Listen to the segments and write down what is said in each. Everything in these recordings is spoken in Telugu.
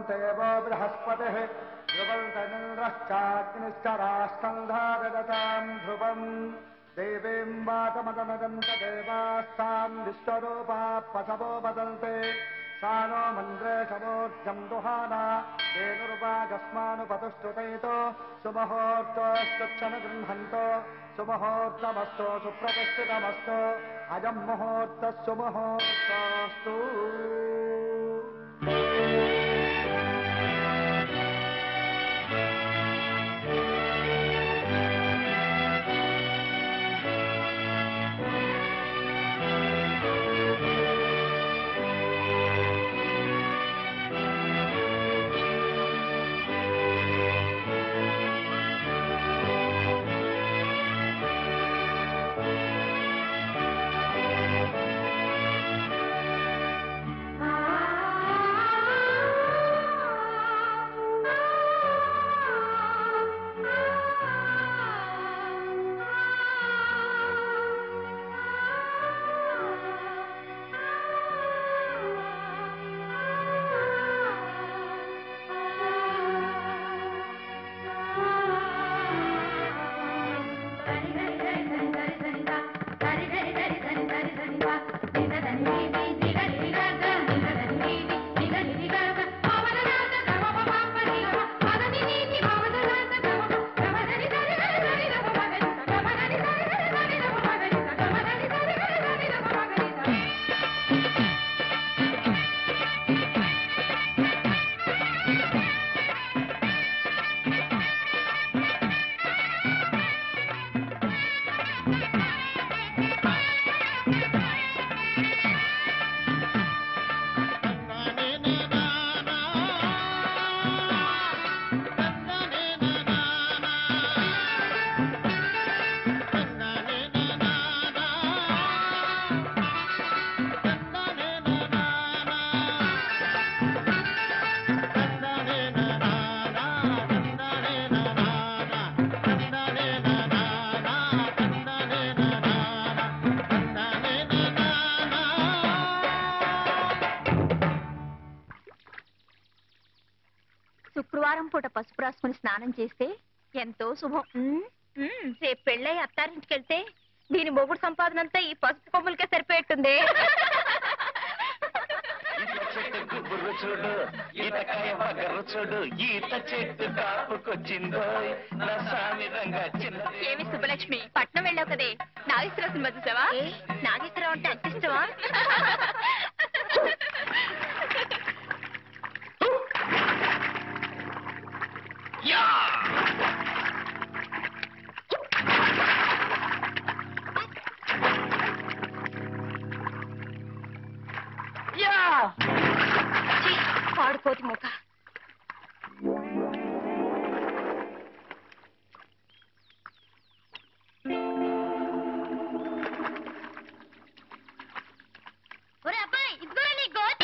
దేవో బృహస్పతి ధ్రువం తనింద్రశ్చాగ్నిశ్చ రాష్ట్రం ధారదతాం ధ్రువం దేవీం వాతమదమదంత దేవాస్తాం విశ్వరూపా పశవో వదంతే సానో మంద్రే సమోర్జం దుహానా తేనుర్వాగస్మానుపతుష్టుతైతో సుమహోర్తోస్తుక్షణ గృహంతో సుమహోర్తమస్తో సుప్రతిష్ఠితమస్తో అయం ముహూర్త సుమహూర్తోస్తు శుక్రవారం పూట పసుపు రాసుకుని స్నానం చేస్తే ఎంతో శుభం ఉమ్, ఉమ్, రేపు పెళ్ళై అత్తారింటికి వెళ్తే దీని మొగుడు సంపాదన అంతా ఈ పసుపు కొమ్ములకే సరిపోయేట్టుంది ఈత చెట్టుకు బుర్రు చూడు ఈతకాయ బగర్రు చూడు ఈత చెట్టు కాపుకొచ్చిందో నా సామిరంగా చిన్నది ఏమి సుబ్బలక్ష్మి పట్నం వెళ్ళావు కదే నాగేశ్వరరావు సినిమా చూసావా నాగేశ్వరరావు అంటే అంత ఇష్టమా యా ఛీ, పాడుకోతి మూక ఒరే అబ్బాయి ఇదిగోరా నీ గోతి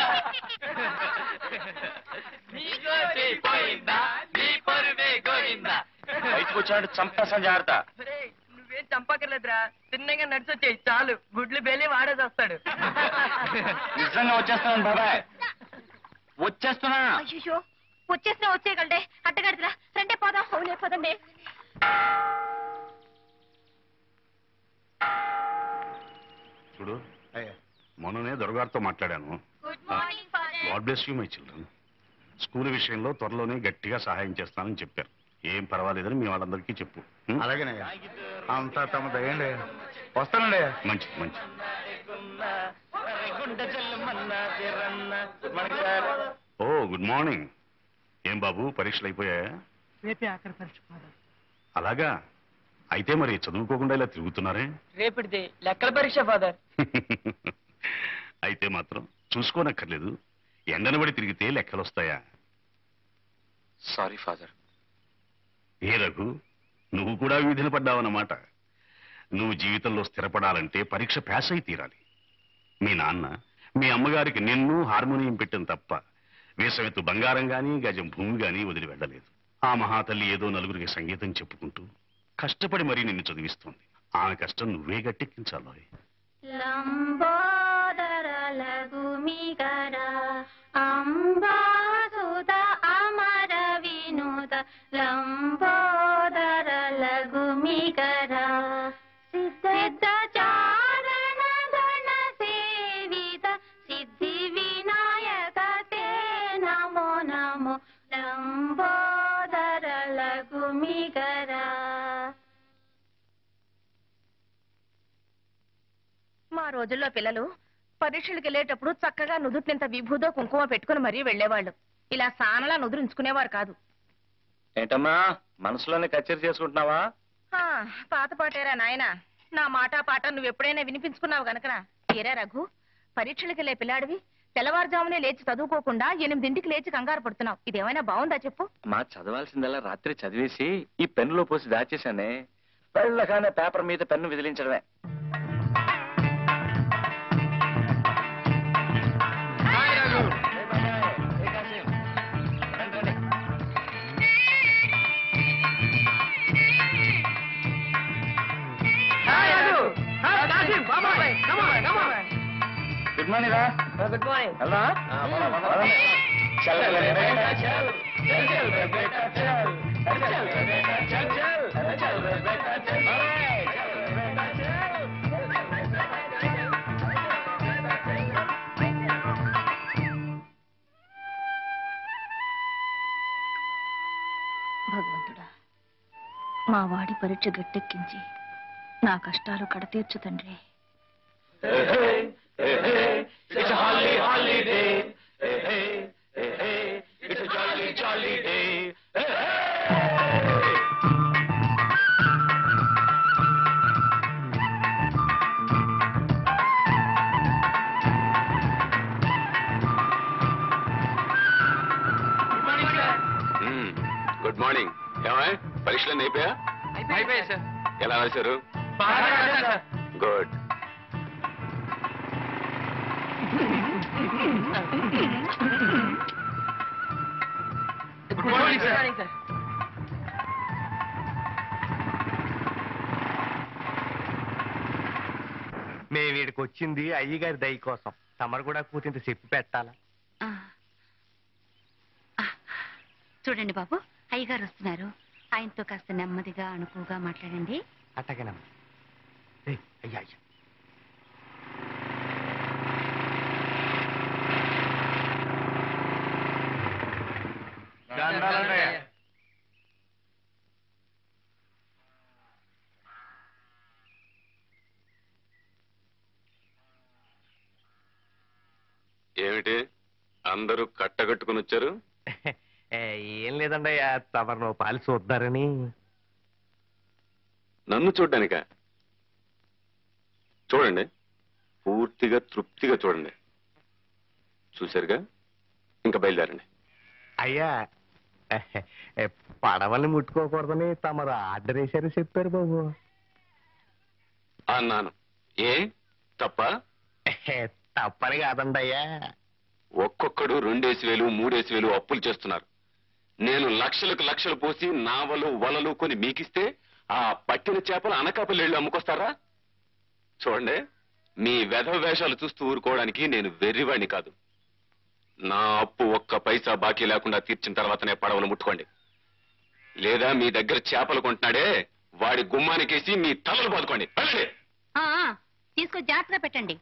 బయటకు వచ్చాడు చంపేసా జాగ్రత్త ఒరేయ్, నువ్వేం చంపకర్లేదురా తిన్నగా నడిచొచ్చేయి చాలు గుడ్లు బేలి వాడేసి వస్తాడు నిజంగా వచ్చేస్తున్నాను బాబాయ్ వచ్చేస్తున్నా అయ్యో వచ్చేసినా వచ్చేయగలడే అట్టగడదురా రండే పోదాం అవునే పోదండి చూడు మొన్ననే దొరగారితో మాట్లాడాను good morning father God bless you my children school విషయంలో త్వరలోనే గట్టిగా సహాయం చేస్తానని చెప్పారు ఏం పర్వాలేదని మీ వాళ్ళందరికీ చెప్పు ఉం? అలాగేనయ్యా అంతా తమ దయండి వస్తానండి మంచి మంచి గుండె జల్లుమన్నది రన్న మనకి సార్ ఓ గుడ్ మార్నింగ్ ఏం బాబు పరీక్షలు అయిపోయాయా రేపే ఆఖరి పరీక్ష ఫాదర్ అలాగా అయితే మరి చదువుకోకుండా ఇలా తిరుగుతున్నారే రేపటిది లెక్కల పరీక్ష ఫాదర్ అయితే మాత్రం చూసుకోనక్కర్లేదు ఎండనబడి తిరిగితే లెక్కలొస్తాయా సారీ ఫాదర్ ఏ రఘు నువ్వు కూడా వీధిన పడ్డావన్నమాట నువ్వు జీవితంలో స్థిరపడాలంటే పరీక్ష పాస్ అయి తీరాలి మీ నాన్న మీ అమ్మగారికి నిన్ను హార్మోనియం పెట్టిన తప్ప వేసమెత్తు బంగారం గాని గజం భూమి గాని వదిలి వెళ్ళలేదు ఆ మహాతల్లి ఏదో నలుగురికి సంగీతం చెప్పుకుంటూ కష్టపడి మరీ నిన్ను చదివిస్తోంది ఆమె కష్టం నువ్వే గట్టెక్కించాలి లంబోదర లఘుమిగర అంబాసు లంబోదర లఘుమికర సిద్ధ చారణ గణ సేవిత సిద్ధి వినాయక తే నమో నమో లంబోదర లఘుమికర మా రోజుల్లో పిల్లలు పరీక్షలకు వెళ్ళేటప్పుడు చక్కగా నుదుటినింత విభూదో కుంకుమ పెట్టుకుని మరీ వెళ్ళేవాళ్ళు ఇలా సానలా నుదురించుకునేవారు కాదు ఏంటమ్మా మనసులోనే కచేరీ చేసుకుంటున్నావా ఆ, పాత పాటేరా నాయనా నా మాట పాట నువ్వు ఎప్పుడైనా వినిపించుకున్నావు గనకనా ఏరా రఘు పరీక్షలకు వెళ్ళే పిల్లాడివి తెల్లవారుజామునే లేచి చదువుకోకుండా ఎనిమిదింటికి లేచి కంగారు పడుతున్నావు ఇదేమైనా బాగుందా చెప్పు మా చదవాల్సిందల్లా రాత్రి చదివేసి ఈ పెన్నులో పోసి దాచేశానే వెళ్ళగానే పేపర్ మీద పెన్ను విదిలించడమే గుడ్ మార్నింగ్ రా గుడ్ మార్నింగ్ వెళ్దా చల్ రే బేటా చల్ చల్ చల్ రే బేటా చల్ చల్ చల్ రే బేటా చల్ చల్ చల్ చల్ రే బేటా చల్ చల్ రే బేటా చల్ భగవంతుడా మా వాడి పరీక్ష గట్టెక్కించి నా కష్టాలు కడతీర్చు తండ్రి Hey, hey, hey, hey, it's a holly, holiday. Hey, hey, hey, hey, it's a jolly, jolly day. Hey, hey. Good morning ఏమా పరీక్షలు అయిపోయా అయిపోయాయి సార్ ఎలా రాశారు బాగా రాశారు sir good good morning sir మేము వీడికి వచ్చింది అయ్యగారి దయ కోసం తమరు కూడా కూతింత చెప్పి పెట్టాలా చూడండి బాబు అయ్యగారు వస్తున్నారు ఆయనతో కాస్త నెమ్మదిగా అణుకుగా మాట్లాడండి అట్టగనమ్మ ఏయ్, అయ్యా అయ్యా దండాలండి. ఏమిటి అందరూ కట్టగట్టుకుని వచ్చారు ఏ, ఏం లేదండి అయ్యా తమరు నువ్వు పాలు చూద్దారని నన్ను చూడ్డానిక చూడండి పూర్తిగా తృప్తిగా చూడండి చూశారుగా ఇంకా బయలుదేరండి అయ్యా ఏ, పడవల్ని ముట్టుకోకూడదని తమరు ఆర్డర్ వేశారు చెప్పారు బాబు అన్నాను ఏ తప్ప ఏ, తప్పని కాదండి అయ్యా ఒక్కొక్కడు రెండేసి వేలు మూడేసి వేలు అప్పులు చేస్తున్నారు నేను లక్షలకు లక్షలు పోసి నావలు వలలు కొని మీకిస్తే ఆ పట్టిన చేపలు అనకాపల్లి వెళ్ళి అమ్ముకొస్తారా చూడండి మీ వెధవ వేషాలు చూస్తూ ఊరుకోవడానికి నేను వెర్రివాణ్ణి కాదు నా అప్పు ఒక్క పైసా బాకీ లేకుండా తీర్చిన తర్వాతనే పడవలు ముట్టుకోండి లేదా మీ దగ్గర చేపలు కొంటున్నాడే వాడి గుమ్మానికేసి మీ తలలు బాదుకోండి వెళ్ళండి. తీసుకొని జాగ్రత్తగా పెట్టండి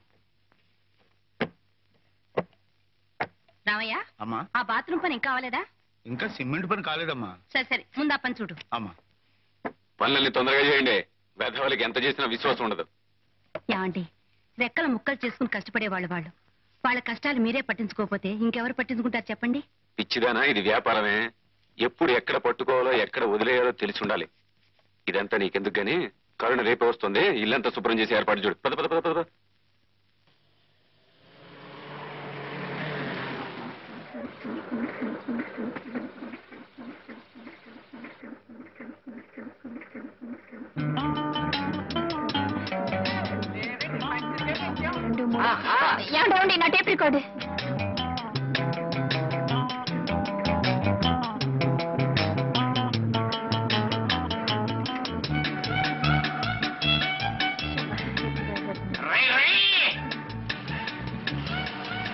రామయ్య అమ్మా ఆ బాత్రూమ్ పని ఇంకా అవ్వలేదా ఇంకా సిమెంట్ పని కాలేదమ్మా సరే సరే ముందు ఆ పని చూడు అమ్మా పనులన్నీ తొందరగా చేయండి వెధవలకి ఎంత చేసినా విశ్వాసం ఉండదు ఏమండి రెక్కల ముక్కలు చేసుకుని కష్టపడేవాళ్ళు వాళ్ళు వాళ్ళ కష్టాలు మీరే పట్టించుకోకపోతే ఇంకెవరు పట్టించుకుంటారు చెప్పండి పిచ్చిదానా ఇది వ్యాపారమే ఎప్పుడు ఎక్కడ పట్టుకోవాలో ఎక్కడ వదిలేయాలో తెలిసి ఉండాలి ఇదంతా నీకెందుకు గాని కరుణ రేపే వస్తుంది ఇల్లంతా శుభ్రం చేసి ఏర్పాటు చూడు పద పద పద పద పద. ఏమండి నా టేప్ రికార్డు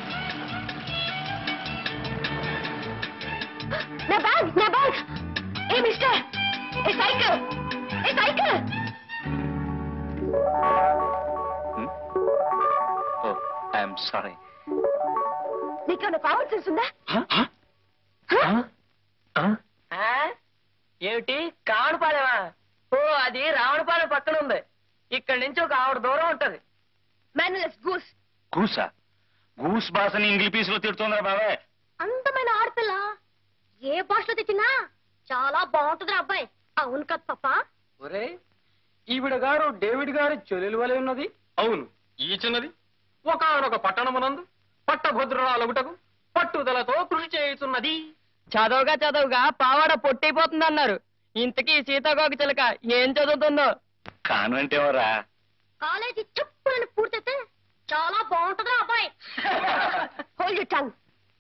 నా బ్యాగ్ నా బ్యాగ్ ఏ ఏ మిస్టర్ ఏ సైకిల్ ఏ సైకిల్ ఓ ఐఎమ్ సారీ నీకేమైనా కామన్ సెన్స్ ఉందా ఆ? ఏమిటి కావడపాలెమా ఓ అది రావణపాలెం పక్కన ఉంది ఇక్కడి నుంచి ఒక ఆవిడ దూరం ఉంటది మేనలెస్ గూస్ గూసా గూస్ భాషని ఇంగ్లీష్ పీస్ లో తిడుతుందా బాబాయ్ అందమైన ఆడపిల్ల ఏ భాషలో తెచ్చినా చాలా బాగుంటుంది అబ్బాయి అవును కదా పప్ప ఒరే ఈవిడ గారు డేవిడ్ గారి చెల్లెలు వలె ఉన్నది అవును ఈ చిన్నది ఒకనొక పట్టణమునందు పట్టభద్రురాలగుటకు పట్టుదలతో కృషి చేయుతున్నది చదవగా చదవగా పావాడ పొట్టైపోతుంది అన్నారు ఇంతకీ సీతాకోక చిలక ఏం చదువుతుందో కాను అంటే ఎవరా కాలేజీ చెప్పులను పూర్తయితే చాలా బాగుంటుంది అబ్బాయి హోల్డ్ టంగ్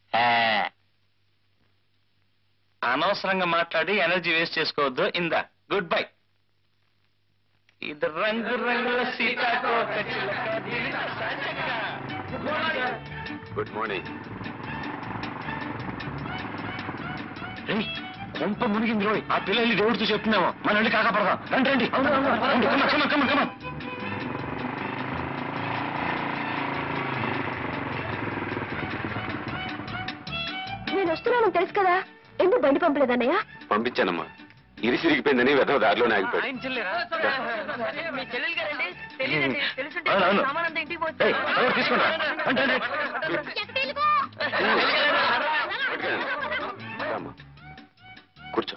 అనవసరంగా మాట్లాడి ఎనర్జీ వేస్ట్ చేసుకోవద్దు ఇందా గుడ్ బై ఇది రంగు రంగుల సీతాకోక చిలక దివిట సంచక. గుడ్ మార్నింగ్ ఏయ్, కొంప మునిగింది రోయ్ ఆ పిల్లల్ని దేవుడితో చెప్తున్నాము మన వెళ్ళి కాకపడదాం రండి రండి రండి కమ కమ కమ కమ నేను వస్తున్నానని తెలుసు కదా ఎందుకు బండి పంపలేదన్నయ్య పంపించానమ్మా ఇరిసిరిగిపోయిందని వెధవ దారిలోనే ఆగిపోయాడు ఆయన చెల్లెరా మీ చెల్లెలు గారండి తెలియదండి తెలుసుంటే అవును, అవును. సామానంతా ఇంటికి ఏయ్, ఎవరు తీసుకురా అంటే రామ్మా. కూర్చో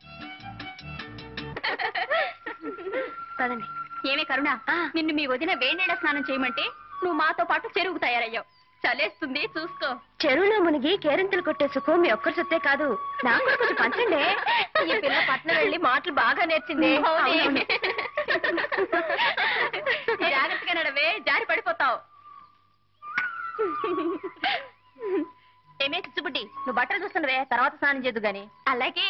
పదండి ఏమే కరుణ నిన్ను మీ వదిన వేడినీళ్ళ స్నానం చేయమంటే నువ్వు మాతో పాటు చెరువుకు తయారయ్యావు చలేస్తుంది చూసుకో చెరువులో మునిగి కేరింతలు కొట్టే సుఖం మీ ఒక్కరి సొత్తే కాదు నాకు కూడా కొంచెం పంచండి ఈ పిల్ల పట్నం వెళ్ళి మాటలు బాగా నేర్చింది అవునే. జాగ్రత్తగా నడవే జారి పడిపోతావు ఏమే చిచ్చుబుడ్డి నువ్వు బట్టలు చూస్తుండవే తర్వాత స్నానం చేద్దు గాని అలాగే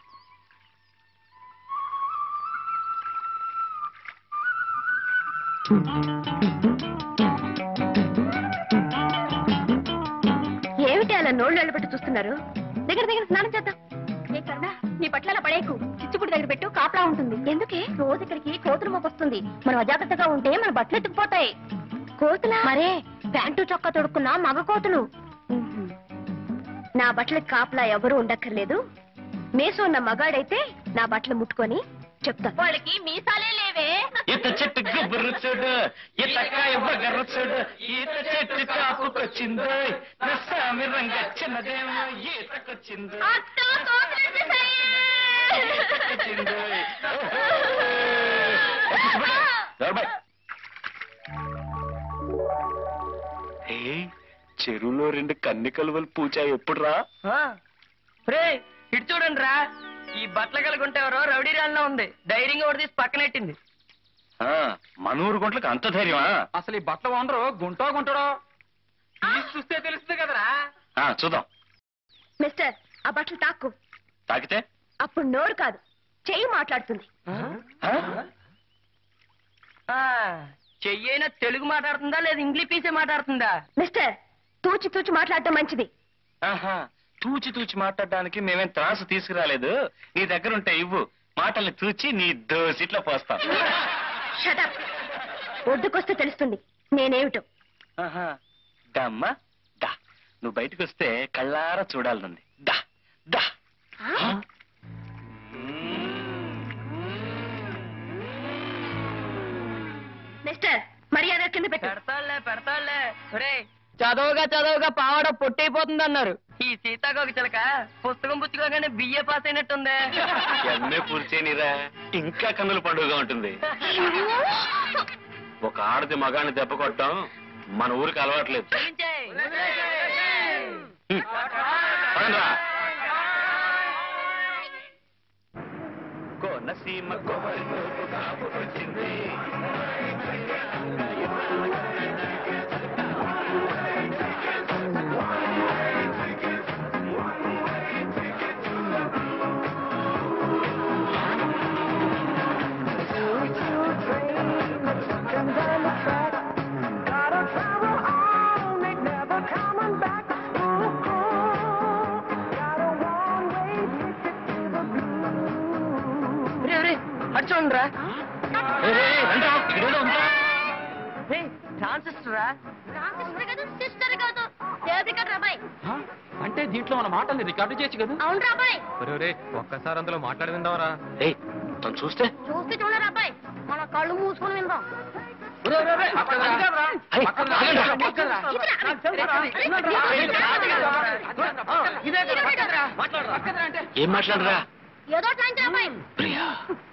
ఏమిటి అలా నోళ్ళు వెళ్ళబెట్టి చూస్తున్నారు దగ్గర దగ్గర స్నానం చేద్దాం ఏ కరుణ నీ పట్ల అలా పడేకు చిచ్చుపుడి దగ్గర పెట్టు కాపలా ఉంటుంది ఎందుకే రోజు ఇక్కడికి కోతులు మోకొస్తుంది మనం అజాగ్రత్తగా ఉంటే మన బట్టలు ఎత్తుకుపోతాయి కోతులా మరే ప్యాంటు చొక్కా తొడుక్కున్న మగ కోతులు ఉహుం. నా బట్టలకి కాపలా ఎవరు ఉండక్కర్లేదు మేసు ఉన్న మగాడైతే నా బట్టలు ముట్టుకొని చెప్తా వాళ్ళకి మీసాలే లేవే ఈత చెట్టు గుబ్బురు చూడు ఈత కాయ బగర్రు చూడు ఈత చెట్టు కాపుకొచ్చిందో నస్సామి రంగ చిన్నదేమో ఈతకొచ్చిందో అత్తో కోతులు వచ్చేసాయి. ఈతకొచ్చిందో. దొరబాయ్. ఏయ్, చెరువులో రెండు కన్ని కలువలు పూచా ఎప్పుడు రా రే ఇటు చూడండి రా ఈ బట్టలు కలుగుంటేవరో రౌడీ రాల్లో ఉంది ధైర్యంగా ఒకటి తీసి పక్కనెట్టింది మనూరు గుంట్లకు అంత ధైర్యమా అసలు ఈ బట్టలు వండరు గుంటో గుంటడో తీసి చూస్తే తెలుస్తుంది కదరా ఆ, చూద్దాం మిస్టర్ ఆ బట్టలు తాక్కు తాకితే అప్పుడు నోరు కాదు చెయ్యి మాట్లాడుతుంది ఆ? ఆ, చెయ్యైనా తెలుగు మాట్లాడుతుందా లేదా ఇంగ్లీష్ పీసే మాట్లాడుతుందా మిస్టర్ తూచి తూచి మాట్లాడటం మంచిది ఆహా తూచి తూచి మాట్లాడడానికి మేమేం త్రాసు తీసుకురాలేదు నీ దగ్గర ఉంటే ఇవ్వు మాటల్ని తూచి నీ దోసిట్లో పోస్తాం షటప్ ఒడ్డుకొస్తే తెలుస్తుంది నేనేమిటో ఆహా దమ్మా దా నువ్వు బయటకు వస్తే కళ్ళారా చూడాలనుంది దా దా మిస్టర్ మర్యాద కింద పెట్టు పెడతాళ్లే పెడతాళ్లే రే చదవగా చదవగా పావడ పొట్టైపోతుంది అన్నారు ఈ సీతాకోక చిలక పుస్తకం పుచ్చుకోగానే బిఏ పాస్ అయినట్టుందే ఎంఏ పూర్చేనిరా ఇంకా కన్నుల పండుగగా ఉంటుంది ఒక ఆడది మగాన్ని దెబ్బ కొట్టడం మన ఊరికి అలవాట్లేదు చూపించేయ్. హ్మ్. పదండ్రా. కోనసీమ కోరికకు కాపుకొచ్చింది. అటు చూడండి రా రండి ట్రాన్సిస్టర్ రా సిస్టర్ కాదు టేప్ రికార్డర్ అబ్బాయి అంటే దీంట్లో మన మాటల్ని రికార్డు చేయొచ్చు కదా అవునరా అబ్బాయి ఒరే ఒక్కసారి అందులో మాట్లాడి విందావరా ఏయ్ తను చూస్తే చూస్తే చూడరా అబ్బాయి మన కళ్ళు మూసుకొని విందాం ఏయ్, ఆగండి. ఏం మాట్లాడరా ఏదో అట్లా అబ్బాయి ప్రియా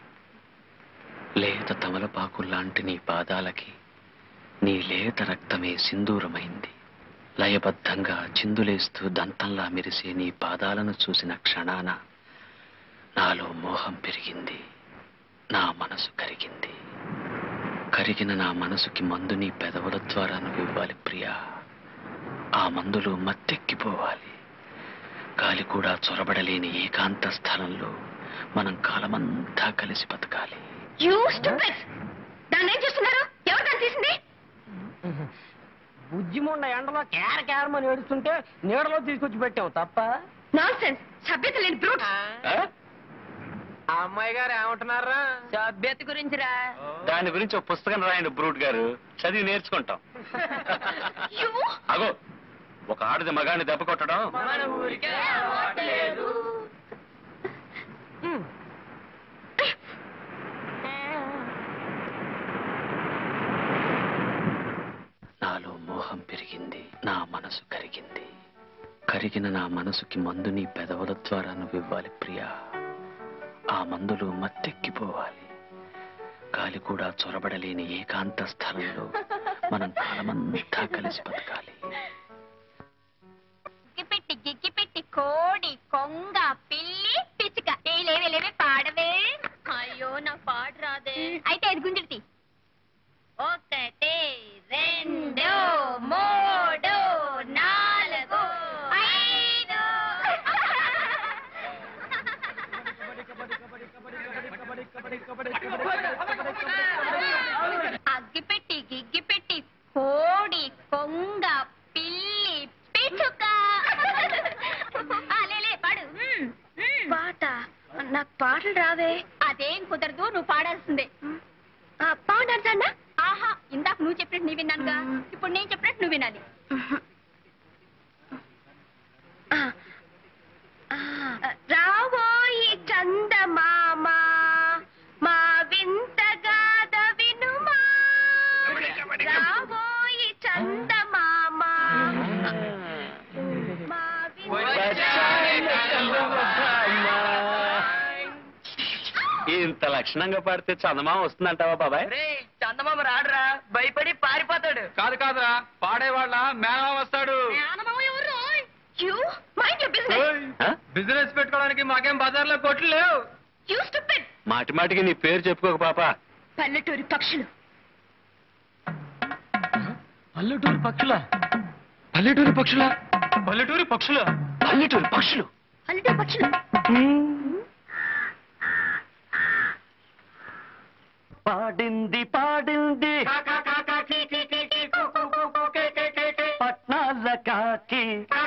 లేత తమలపాకు లాంటి నీ పాదాలకి నీ లేత రక్తమే సింధూరమైంది లయబద్ధంగా చిందులేస్తూ దంతంలా మెరిసే నీ పాదాలను చూసిన క్షణాన నాలో మోహం పెరిగింది నా మనసు కరిగింది కరిగిన నా మనసుకి మందు నీ పెదవుల ద్వారా నువ్వు ఇవ్వాలి ప్రియా ఆ మందులో మత్తెక్కిపోవాలి గాలి కూడా చొరబడలేని ఏకాంత స్థలంలో మనం కాలమంతా కలిసి బతకాలి యూ స్టూపిడ్ దాన్ని ఏం చేస్తున్నారు ఎవరు దాన్ని తీసింది బుజ్జిముండ ఎండలో కేర కేరమని ఏడుస్తుంటే నీడలో తీసుకొచ్చి పెట్టావు తప్ప నాన్ సెన్స్ సభ్యత లేని బ్రూట్ ఆ అమ్మాయి గారు ఏమంటున్నారా సభ్యత గురించిరా దాని గురించి ఒక పుస్తకం రాయండి బ్రూట్ గారు చదివి నేర్చుకుంటాం యూ అగో ఒక ఆడది మగాన్ని దెబ్బ కొట్టడం మన ఊరికే అలవాట్లేదు. నాలో మోహం పెరిగింది నా మనసు కరిగింది కరిగిన నా మనసుకి మందు నీ పెదవుల ద్వారా నువ్వు ఇవ్వాలి ప్రియా ఆ మందులో మత్తెక్కిపోవాలి గాలి కూడా చొరబడలేని ఏకాంత స్థలంలో మనం కాలమంతా కలిసి బతకాలి గిప్పిట్టి గిగ్గిపెట్టి కోడి కొంగ పిల్లి పిచ్చుక ఏ లేవే లేవే పాడవే అయ్యో నా పాట రాదే అయితే అది గుంజుడి ఒకటి రెండు మూడు నాలుగు ఐదు అగ్గిపెట్టి గిగ్గిపెట్టి కోడి కొంగ పిల్లి పిచ్చుక ఆ, లే, లే, పాడు పాట నాకు పాటలు రావే అదేం కుదరదు నువ్వు పాడాల్సిందే పాడాల్సన్నా ఆహా ఇందాక నువ్వు చెప్పినట్టు నీ విన్నానుగా ఇప్పుడు నేను చెప్పినట్టు నువ్వు వినాలి రావోయి చందమామ మా వింతగాద వినుమా రావోయి చందమామ మా ఇంత లక్షణంగా పాడితే చందమా వస్తుందంటావా బాబాయ్ రే చందమామ రాడురా భయపడి పారిపోతాడు కాదు కాదురా పాడేవాళ్ళ మేనమా వస్తాడు యు మైండ్ యువర్ బిజినెస్ ఆ? బిజినెస్ పెట్టుకోవడానికి మాకేం బజార్లో కొట్లు లేవు యు స్టూపిడ్ మాటి మాటికి నీ పేరు చెప్పుకోక పాప పల్లెటూరి పక్షులు పల్లెటూరు పక్షుల పల్లెటూరు పక్షుల పల్లెటూరు పక్షుల పల్లెటూరు పక్షులు పల్లెటూరి పక్షులు పాడింది పాడింది పట్నాల కాకి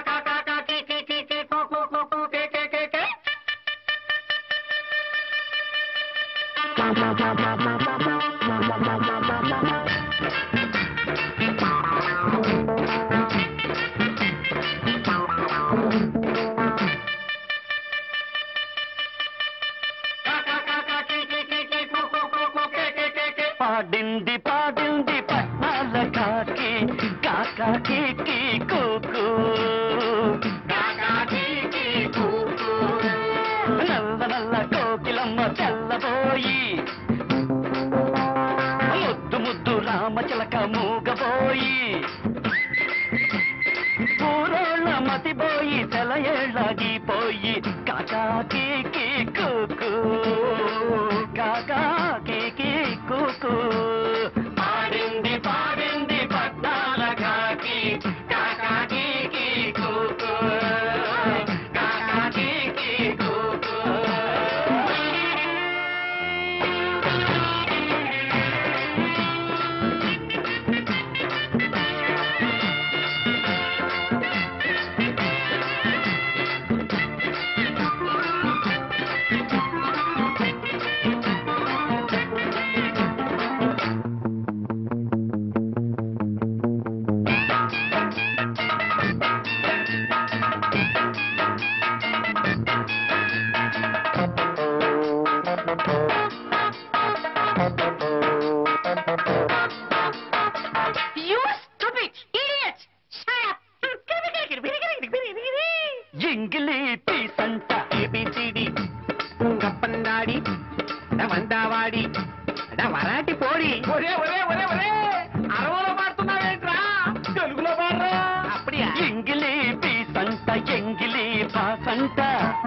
పాడింది పాడింది పట్నాల కాకి కాకాకి కూకు నల్ల నల్ల కోకిలమ్మ తెల్లబోయి ముద్దు ముద్దు రామచిలక మూగబోయి పూరోళ్ళ మతిపోయి సెలయేళ్ళగిపోయి కాకాకి కూకు కాకాకి కూకు పాడింది పాడింది పట్నాల కాకి కాకాకి కూకు కాకాకి కూకు మందావాడి నా మందావాడి నా వరాటి పోడి ఒరే ఒరే ఒరే ఒరే అరవలో పాడుతున్నావేంట్రా తెలుగులో పాడరా అప్పుడియా ఎంగిలి పీసంట ఎంగిలి పాసంట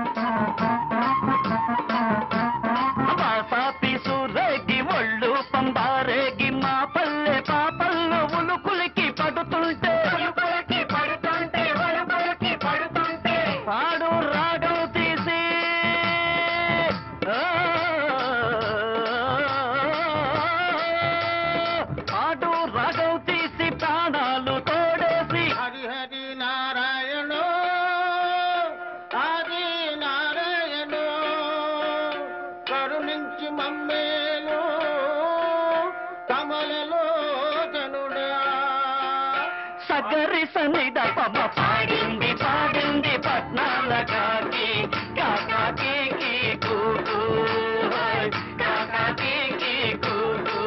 బాసా పీసు రేగి ఒళ్ళు పంబారేగి మా పల్లె పాపల్లో ఉలుకులకి పడుతుంటే ఉలుకులకి పడుతుంటే ఉలుకులకి పడుతుంటే పాడు రాగం తీసి ఆ, పాడు రాగం తీసి ప్రాణాలు తోడేసి హరి హరి నారాయణ హరి నారాయణ కరుణించి మమ్మేలు కమలలో జనుడా సగరి సన్నిధ పమ పాడింది పాడింది పట్నాల కాకి కాకాకి కూకు కాకాకి కూకు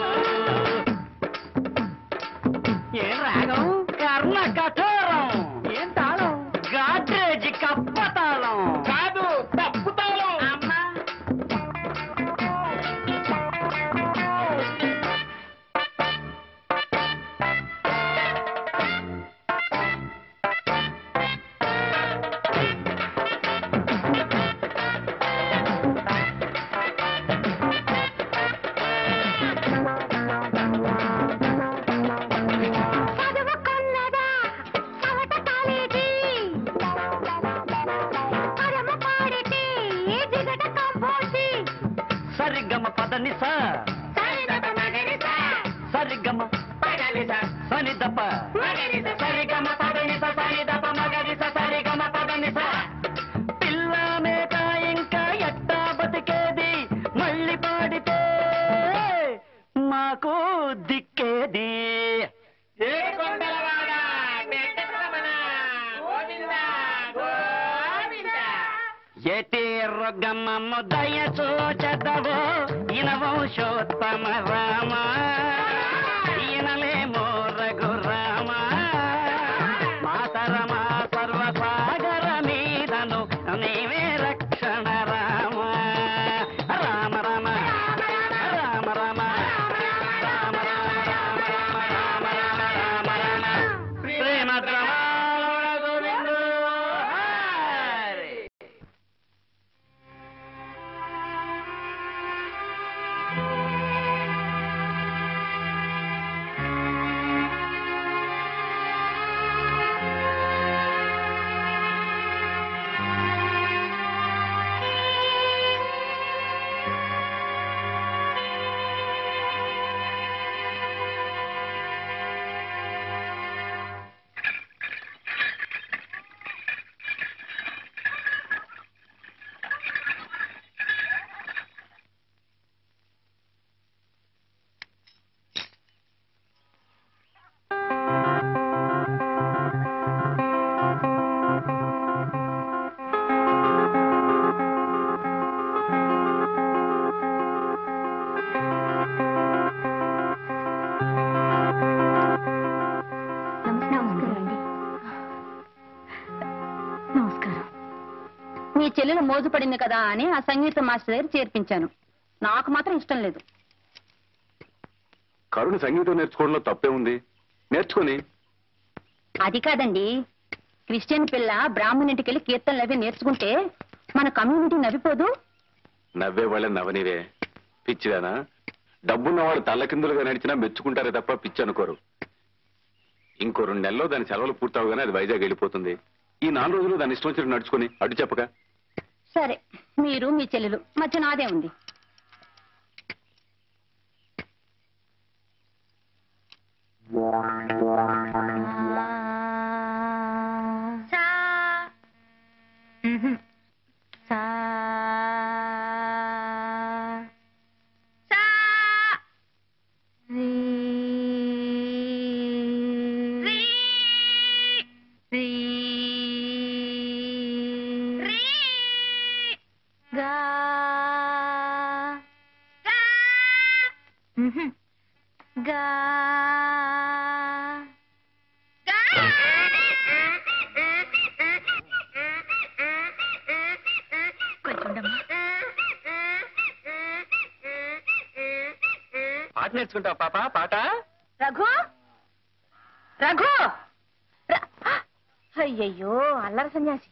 ఏ రాగం కర్ణ కఠోరం ఏం తాళం గాడ్రేజ్ కప్పతాళం కాదు తప్పుతాలో అమ్మా చదువుకున్నదా చవట కాలేజీ పరమ పాడితే దిగట కంపోజీ సరిగమ పదని స సరిదప మగరిస సరిగమ పగలిస సనిదప మగరిస సరిగమ పదని స సనిదప మగరి స సరిగమ పదని స పిల్ల మేక ఇంకా ఎట్టా బతికేది మళ్ళీ పాడితే మాకు దిక్కేది ఏ కొండలవాడ వెంకటరమణ గోవింద గోవింద ఎటి రొగ్గమ్మ దయ చూచదవో ఇనవంశోత్తమ రామ ఈనలేమో రఘురామ మాతరమ సర్వసాగర మీదను నీవే రక్షణ రామ రామ రామ రామ రామ రామ రామ రామ రామ రామ రామ రామ ప్రేమ ద్రవాణ గోవిందో హరి. నమస్కారం అండి నమస్కారం మీ చెల్లెలు మోజుపడింది కదా అని ఆ సంగీత మాస్టర్ దగ్గర చేర్పించాను నాకు మాత్రం ఇష్టం లేదు కరుణ సంగీతం నేర్చుకోవడంలో తప్పే ఉంది నేర్చుకొని అది కాదండి క్రిస్టియన్ పిల్ల బ్రాహ్మణింటికి వెళ్ళి కీర్తనలు అవి నేర్చుకుంటే మన కమ్యూనిటీ నవ్విపోదు నవ్వే వాళ్ళ నవనివే పిచ్చిదానా డబ్బున్నవాడు తల్లకిందులుగా నడిచినా మెచ్చుకుంటారే తప్ప పిచ్చి అనుకోరు ఇంకో రెండు నెలల్లో దాని సెలవులు పూర్తవగానే అది వైజాగ్ వెళ్ళిపోతుంది ఈ నాలుగు రోజులు దాని ఇష్టం వచ్చినట్టు నడుచుకొని అడ్డు చెప్పక సరే మీరు మీ చెల్లెలు మధ్య నాదే ఉంది సా సా సా రీ రీ రీ రీ గా గా గా కొంచెం ఉండమ్మా పాట నేర్చుకుంటావు పాప పాట రఘు రఘు ర- అయ్యయ్యో అల్లరి సన్యాసి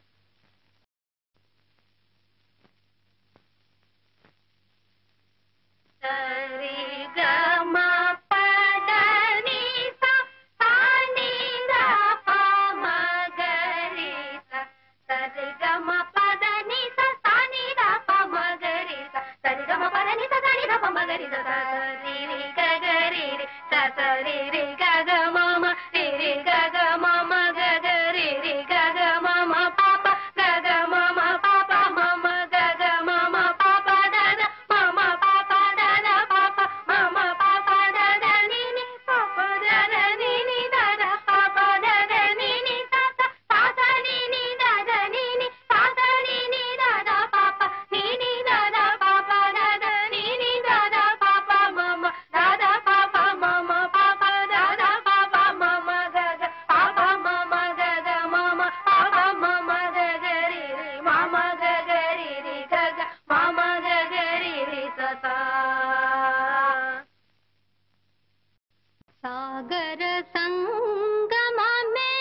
సాగర సంగమమే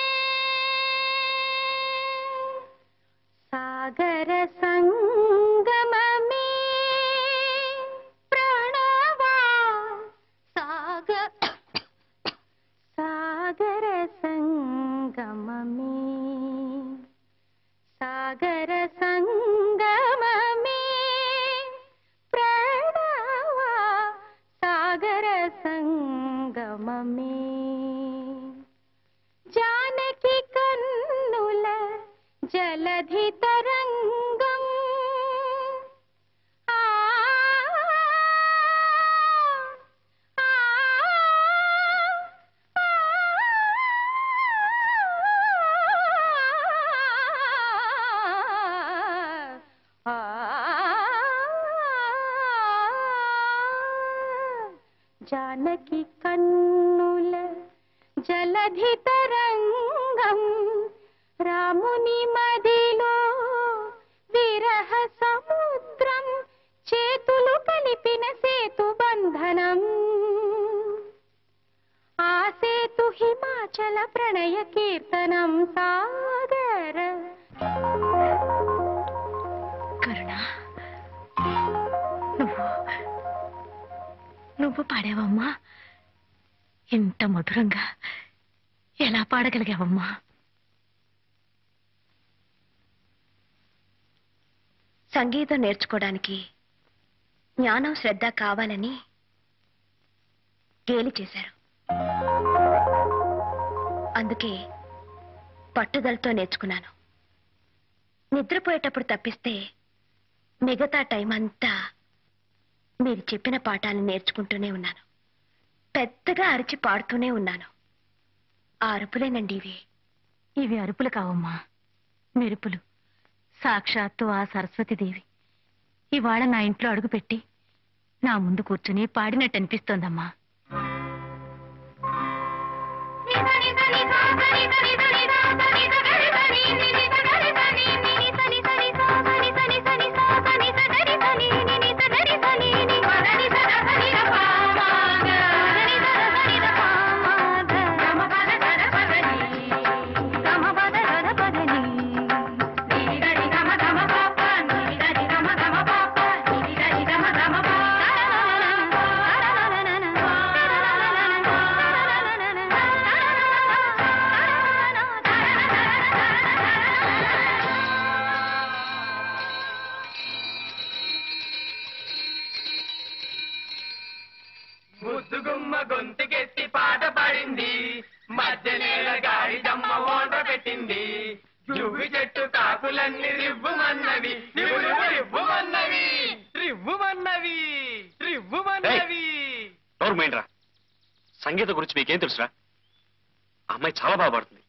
సాగర సంగమమే ప్రణవా సాగ సాగర సంగమమే సాగర సంగమమే ప్రణవా సాగర సంగమమే జానకి కన్నుల జలధి తరంగం ఆ ఆ, ఆ, జానకి కన్నుల జలధి తరంగం రాముని మదిలో విరహ సముద్రం చేతులు కలిపిన సేతు బంధనం ఆ సేతు హిమాచల ప్రణయ కీర్తనం సాగర కరుణ నువ్వు నువ్వు పాడావమ్మా ఇంత మధురంగా ఎలా పాడగలిగావమ్మా సంగీతం నేర్చుకోవడానికి జ్ఞానం శ్రద్ధ కావాలని గేలి చేశారు అందుకే పట్టుదలతో నేర్చుకున్నాను నిద్రపోయేటప్పుడు తప్పిస్తే మిగతా టైం అంతా మీరు చెప్పిన పాఠాలు నేర్చుకుంటూనే ఉన్నాను పెద్దగా అరిచి పాడుతూనే ఉన్నాను ఆ అరుపులేనండి ఇవి ఇవి అరుపులు కావమ్మా మెరుపులు సాక్షాత్తు ఆ సరస్వతీదేవి ఇవాళ నా ఇంట్లో అడుగుపెట్టి నా ముందు కూర్చుని పాడినట్టు అనిపిస్తోందమ్మా ముద్దుగుమ్మ గొంతుకెత్తి పాట పాడింది మధ్య నేల గాడి దమ్మ ఓట పెట్టింది జువ్వి చెట్టు కాకులన్నీ రివ్వుమన్నవి రివ్వు రివ్వుమన్నవి రివ్వుమన్నవి రివ్వుమన్నవి నోరు మైండ్రా సంగీతం గురించి మీకేం తెలుసురా ఆ అమ్మాయి చాలా బాగా పాడుతుంది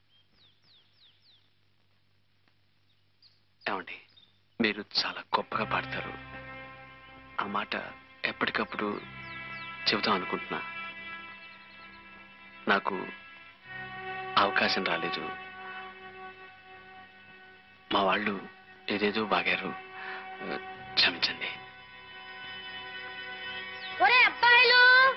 ఏమండి మీరు చాలా గొప్పగా పాడతారు ఆ మాట ఎప్పటికప్పుడు చెబుతాం అనుకుంటున్నా నాకు అవకాశం రాలేదు మా వాళ్ళు ఏదేదో బాగారు క్షమించండి ఒరే అబ్బాయిలు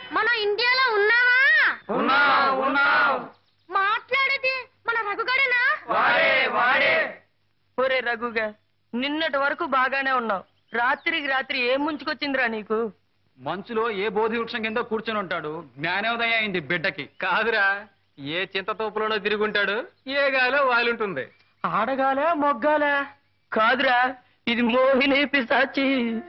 రఘుగా నిన్నటి వరకు బాగానే ఉన్నావు రాత్రికి రాత్రి ఏం ముంచుకొచ్చిందిరా నీకు మంచులో ఏ బోధి వృక్షం కింద కూర్చొని ఉంటాడు జ్ఞానోదయం అయింది బిడ్డకి కాదురా ఏ చింతతోపులోనో తిరుగుంటాడు ఏ గాలో వాలుంటుంది ఆడగాలే మొగ్గాలే కాదురా ఇది మోహిని పిశాచి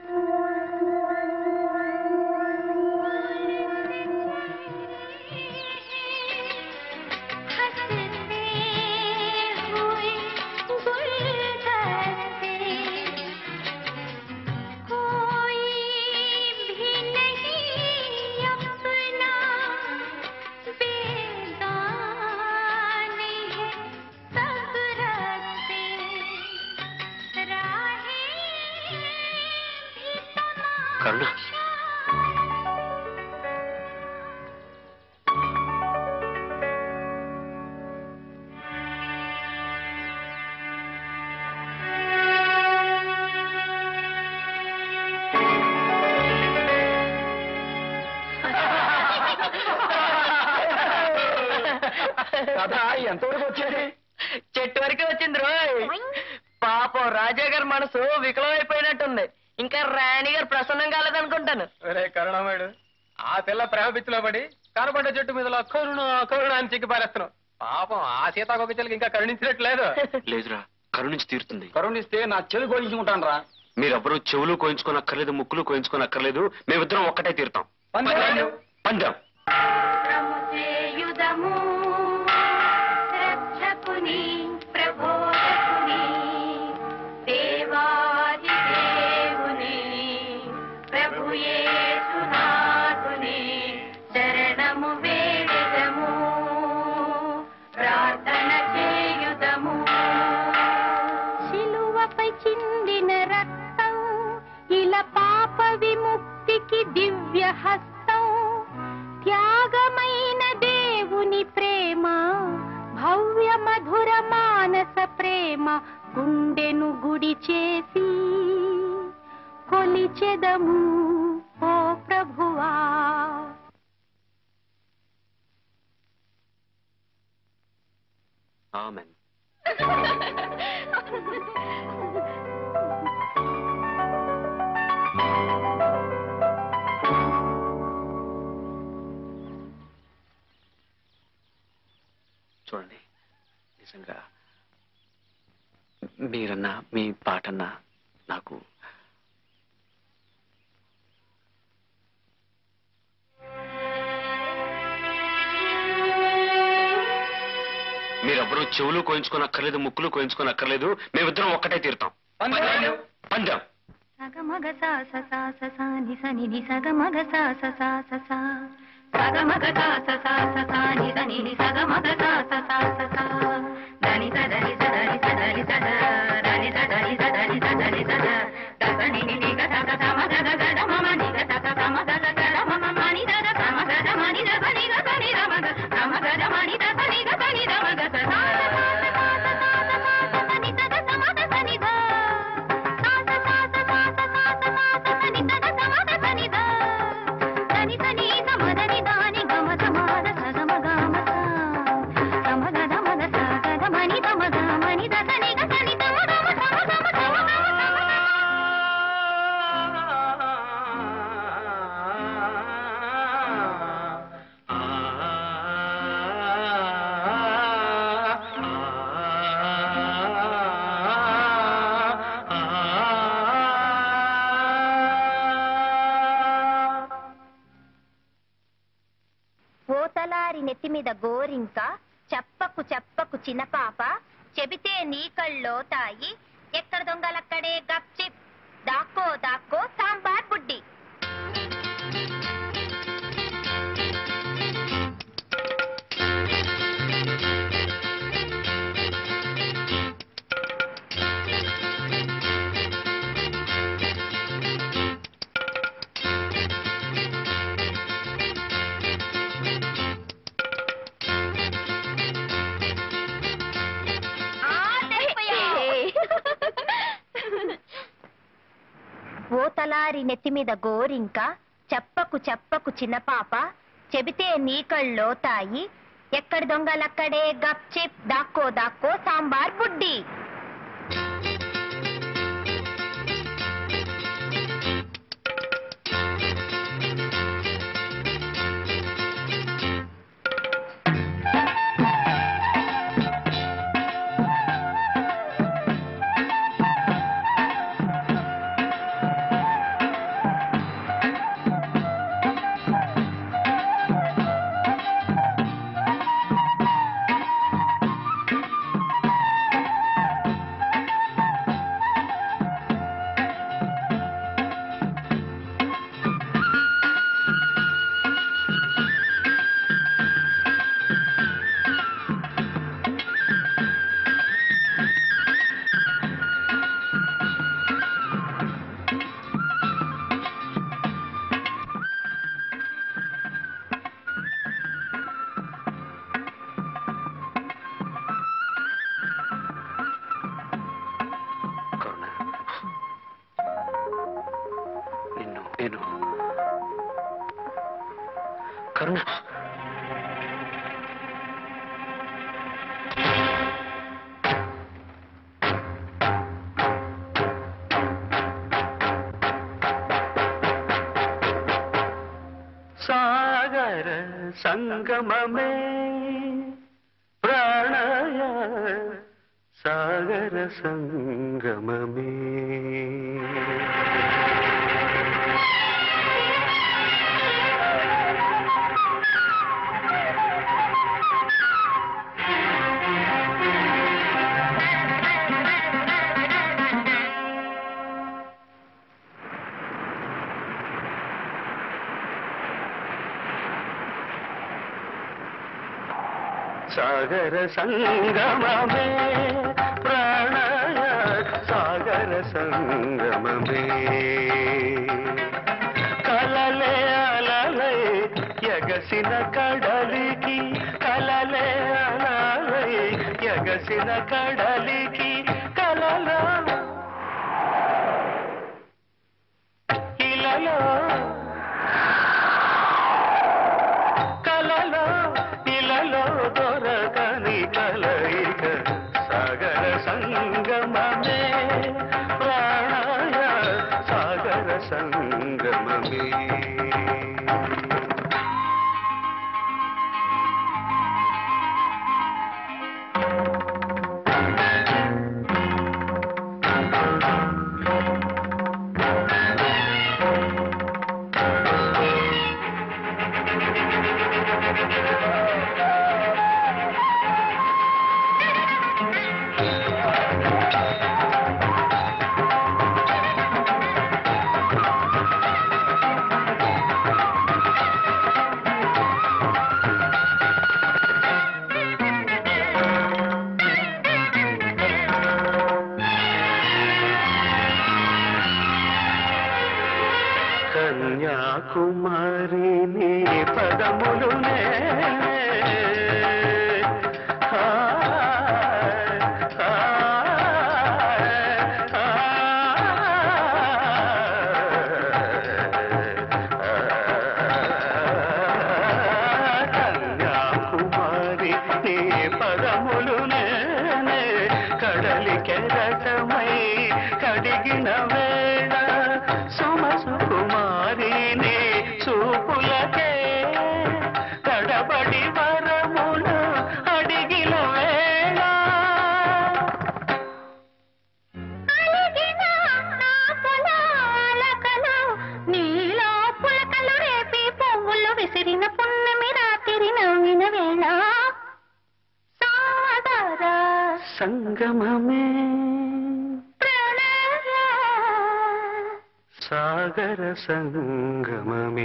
हंसते हुए गुलदस्ते कोई भी नहीं अपना बेगाने हैं सब रस्ते राहें भी కరుణ కథ ఎంతవరకు వచ్చేది చెట్టు వరకే వచ్చింది రోయ్ పాపం రాజా గారి మనసు వికలమైపోయినట్టుంది ఇంకా రాణి గారు ప్రసన్నం కాలేదనుకుంటాను ఒరే కరుణామయుడు ఆ పిల్ల ప్రేమ పిచ్చిలో పడి కనపడ్డ చెట్టు మీద కరుణ కరుణ అని చిక్కి పారేస్తున్నావు పాపం ఆ సీతాకొక చెల్లికి ఇంకా కరుణించినట్లేదు లేదురా కరుణించి తీరుతుంది కరుణిస్తే నా చెవి గోయించుకుంటాను రా మీరెవ్వరూ చెవులు కోయించుకోనక్కర్లేదు ముక్కులు కోయించుకోనక్కర్లేదు మేమిద్దరం ఒక్కటే తీరుతాం పందెం ప్రముచేయుదము రక్షకుని ప్రబోధకుని దేవాది దేవుని ప్రభుయేసునాథుని శరణము వేడెదము ప్రార్థన చేయుదము శిలువపై చిందిన రక్తం ఇలా పాప విముక్తికి దివ్య హస్తం త్యాగమైన దేవుని ప్రేమ భవ్య మధుర మానస ప్రేమ గుండెను గుడి చేసి కొలిచెదము ఓ ప్రభువా ఆమెన్ చూడండి నిజంగా మీరన్నా మీ పాటన్నా నాకు మీరెవ్వరూ చెవులు కోయించుకోనక్కర్లేదు ముక్కులు కోయించుకోనక్కర్లేదు మేమిద్దరం ఒక్కటే తీరుతాం పందెం సగమగ సా స సా స సా ని స ని ని సగమగ సా స సా స సా సగమగ సా స సా స సా ని స ని ని సగమగ సా స సా స సా దని స దని స దని స దని స ద దని స దని స దని స దని స ద ద స ని ని ని గ స గ స మ గ గ గ డ మ మ ని గ స గ స మ గ గ గ డ మ మ మ ని ద ద స మ గ ద మ ని ద స ని గ స ని ద మ గ స మ గ ద మ ని ద స ని గ స ని ద మ గ స సా స సా స సా స సా స సా స స ని స ద స మ ద స ని ద సా స సా స సా స సా స సా స స ని స ద స మ ద స ని ద స ని స ని స మ ద ని ద ని గ మ స మ ద స గ మ గ మ స స మ గ ద మ గ స గ ద మ ని ద మ గ మ ని ద స ని గ స ని ద మ గ మ స మ గ మ స మ గ మ స మ గ ఓతలారి నెత్తి మీద గోరింక చెప్పకు చెప్పకు చిన్నపాప చెబితే నీ కళ్ళో తాయి ఎక్కడ దొంగలక్కడే గప్చిప్ దాక్కో దాక్కో సాంబార్ బుడ్డి ఓతలారి నెత్తి మీద గోరింక చెప్పకు చెప్పకు చిన్నపాప చెబితే నీ కళ్ళో తాయి ఎక్కడి దొంగలక్కడే గప్ చిప్ దాక్కో దాక్కో సాంబార్ బుడ్డి నేను కరుణ సాగర సంగమమే ప్రాణయ సాగర సంగమమే సాగర సంగమమే ప్రాణయ సాగర సంగమమే కలలే అలలై ఎగసిన కడలికి కలలే అలలై ఎగసిన కడలికి కలలో ఇలలో కలలో ఇలలో దొరకని కలయిక సాగర సంగమమే ప్రాణాయ సాగర సంగమమే కన్యాకుమారి నీ పదములునే ఆ, ఆ, ఆ, కన్యాకుమారి నీ పదములునే కడలి కెరటమై కడిగిన వేళ సుమసు కుమారి నీ చూపులకే కడబడి వరములు అడిగిన వేళ అలిగిన నా పొలాలకలు నీలో పులకలు రేపి పువ్వులు విసిరిన పున్నమి రాత్రి నవ్విన వేళ సాదర సంగమమే ప్రణయ సాగర సంగమమే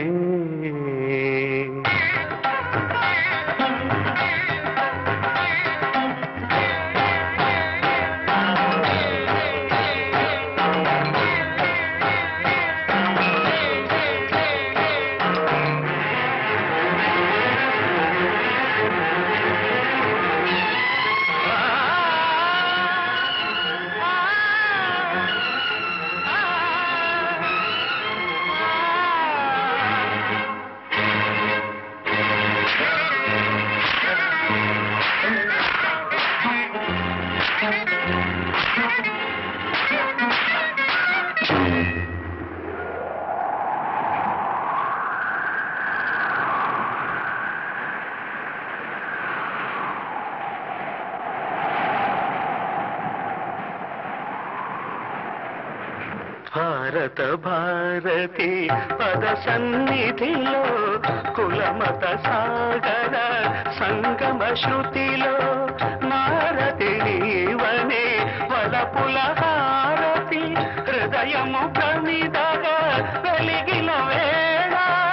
భారత భారతి పద సన్నిధిలో కులమత సాగర సంగమ శృతిలో నారతి నీవనే వలపుల హారతి హృదయము ప్రమిదగా వెలిగిన వేళ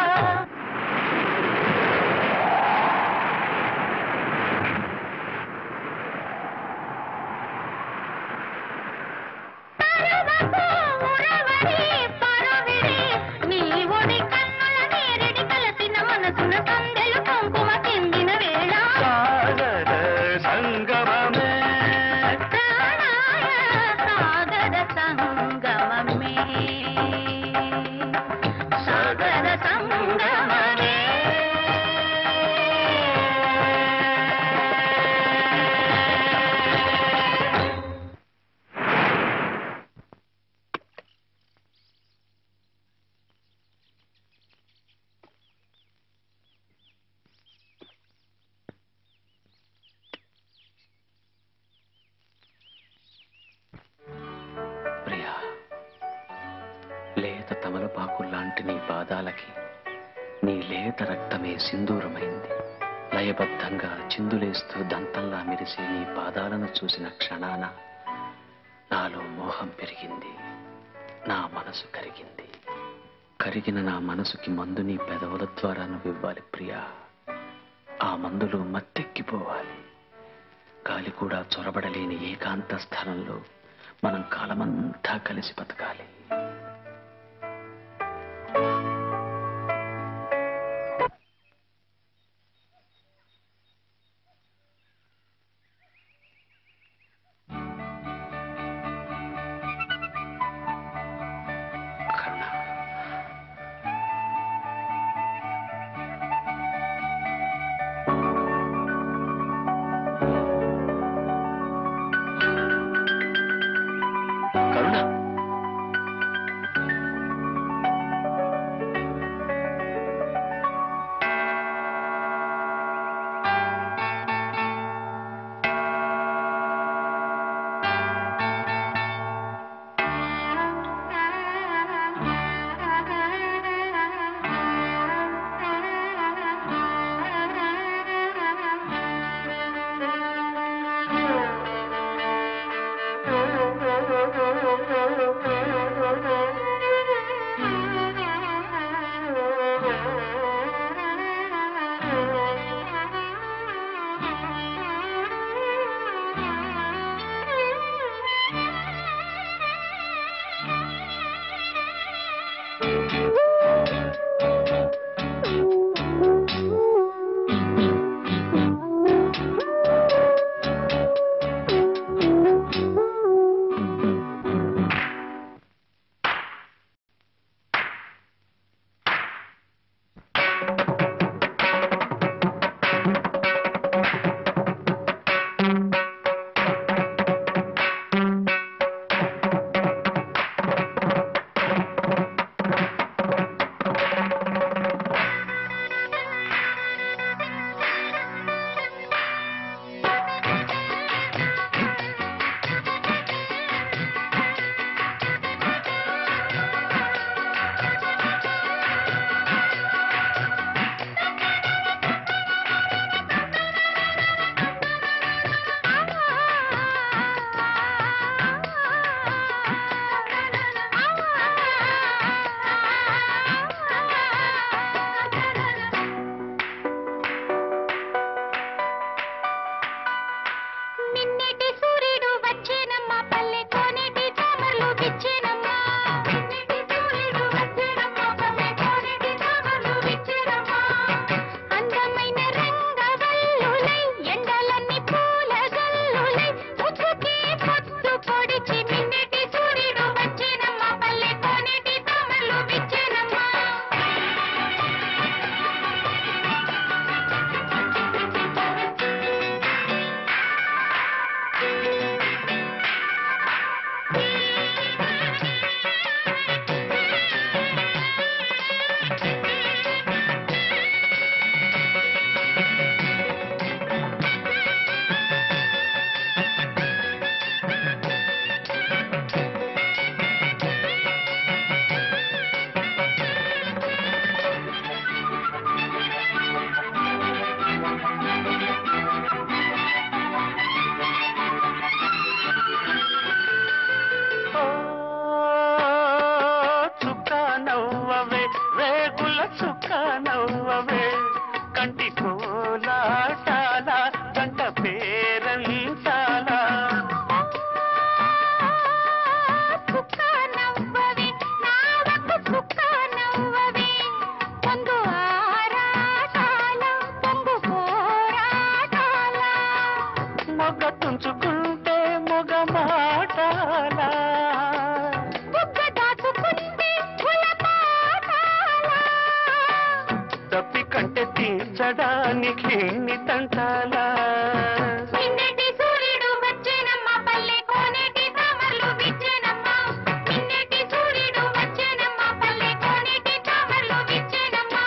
నీ ఒడి కన్నుల నేరడి కలసిన మనసున సందెలు కుంకుమ చెందిన వేళ సాగర సంగమమే ప్రాణాయ సాగర సంగమమే తమలపాకుల్లాంటి నీ పాదాలకి నీ లేత రక్తమే సింధూరమైంది లయబద్ధంగా చిందులేస్తూ దంతంలా మెరిసే నీ పాదాలను చూసిన క్షణాన నాలో మోహం పెరిగింది నా మనసు కరిగింది కరిగిన నా మనసుకి మందు నీ పెదవుల ద్వారా నువ్వు ఇవ్వాలి ప్రియా ఆ మందులో మత్తెక్కిపోవాలి గాలి కూడా చొరబడలేని ఏకాంత స్థలంలో మనం కాలమంతా కలిసి బతకాలి కరుణ కరుణ నిన్నటి సూర్యుడు వచ్చేనమ్మా పల్లె కోనేటి తామరలు విచ్చేనమ్మా నిన్నటి సూర్యుడు వచ్చేనమ్మా పల్లె కోనేటి తామరలు విచ్చేనమ్మా అందమైన రంగవల్లులై ఎండలన్నీ పూల గల్లులై ముసుకే పొద్దు పొడిచి నిన్నటి సూర్యుడు వచ్చేనమ్మా పల్లె కోనేటి తామరలు విచ్చేనమ్మా చుక్క నవ్వవే రేగుల చుక్క నవ్వవే కంటి కోలాటాల గంట పేరంటాల కుక్క నవ్వవే నావకు కుక్క నవ్వవే పొంగు ఆరాటాల పొంగు పోరాటాల మొగ తుంచుకుంటే మొగ మాటాల బుగ్గ దాచుకుంటే గులపాటాల తప్పి కంటే తీర్చడానికి ఎన్ని తంటాల నిన్నటి సూర్యుడు వచ్చేనమ్మా పల్లె కోనేటి తామరలు విచ్చేనమ్మా నిన్నటి సూర్యుడు వచ్చేనమ్మా పల్లె కోనేటి తామరలు విచ్చేనమ్మా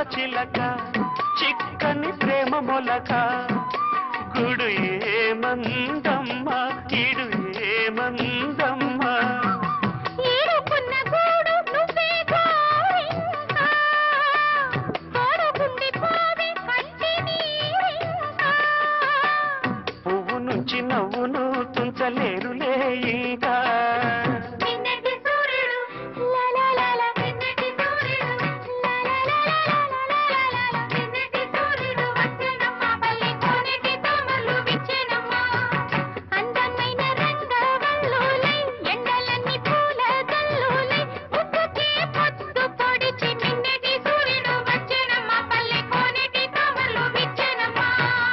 చిలక చిక్కని ప్రేమ మొలక గుడు ఏమందమ్మ ఇడు ఏమందమ్మ ఏరుకున్న గూడు నువ్వే గోరింకా గోడుగుండి పోవే కంటి నీరింకా పువ్వు నుంచి నవ్వును తుంచలేరులే ఇంకా నిన్నటి సూర్యుడు లాలాలాల నిన్నటి సూర్యుడు లాలాలాలాలాలాలాల నిన్నటి సూర్యుడు వచ్చెనమ్మా పల్లి కోనటి తామరలు విచ్చెనమ్మా అందమైన రంగవల్లులై ఎండలన్నీ పూల గల్లులై ముక్కుకే పొద్దు పొడిచి నిన్నటి సూర్యుడు వచ్చెనమ్మా పల్లి కోనటి తామరలు విచ్చెనమ్మా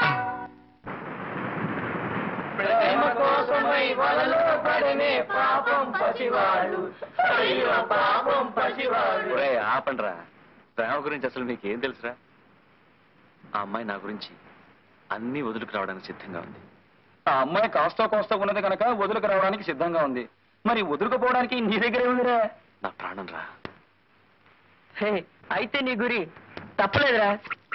ప్రేమ కోసమై వలలో పడనే పాపం పసివాడు అయ్యో పాపం పసివాడు ఒరే ఆపండ్రా ప్రేమ గురించి అసలు మీకేం తెలుసురా ఆ అమ్మాయి నా గురించి అన్ని వదులుకు రావడానికి సిద్ధంగా ఉంది ఆ అమ్మాయి కాస్త కోస్తా ఉన్నది కనుక వదులుకు రావడానికి సిద్ధంగా ఉంది మరి వదులుకుపోవడానికి నీ దగ్గరే ఉందిరా నా ప్రాణం రా హే అయితే నీ గురి తప్పలేదురా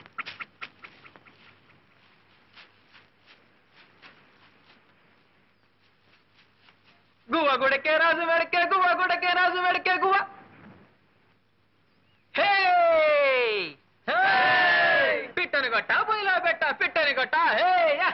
గువ్వ గుడకే రాజు వెడకే గువ్వ గుడకే రాజు వెడకే గువ్వ హే హే! పిట్టని కొట్ట పొయ్యిలో పెట్ట పిట్టని కొట్ట హే యా!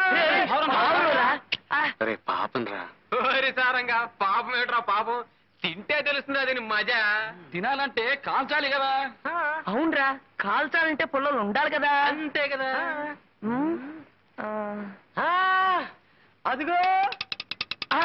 అరే పాపం రా ఓరి సారంగా పాపం ఏట్రా పాపం తింటే తెలుస్తుంది అది మజా తినాలంటే కాల్చాలి కదా అవునరా కాల్చాలంటే పుల్లలు ఉండాలి కదా అంతే కదా ఉమ్, ఆ, ఆ, అదిగో ఆ,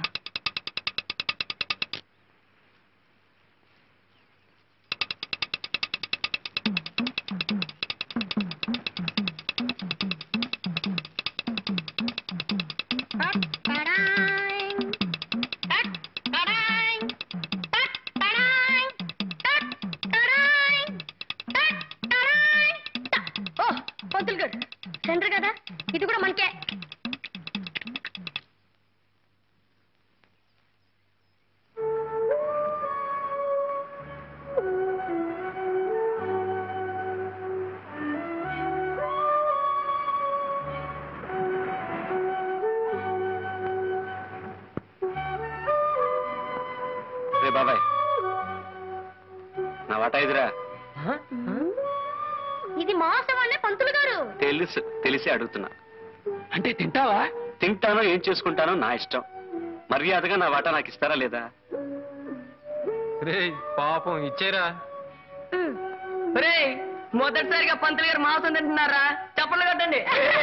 ఓ పంతులు గారు సెంటర్ కదా ఇది కూడా మనకే రే బాబాయ్ నా వాటా ఇదిరా ఇది మోసం అనే పంతులు గారు తెలుసు తెలిసి అడుగుతున్నా అంటే తింటావా తింటానో ఏం చేసుకుంటానో నా ఇష్టం మర్యాదగా నా వాటా నాకు ఇస్తారా లేదా రే పాపం ఇచ్చేరా ఒరేయ్ మొదటిసారిగా పంతులు గారు మాంసం తింటున్నారా చప్పలు కట్టండి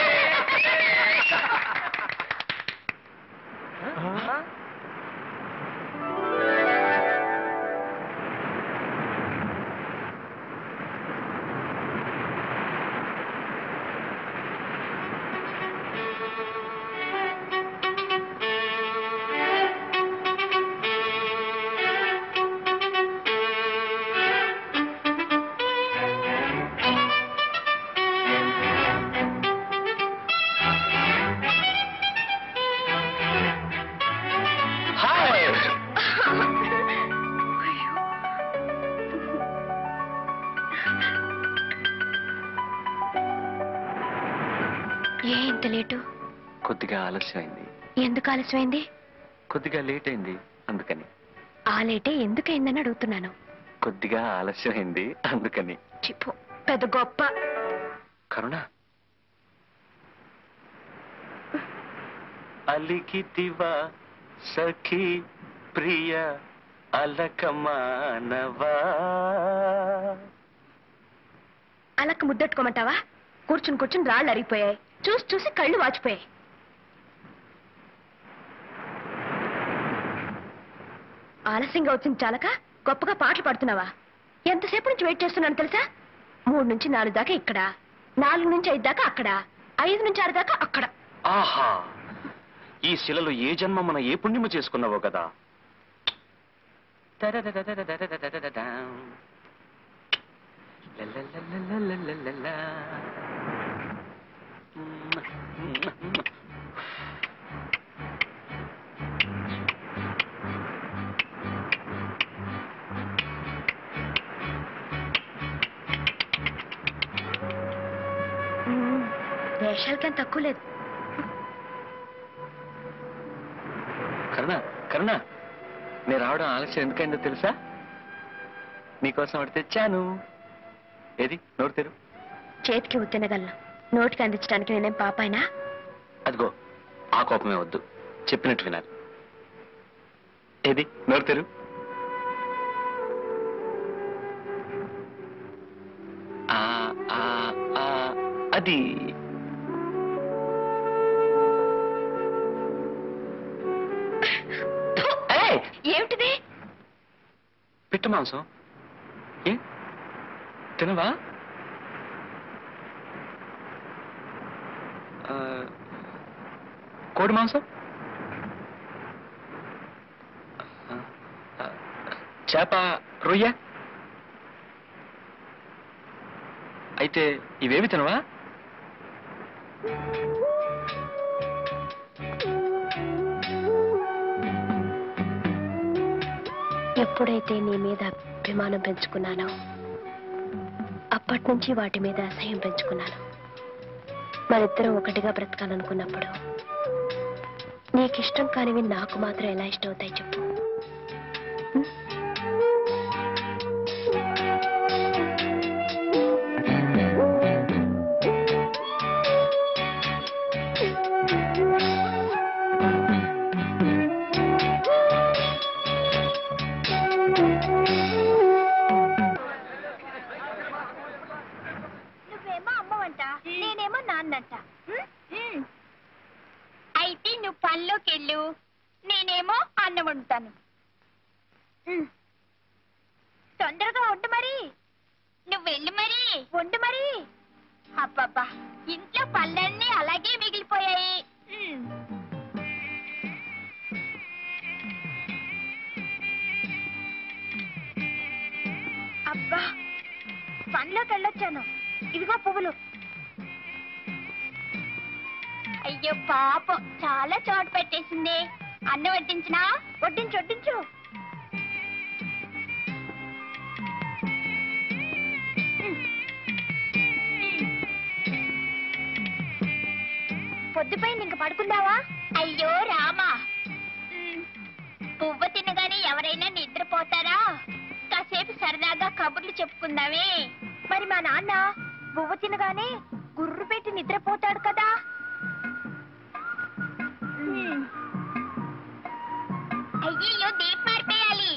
ఏ ఇంత లేటు కొద్దిగా ఆలస్యమైంది ఎందుకు ఆలస్యమైంది కొద్దిగా లేట్ అయింది అందుకని ఆ లేటే ఎందుకైందని అడుగుతున్నాను కొద్దిగా ఆలస్యమైంది అందుకని చిప్పు పెద్ద గొప్ప కరుణ అలికితివా సఖి ప్రియ అలకమానవా అలక్క ముద్దెట్టుకోమంటావా కూర్చుని కూర్చుని రాళ్ళు అరిగిపోయాయి చూసి చూసి కళ్ళు వాచిపోయాయి ఆలస్యంగా వచ్చింది చాలక గొప్పగా పాటలు పాడుతున్నావా ఎంతసేపు నుంచి వెయిట్ చేస్తున్నాను తెలుసా మూడు నుంచి నాలుగు దాకా ఇక్కడ నాలుగు నుంచి ఐదు దాకా అక్కడ ఐదు నుంచి ఆరు దాకా అక్కడ ఆహా ఈ శిలలో ఏ జన్మ మన ఏ పుణ్యము చేసుకున్నావో కదా లలలలలలలలలా. వేషాలకేం తక్కువ లేదు కరుణ కరుణ నేను రావడం ఆలస్యం ఎందుకైందో తెలుసా నీకోసం ఒకటి తెచ్చాను ఏది నోరు తెరు చేతికి ఉత్తినగలను నోటికి అందించడానికి నేనేం పాపాయినా అదిగో ఆ కోపమే వద్దు చెప్పినట్టు వినాలి ఏది నోరు తెరు ఆ, ఆ, ఆ, అది ఏయ్, ఏమిటిది పిట్ట మాంసం ఏ తినవా ఆ, కోడి మాంసం ఆ, ఆ, చేప రొయ్య అయితే ఇవేవి తినవా ఎప్పుడైతే నీ మీద అభిమానం పెంచుకున్నానో అప్పటి నుంచి వాటి మీద అసహ్యం పెంచుకున్నాను మరిద్దరం ఒకటిగా బ్రతకాలనుకున్నప్పుడు నీకిష్టం కానివి నాకు మాత్రం ఎలా ఇష్టం అవుతాయి చెప్పు నువ్వేమో అమ్మవంట నేనేమో నాన్నంట అయితే నువ్వు పనిలోకి వెళ్ళు నేనేమో అన్నం వండుతాను ఉమ్. తొందరగా వండు మరి నువ్వు వెళ్ళు మరి వండు మరి అబ్బబ్బా ఇంట్లో పళ్ళన్నీ అలాగే మిగిలిపోయాయి ఉమ్. అబ్బా పనిలోకి వెళ్ళొచ్చాను ఇదిగో పువ్వులు అయ్యో పాపం చాలా చోటు పెట్టేసింది అన్న వడ్డించినా వడ్డించు వడ్డించు పొద్దుపైన ఇంక పడుకుందావా అయ్యో రామా ఉమ్, పువ్వు తినగానే ఎవరైనా నిద్రపోతారా కాసేపు సరదాగా కబుర్లు చెప్పుకుందామే మరి మా నాన్న పువ్వు తినగానే గుర్రు పెట్టి నిద్రపోతాడు కదా ఉమ్. అయ్యయ్యో దీప్ మారిపోయాలి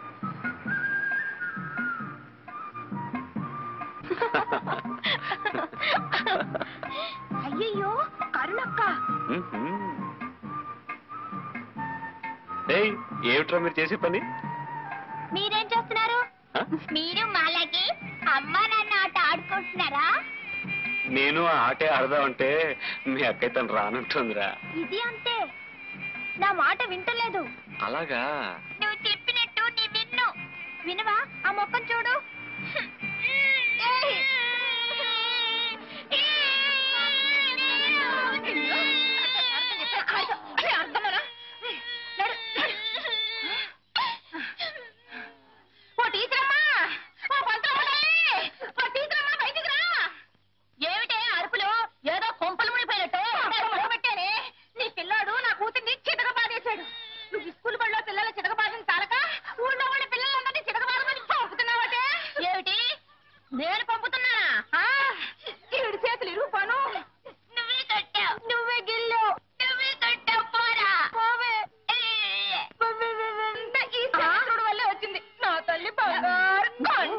అయ్యయ్యో కరుణక్క ఏయ్ ఏమిట్రా మీరు చేసే పని మీరేం చేస్తున్నారు ఆ? మీరు మాలాగే అమ్మా నాన్న ఆట ఆడుకుంటున్నారా నేను ఆ ఆటే ఆడదామంటే మీ అక్కయ్య తను రానంటుందిరా ఇది అంతే నా మాట వింటలేదు అలాగా నువ్వు చెప్పినట్టు నీ విన్ను వినవా ఆ మొక్కను చూడు ఓ టీచరమ్మా ఓ పంతులమ్మ తల్లి! ఓ టీచరమ్మా బయటికి రా ఏమిటే అరుపులు ఏదో కొంపలు మునిపోయినట్టు పెట్టానే నీ పిల్లాడు నా కూతుర్ని చితక బాధేశాడు నువ్వు స్కూల్ బడిలో పిల్లల చితక బాధని తాలక ఊళ్ళో వాళ్ళ పిల్లలందరినీ చితక బాధమని పంపుతున్నావటే ఏమిటి నేను పంపుతున్నానా ఆ? ఈడు చేతులు ఇరుగుపాను నువ్వే కట్టావు నువ్వే గిల్లావు నువ్వే కట్టావు పోరా పోవే అంతా ఈ శాస్త్రుడు వల్లే వచ్చింది నా తల్లి బంగారు కొండ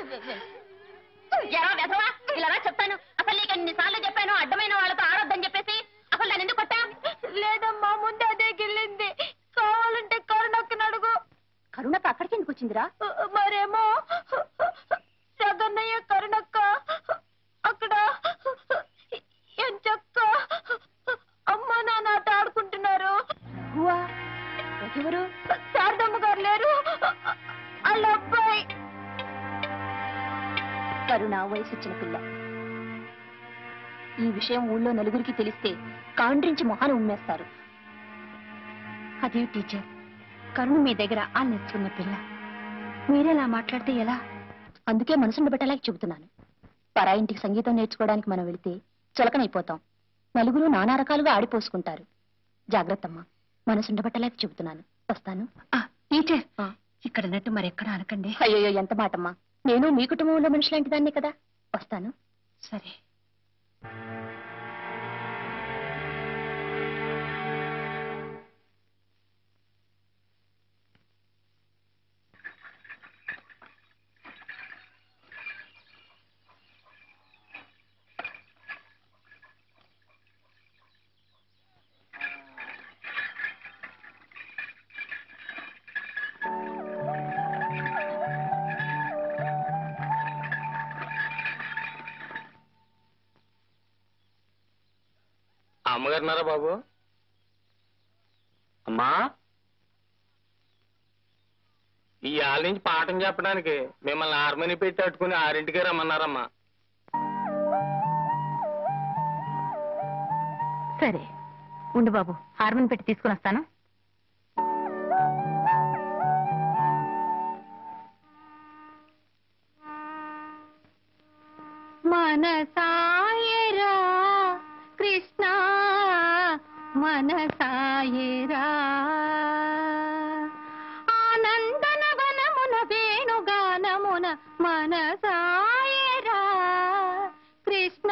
ఎరా వెధవా ఇలా రా చెప్తాను అసలు నీకు ఎన్నిసార్లు చెప్పాను అడ్డమైన వాళ్ళతో ఆడొద్దని చెప్పేసి అసలు దాన్ని ఎందుకు కొట్టా లేదమ్మా ముందు అదే గిల్లింది కావాలంటే కరుణక్కని అడుగు కరుణక్క అక్కడికి ఎందుకు వచ్చిందిరా మరేమో జగన్నయ్య కరుణక్క అక్కడ ఎంచక్క అమ్మ నాన్న ఆట ఆడుకుంటున్నారు ఎవరు శారదమ్మ గారు లేరు వాళ్ళ అబ్బాయి కరుణ వయసు వచ్చిన పిల్ల ఈ విషయం ఊళ్ళో నలుగురికి తెలిస్తే కాండ్రించి మొహాన్ని ఉమ్మేస్తారు అది టీచర్ కరుణ మీ దగ్గర ఆ నేర్చుకున్న పిల్ల మీరేలా మాట్లాడితే ఎలా అందుకే మనసును పెట్టలేక చెబుతున్నాను పరాయింటికి సంగీతం నేర్చుకోవడానికి మనం వెళితే చులకనైపోతాం నలుగురు నానా రకాలుగా ఆడిపోసుకుంటారు జాగ్రత్తమ్మా మనసుండబట్టలేక చెబుతున్నాను వస్తాను టీచర్ ఇక్కడ అన్నట్టు మరెక్కడ అనకండి అయ్యో ఎంత మాటమ్మా నేను మీ కుటుంబంలో మనిషి లాంటి దాన్ని కదా వస్తాను సరే అమ్మగారున్నారా బాబు అమ్మా ఈ ఆళ్ళ నుంచి పాఠం చెప్పడానికి మిమ్మల్ని ఆర్మని పెట్టి అట్టుకుని ఆరింటికే రమ్మన్నారమ్మా సరే ఉండు బాబు హార్మోన్ పెట్టి తీసుకుని వస్తాను మనసాయరా కృష్ణ మనసాయరా ఆనందన వనమున వేణుగానమున మనసాయరా కృష్ణ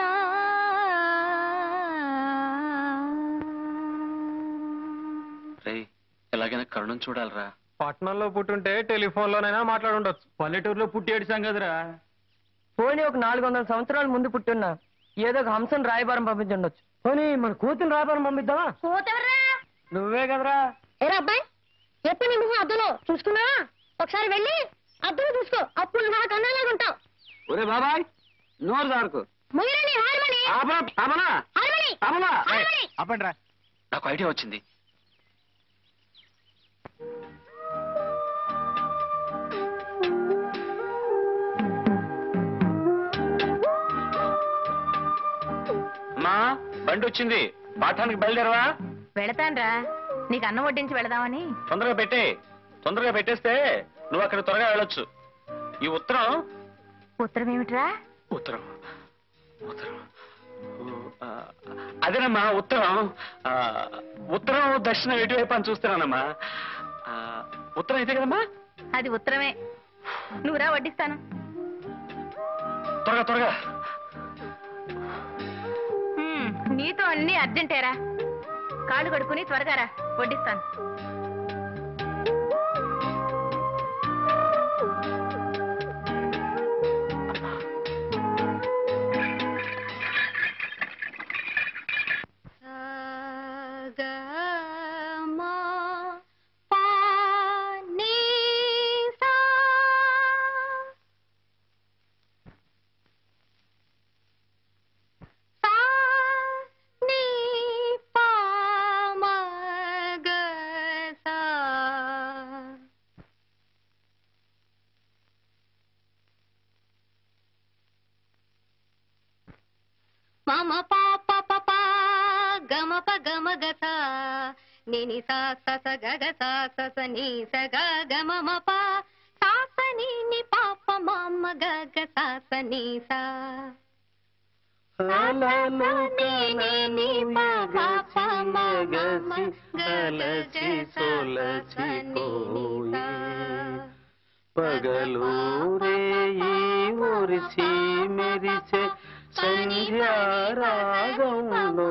రే ఎలాగైనా కరుణం చూడాలరా పట్నంలో పుట్టుంటే టెలిఫోన్ లోనైనా మాట్లాడుండొచ్చు పల్లెటూరులో పుట్టి ఏడిసాం కదరా పోనీ ఒక నాలుగు వందల సంవత్సరాల ముందు పుట్టున్నా ఏదో ఒక హంసను రాయబారం పంపించుండొచ్చు పోనీ మన కూతురు రాయబారం పంపిద్దామా పోతెవర్రా నువ్వే కదరా ఏరా అబ్బాయి ఎప్పుడు నీ మొహం అద్దంలో చూసుకున్నావా ఒకసారి వెళ్ళి అద్దం చూసుకో అప్పుడు నాకు అన్నలాగా ఉంటావు ఒరే బాబాయ్ నోరు దారుకు మొయ్యరని హార్మని ఆపనా హార్మని ఆపనా హార్మని ఆపండి నాకు ఐడియా వచ్చింది అమ్మా బండి వచ్చింది పాఠానికి బయలుదేరవా వెళతాన్రా నీకు అన్నం వడ్డించి వెళదామని తొందరగా పెట్టే తొందరగా పెట్టేస్తే నువ్వు అక్కడ త్వరగా వెళ్ళొచ్చు ఈ ఉత్తరం ఉత్తరం ఏమిట్రా ఉత్తరం ఉత్తరం ఓ, ఆ, అదేనమ్మా ఉత్తరం ఆ, ఉత్తరం దక్షిణం ఎటువైపు అని చూస్తున్నానమ్మా ఆ, ఉత్తరం అయితే కదమ్మా అది ఉత్తరమే నువ్వురా వడ్డిస్తాను త్వరగా త్వరగా హ్మ్, నీతో అన్ని అర్జెంటేరా కాళ్ళు కడుక్కుని త్వరగా రా వడ్డిస్తాను గమా పా నీ సా సా నీ పా మా గ సా మమ పాప పప గమ ప గమ గస నిని సా స స గ గ సా స స ని స గ గ మ మ ప సా స ని ని పాప మమ గ గ సా స ని సా పగలు రేయి మురిసి మెరిసే సంధ్యారాగంలో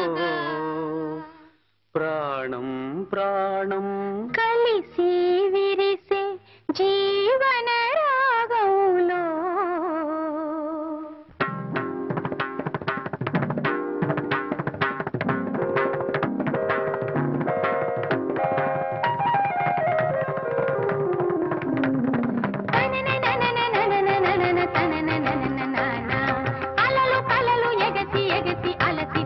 ప్రాణం ప్రాణం కలిసి విరిసే జీవన రాగంలో అలలు కలలు ఎగసి ఎగసి అలసి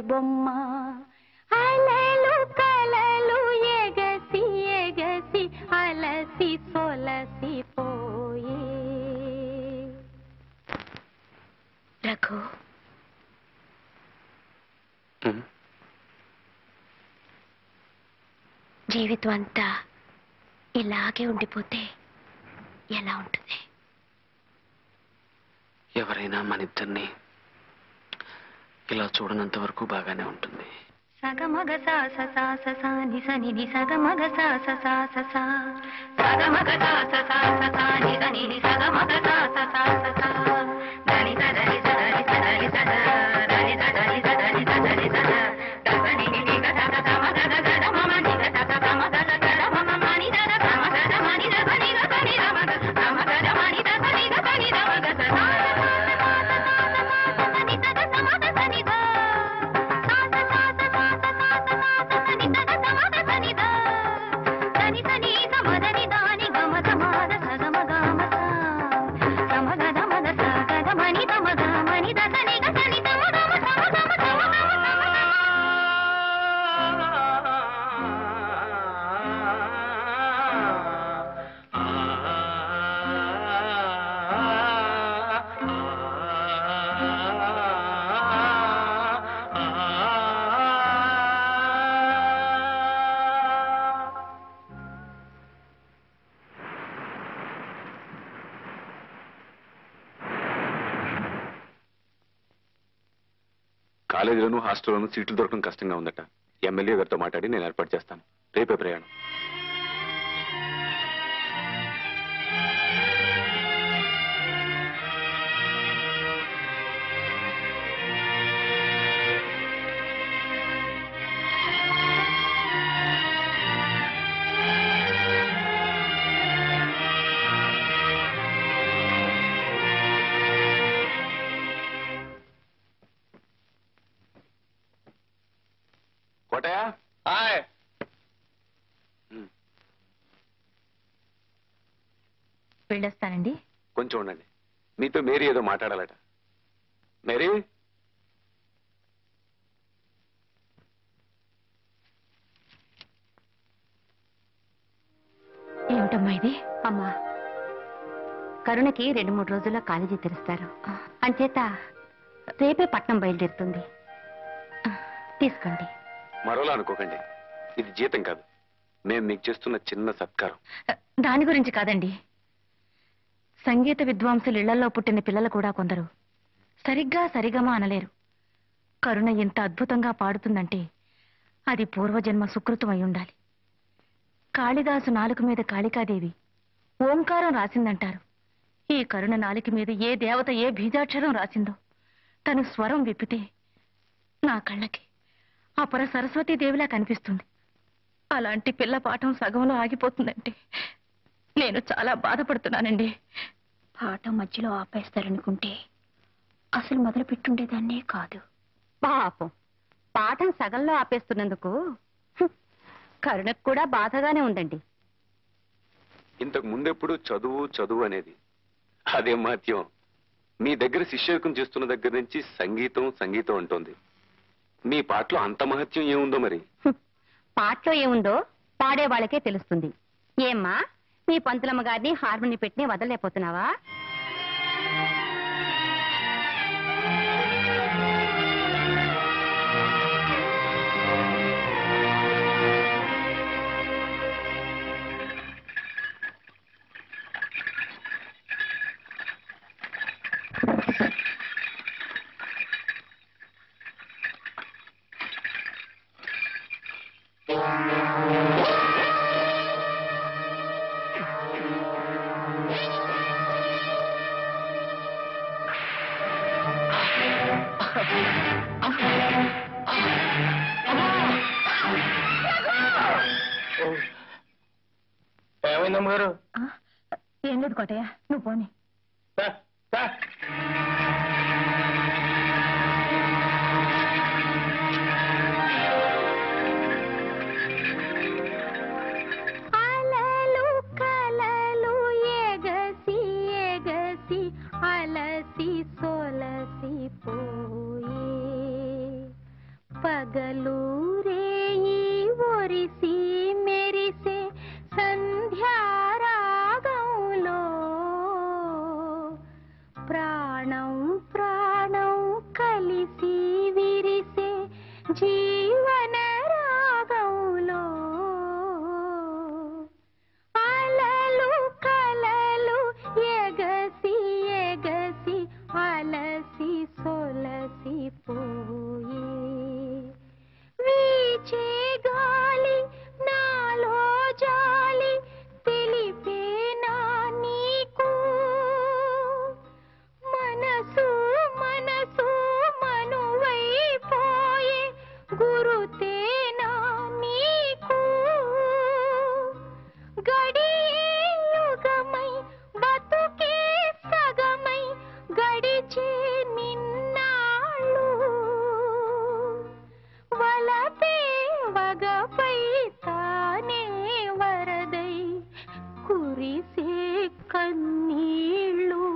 బొమ్మ అలలు కలలు ఎగసి ఎగసి అలసి సొలసి పోయే రఘు ఉమ్, జీవితం అంతా ఇలాగే ఉండిపోతే ఎలా ఉంటుంది ఎవరైనా మన ఇద్దరిని ఇలా చూడనంత వరకు బాగానే ఉంటుంది సగమగ సా స సా స సా ని స ని ని సగమగ సా స సా స సా సగమగ సా స సా స సా ని స ని ని సగమగ సా స సా స సా దని స దని స దని స దని స ద దని స దని స దని స దని స ద ద స ని ని ని గ స స స మ గ గ గ డ మ మ ని గ స స స మ గ గ గ డ మ మ మ ని ద ద స మ గ డ మ ని ద స ని గ స ని ద మ గ స మ గ డ మ ని ద స ని గ స ని ద మ గ స సా స సా స సా స సా స సా స స ని ద ద స మ ద స ని ద సా స సా స సా స సా స సా స స ని ద ద స మ ద స ని ద స ని స ని స మ ద ని ద ని గ మ ద మ ద స గ మ గ మ స స మ గ ద మ ద స గ ద మ ని ద మ గ మ ని ద స ని గ స ని ద మ గ మ స మ గ మ స మ గ మ స మ గ కాలేజీలోను హాస్టల్లోనూ సీట్లు దొరకడం కష్టంగా ఉందట ఎమ్మెల్యే గారితో మాట్లాడి నేను ఏర్పాటు చేస్తాను రేపే ప్రయాణం కోటయ్య హాయ్ వెళ్ళొస్తానండి కొంచెం ఉండండి మీతో మేరీ ఏదో మాట్లాడాలట మేరీ ఏమిటమ్మా ఇది అమ్మా కరుణకి రెండు మూడు రోజుల్లో కాలేజీ తెరుస్తారు అంచేత రేపే పట్నం బయలుదేరుతుంది తీసుకోండి మరోలా అనుకోకండి ఇది జీతం కాదు మేము మీకు చేస్తున్న చిన్న సత్కారం దాని గురించి కాదండి సంగీత విద్వాంసులు ఇళ్లలో పుట్టిన పిల్లలు కూడా కొందరు సరిగ్గా సరిగమా అనలేరు కరుణ ఇంత అద్భుతంగా పాడుతుందంటే అది పూర్వజన్మ సుకృతం అయి ఉండాలి కాళిదాసు నాలుక మీద కాళికాదేవి ఓంకారం రాసిందంటారు ఈ కరుణ నాలుక మీద ఏ దేవత ఏ బీజాక్షరం రాసిందో తను స్వరం విప్పితే నా కళ్ళకి అపర సరస్వతీదేవిలా కనిపిస్తుంది అలాంటి పిల్ల పాఠం సగంలో ఆగిపోతుందంటే నేను చాలా బాధపడుతున్నానండి పాఠం మధ్యలో ఆపేస్తారనుకుంటే అసలు మొదలు పెట్టుండేదాన్నే కాదు పాపం పాఠం సగంలో ఆపేస్తున్నందుకు హ్మ్, కరుణకు కూడా బాధగానే ఉందండి ఇంతకు ముందెప్పుడు చదువు చదువు అనేది అదే మహత్యం మీ దగ్గర శిష్యకం చేస్తున్న దగ్గర నుంచి సంగీతం సంగీతం అంటోంది మీ పాటలో అంత మహత్యం ఏముందో మరి హ్మ్, పాటలో ఏముందో పాడే వాళ్ళకే తెలుస్తుంది ఏమ్మా మీ పంతులమ్మ గారిని హార్మోని పెట్టి వదలలేకపోతున్నావా ఏమైందమ్మ గారు ఏం లేదు కోటయ్య నువ్వు పోనీ అలలు కలలు ఎగసి ఎగసి అలసి సొలసి పోయే పగలూరేయి ఒరిసి మెరిసే సంధ్యారాగంలో ప్రాణం ప్రాణం కలిసి విరిసే జీవన రాగంలో అలలు కలలు ఎగసి ఎగసి అలసి సొలసి పోయే వీచే గాలి నాలో జాలి తెలిపేనా నీకు మనసు మనసు మనువైపోయే గురుతేనా నీకు గడియుగమై బతుకే సగమై గడిచే నిన్నాళ్ళు వలపే వగపై తానే వరదై కురిసే కన్నీళ్ళు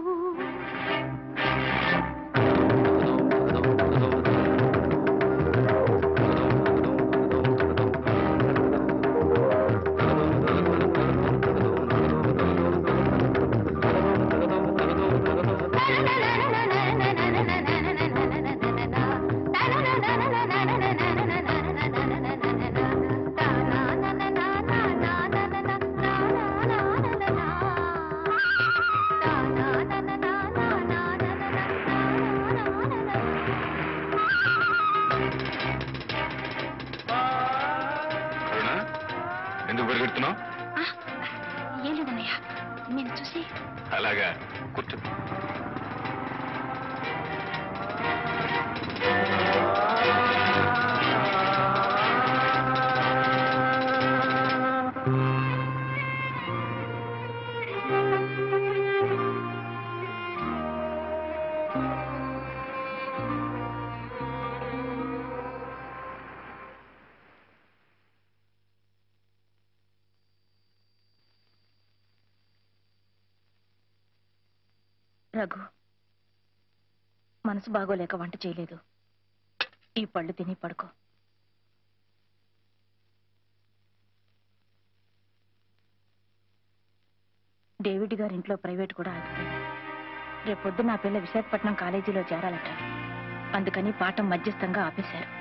అరుణా, ఎందుకు పరిగెడుతున్నావు ఏం లేదన్నయ్య నేను చూసి అలాగా కూర్చో రఘు మనసు బాగోలేక వంట చేయలేదు ఈ పళ్ళు తిని పడుకో డేవిడ్ గారి ఇంట్లో ప్రైవేట్ కూడా ఆగిపోయింది రేపొద్దు నా పిల్ల విశాఖపట్నం కాలేజీలో చేరాలట అందుకని పాఠం మధ్యస్థంగా ఆపేశారు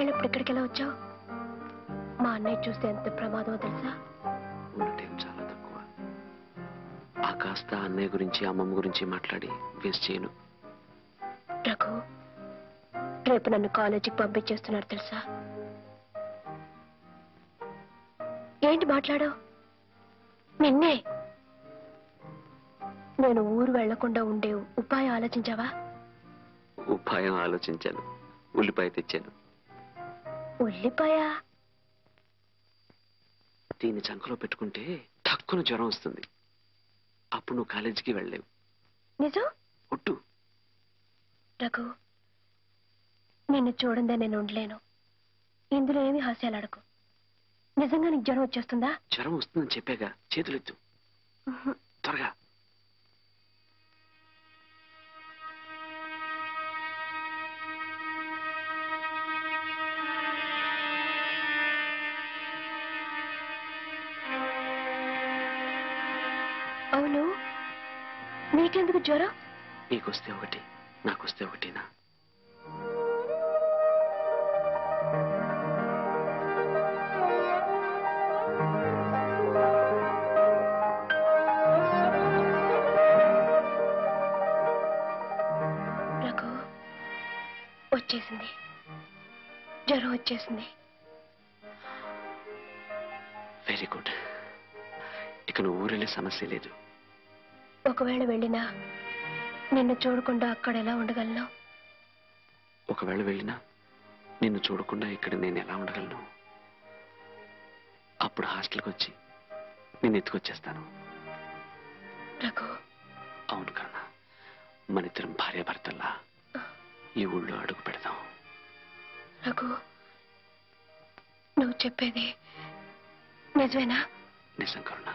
వెళ్ళినప్పుడు ఇక్కడికి ఎలా వచ్చావు మా అన్నయ్య చూస్తే ఎంత ప్రమాదమో తెలుసా ఉన్న టైం చాలా తక్కువ ఆ కాస్త అన్నయ్య గురించి అమ్మమ్మ గురించి మాట్లాడి వేస్ట్ చేయను రఘు రేపు నన్ను కాలేజీకి పంపించేస్తున్నారు తెలుసా ఏంటి మాట్లాడావు నిన్నే నేను ఊరు వెళ్లకుండా ఉండే ఉపాయం ఆలోచించావా ఉపాయం ఆలోచించాను ఉల్లిపాయ తెచ్చాను ఉల్లిపాయ దీన్ని చంకలో పెట్టుకుంటే తక్కువ జ్వరం వస్తుంది అప్పుడు నువ్వు కాలేజీకి వెళ్ళలేవు నిజం ఒట్టు రఘు నిన్ను చూడందే నేను ఉండలేను ఇందులో ఏమి హాస్యాలు అడకు నిజంగా నీకు జ్వరం వచ్చేస్తుందా జ్వరం వస్తుందని చెప్పాగా చేతులెత్తు త్వరగా అవును నీకెందుకు జ్వరం నీకొస్తే ఒకటి నాకొస్తే ఒకటినా రఘు వచ్చేసింది జ్వరం వచ్చేసింది వెరీ గుడ్ ఇక నువ్వు ఊరెళ్ళే సమస్య లేదు ఒకవేళ వెళ్ళినా నిన్ను చూడకుండా అక్కడ ఎలా ఉండగలను ఒకవేళ వెళ్ళినా నిన్ను చూడకుండా ఇక్కడ నేను ఎలా ఉండగలను అప్పుడు హాస్టల్కి వచ్చి నేను ఎత్తుకొచ్చేస్తాను రఘు అవును కన్నా మన ఇద్దరం భార్యాభర్తల్లా ఈ ఊళ్ళో అడుగు పెడదాం రఘు నువ్వు చెప్పేది నిజమేనా నిజం కరుణ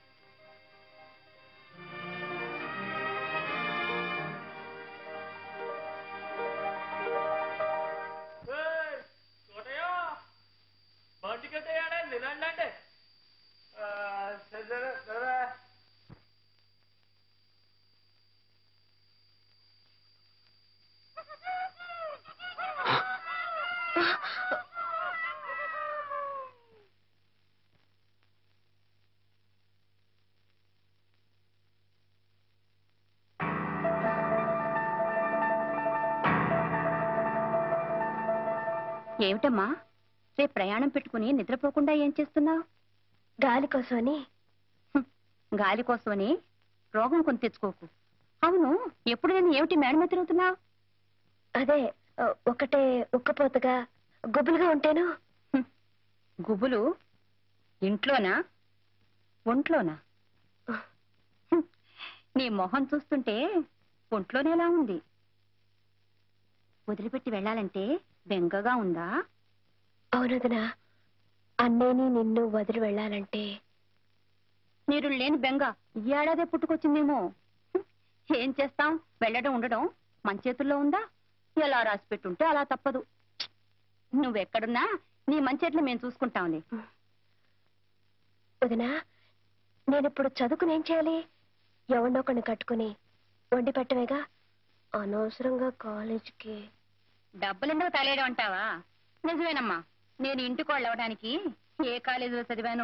ఏమిటమ్మా రేపు ప్రయాణం పెట్టుకుని నిద్రపోకుండా ఏం చేస్తున్నావు గాలి కోసమని గాలి కోసమని రోగం కొని తెచ్చుకోకు అవును ఎప్పుడు నేను ఏమిటి మేడ మీద తిరుగుతున్నావు అదే ఆ, ఒకటే ఉక్కపోతగా గుబులుగా ఉంటేను గుబులు ఇంట్లోనా ఒంట్లోనా హ్మ్. నీ మొహం చూస్తుంటే ఒంట్లోనే ఎలా ఉంది వదిలిపెట్టి వెళ్ళాలంటే బెంగగా ఉందా అవునదనా అన్నేని నిన్ను వదిలి వెళ్ళాలంటే మీరు లేని బెంగ ఈ ఏడాదే పుట్టుకొచ్చిందేమో హ్మ్. ఏం చేస్తాం వెళ్ళడం ఉండడం మన చేతుల్లో ఉందా ఎలా రాసి పెట్టుంటే అలా తప్పదు నువ్వెక్కడున్నా నీ మంచేట్లు మేము చూసుకుంటాంలే వదినా నేను ఇప్పుడు చదువుకుని ఏం చేయాలి ఎవరినో ఒకరిని కట్టుకుని వండి పెట్టవేగా అనవసరంగా కాలేజీకి డబ్బులెందుకు తలేయడం అంటావా నిజమేనమ్మా నేను ఇంటికి వాళ్ళు అవడానికి ఏ కాలేజీలో చదివాను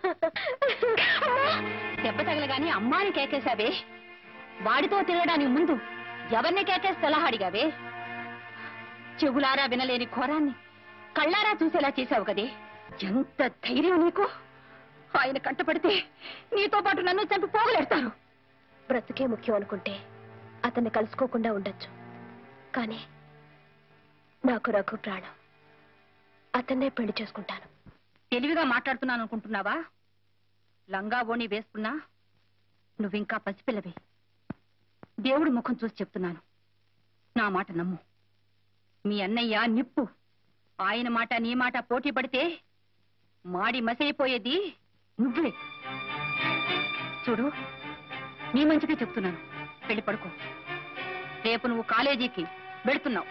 దెబ్బ తగలగాని అమ్మాని కేకేశావే వాడితో తిరగడానికి ముందు ఎవరిని కేకేసి సలహా అడిగావే చెవులారా వినలేని ఘోరాన్ని కళ్ళారా చూసేలా చేశావు కదే ఎంత ధైర్యం నీకు ఆయన కంటపడితే నీతో పాటు నన్ను చంపి పోగలెడతారు బ్రతుకే ముఖ్యం అనుకుంటే అతన్ని కలుసుకోకుండా ఉండొచ్చు కానీ నాకు రఘు ప్రాణం అతన్నే పెళ్లి చేసుకుంటాను తెలివిగా మాట్లాడుతున్నాను అనుకుంటున్నావా లంగా ఓణి వేసుకున్నా నువ్వింకా పసిపిల్లవే దేవుడి ముఖం చూసి చెప్తున్నాను నా మాట నమ్ము మీ అన్నయ్య నిప్పు ఆయన మాట నీ మాట పోటీ పడితే మాడి మసైపోయేది నువ్వే చూడు నీ మంచిగా చెప్తున్నాను వెళ్ళి పడుకో రేపు నువ్వు కాలేజీకి వెళుతున్నావు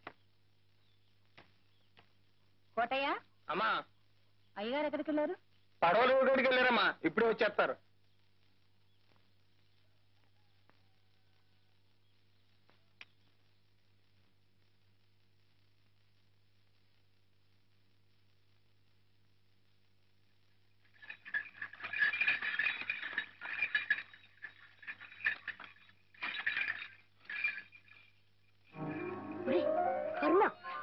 కోటయ్య అమ్మా అయ్యగారు ఎక్కడికి వెళ్ళారు పడవలు ఊరికి వెళ్ళారమ్మా ఇప్పుడే వచ్చేస్తారు కరుణ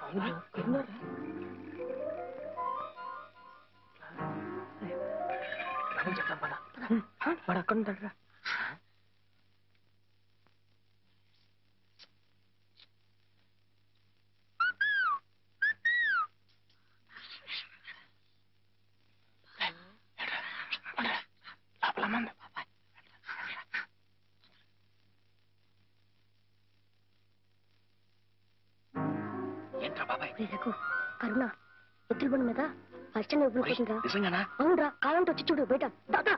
వాడు అక్కడ ఉంటాడు ఏంట్రా బాబాయ్ ఒరే రఘు కరుణ ఒత్తిడి బండి మీద అర్చన ఊపిరిపోతుందిరా నిజంగానా అవునరా కావాలంటే వచ్చి చూడు బయట దాదా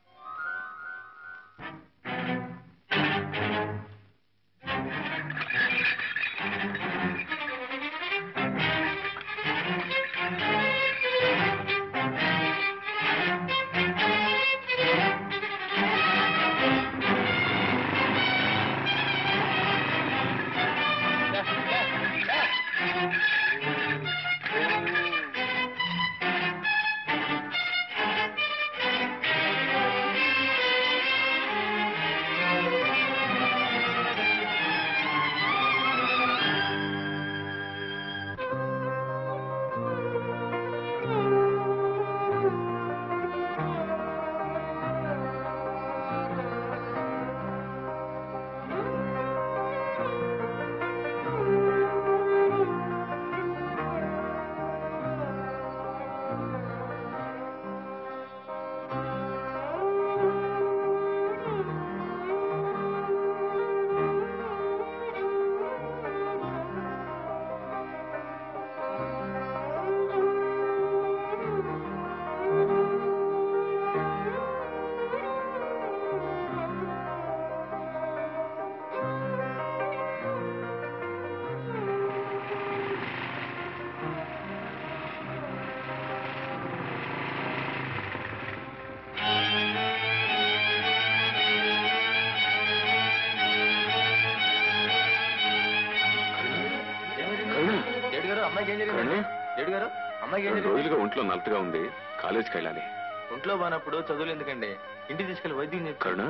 ఏడు గారు అమ్మాయికి ఏం జరిగింది ఏడు గారు అమ్మాయికి ఏం రెండు జరిగింది రోజులుగా ఒంట్లో నలతగా ఉంది కాలేజీకి వెళ్ళాలి ఒంట్లో బానప్పుడు చదువులు ఎందుకండి ఇంటికి తీసుకెళ్లి వైద్యం చేస్తారు కరుణ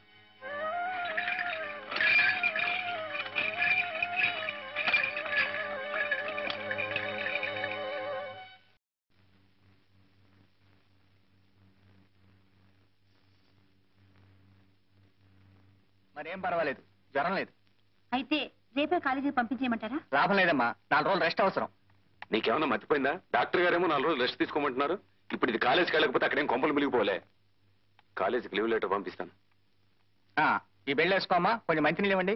మరేం పర్వాలేదు జ్వరం లేదు అయితే రేపే కాలేజీకి పంపించేయమంటారా లాభం లేదమ్మా నాలుగు రోజులు రెస్ట్ అవసరం నీకేమన్నా మర్చిపోయిందా డాక్టర్ గారేమో నాలుగు రోజులు రెస్ట్ తీసుకోమంటున్నారు ఇప్పుడు ఇది కాలేజీకి వెళ్ళకపోతే అక్కడేం కొంపలు మిలిగిపోలే కాలేజీకి లీవ్ లెటర్ పంపిస్తాను ఆ, ఈ బెల్ట్ వేసుకోమ్మా కొంచెం మంచినీళ్ళు ఇవ్వండి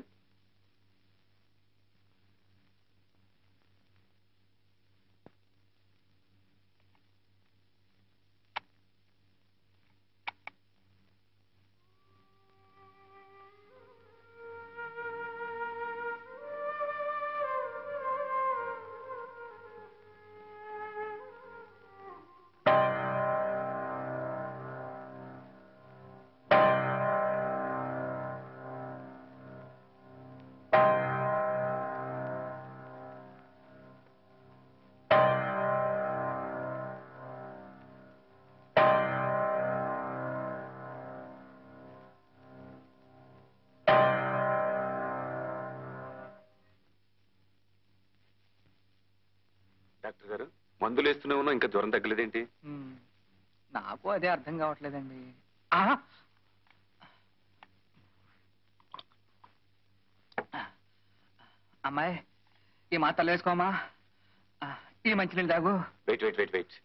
డాక్టర్ గారు మందులు వేస్తూనే ఉన్నా ఇంకా జ్వరం తగ్గలేదేంటి ఉమ్, నాకు అదే అర్థం కావట్లేదండి ఆహా! అమ్మాయి ఈ మాత్రలు వేసుకోమా ఆ, ఈ మంచినీళ్ళు తాగు వెయిట్ వెయిట్ వెయిట్ వెయిట్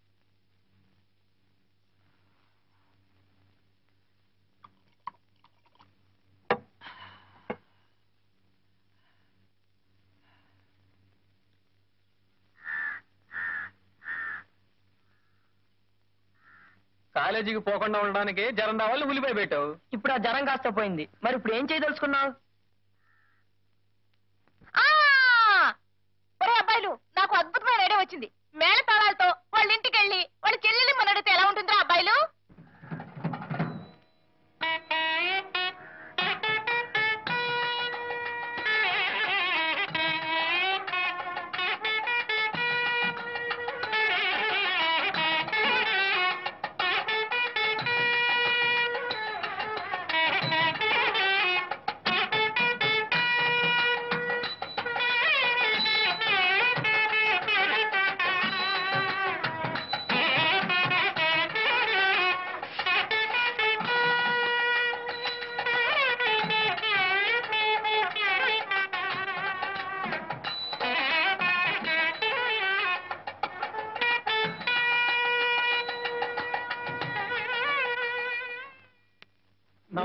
కాలేజీకి పోకుండా ఉండడానికి జరం రావాలి ఉల్లిపాయ పెట్టావు ఇప్పుడు ఆ జ్వరం కాస్త పోయింది మరి ఇప్పుడు ఏం చేయదలుచుకున్నావు ఆ! ఒరే అబ్బాయిలు నాకు అద్భుతమైన ఐడియా వచ్చింది మేళ తాళాలతో వాళ్ళ ఇంటికి వెళ్ళి వాళ్ళ చెల్లెల్ని మన అడిగితే ఎలా ఉంటుందో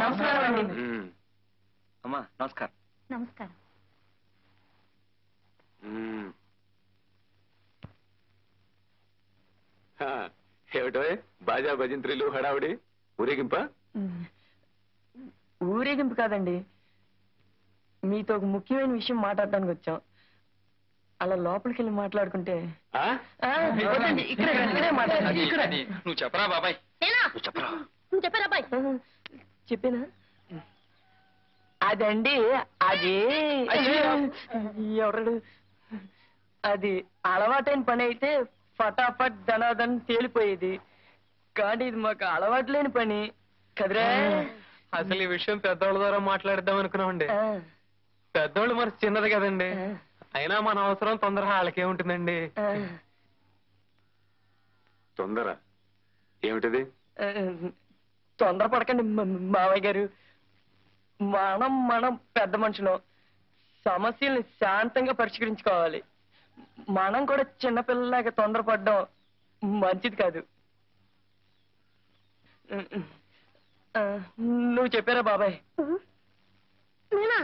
నమస్కారం అండి ఉమ్. అమ్మా నమస్కారం నమస్కారం ఉమ్. హా, ఏమిటో బాజా భజంత్రులు హడావుడి ఊరేగింప ఊరేగింపు కాదండి మీతో ఒక ముఖ్యమైన విషయం మాట్లాడడానికి వచ్చాం అలా లోపలికి వెళ్ళి మాట్లాడుకుంటే ఆ? ఆ, వద్దండి, ఇక్కడ ఇక్కడే మాట్లాడండి ఇక్కడ నువ్వు చెప్పరా బాబాయ్ నేనా చెప్పరా నువ్వు చెప్పారా అబ్బాయి చెప్పేనా అదండి అది ఎవరు అది అలవాటైన పని అయితే ఫటాఫట్ ధనాధన్ తేలిపోయేది కానీ ఇది మాకు అలవాటు లేని పని కదరా అసలు ఈ విషయం పెద్దోళ్ళ ద్వారా మాట్లాడిద్దాం అనుకున్నామండి ఆ, పెద్దోళ్ళు మరి చిన్నది కదండి ఆ, అయినా మన అవసరం తొందర వాళ్ళకే ఉంటుందండి ఆ, తొందర ఏమిటది ఆ, తొందరపడకండి మ- మావయ్య గారు మనం మనం పెద్ద మనుషులం సమస్యల్ని శాంతంగా పరిష్కరించుకోవాలి మనం కూడా చిన్నపిల్లలాగా తొందరపడడం మంచిది కాదు ఆ, నువ్వు చెప్పారా బాబాయ్ నేనా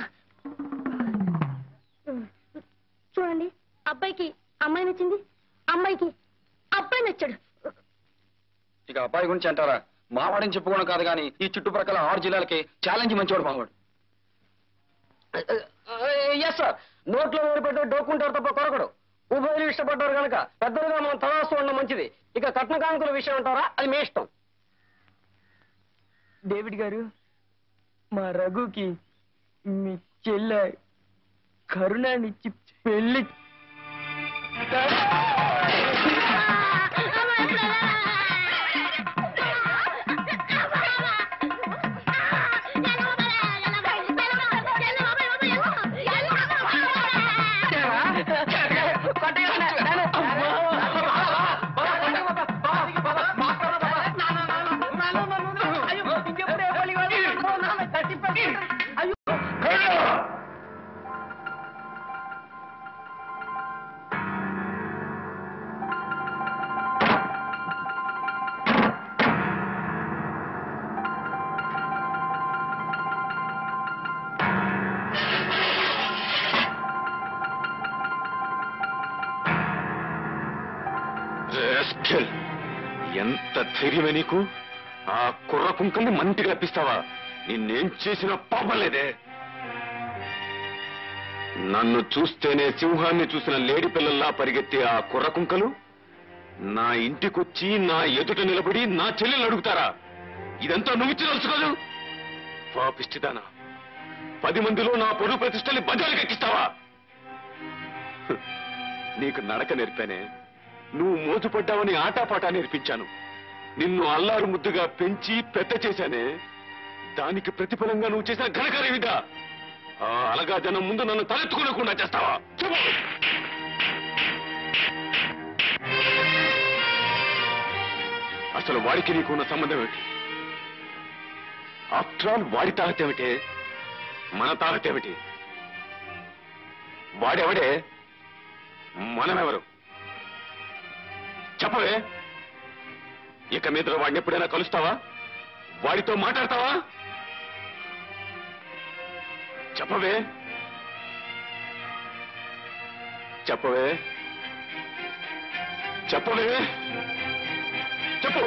చూడండి అబ్బాయికి అమ్మాయి నచ్చింది అమ్మాయికి అబ్బాయి నచ్చాడు ఇక అబ్బాయి గురించి అంటారా మావాడని చెప్పుకోవడం కాదు కానీ ఈ చుట్టుప్రక్కల ఆరు జిల్లాలకి ఛాలెంజ్ మంచివాడు మావాడు ఎస్ సార్ నోట్లో వేరు పెట్టే డోక్కుంటారు తప్ప కొరకడు ఉభయలు ఇష్టపడ్డారు కనుక పెద్దలుగా మనం తలాస్తూ ఉండడం మంచిది ఇక కట్న కానుకల విషయం అంటారా అది మీ ఇష్టం డేవిడ్ గారు మా రఘుకి మీ చెల్లె కరుణానిచ్చి పెళ్లి రాస్కెల్. ఎంత ధైర్యమే నీకు ఆ కుర్ర కుంకల్ని మంటిగా రప్పిస్తావా నిన్నేం చేసినా పాపలేదే నన్ను చూస్తేనే సింహాన్ని చూసిన లేడి పిల్లల్లా పరిగెత్తే ఆ కుర్ర కుంకలు నా ఇంటికొచ్చి నా ఎదుట నిలబడి నా చెల్లెలు అడుగుతారా ఇదంతా నువ్వు తెలుసుకోదు పాపిష్టిదానా పది మందిలో నా పొరుగు ప్రతిష్టని బజారుకి ఎక్కిస్తావా హ్, నీకు నడక నేర్పానే నువ్వు మోజుపడ్డావని ఆటాపాటా నేర్పించాను నిన్ను అల్లారు ముద్దుగా పెంచి పెద్ద చేశానే దానికి ప్రతిఫలంగా నువ్వు చేసిన ఘనకార్యమిదా ఆ అలగా జనం ముందు నన్ను తలెత్తుకోలేకుండా చేస్తావా చెప్పు అసలు వాడికి నీకు ఉన్న సంబంధం ఏమిటి ఆఫ్టర్ ఆల్ వాడి తాగత ఏమిటి మన తాగత ఏమిటి వాడెవడే మనమెవరు చెప్పవే ఇక మీద వాడిని ఎప్పుడైనా కలుస్తావా వాడితో మాట్లాడతావా చెప్పవే చెప్పవే చెప్పవే చెప్పు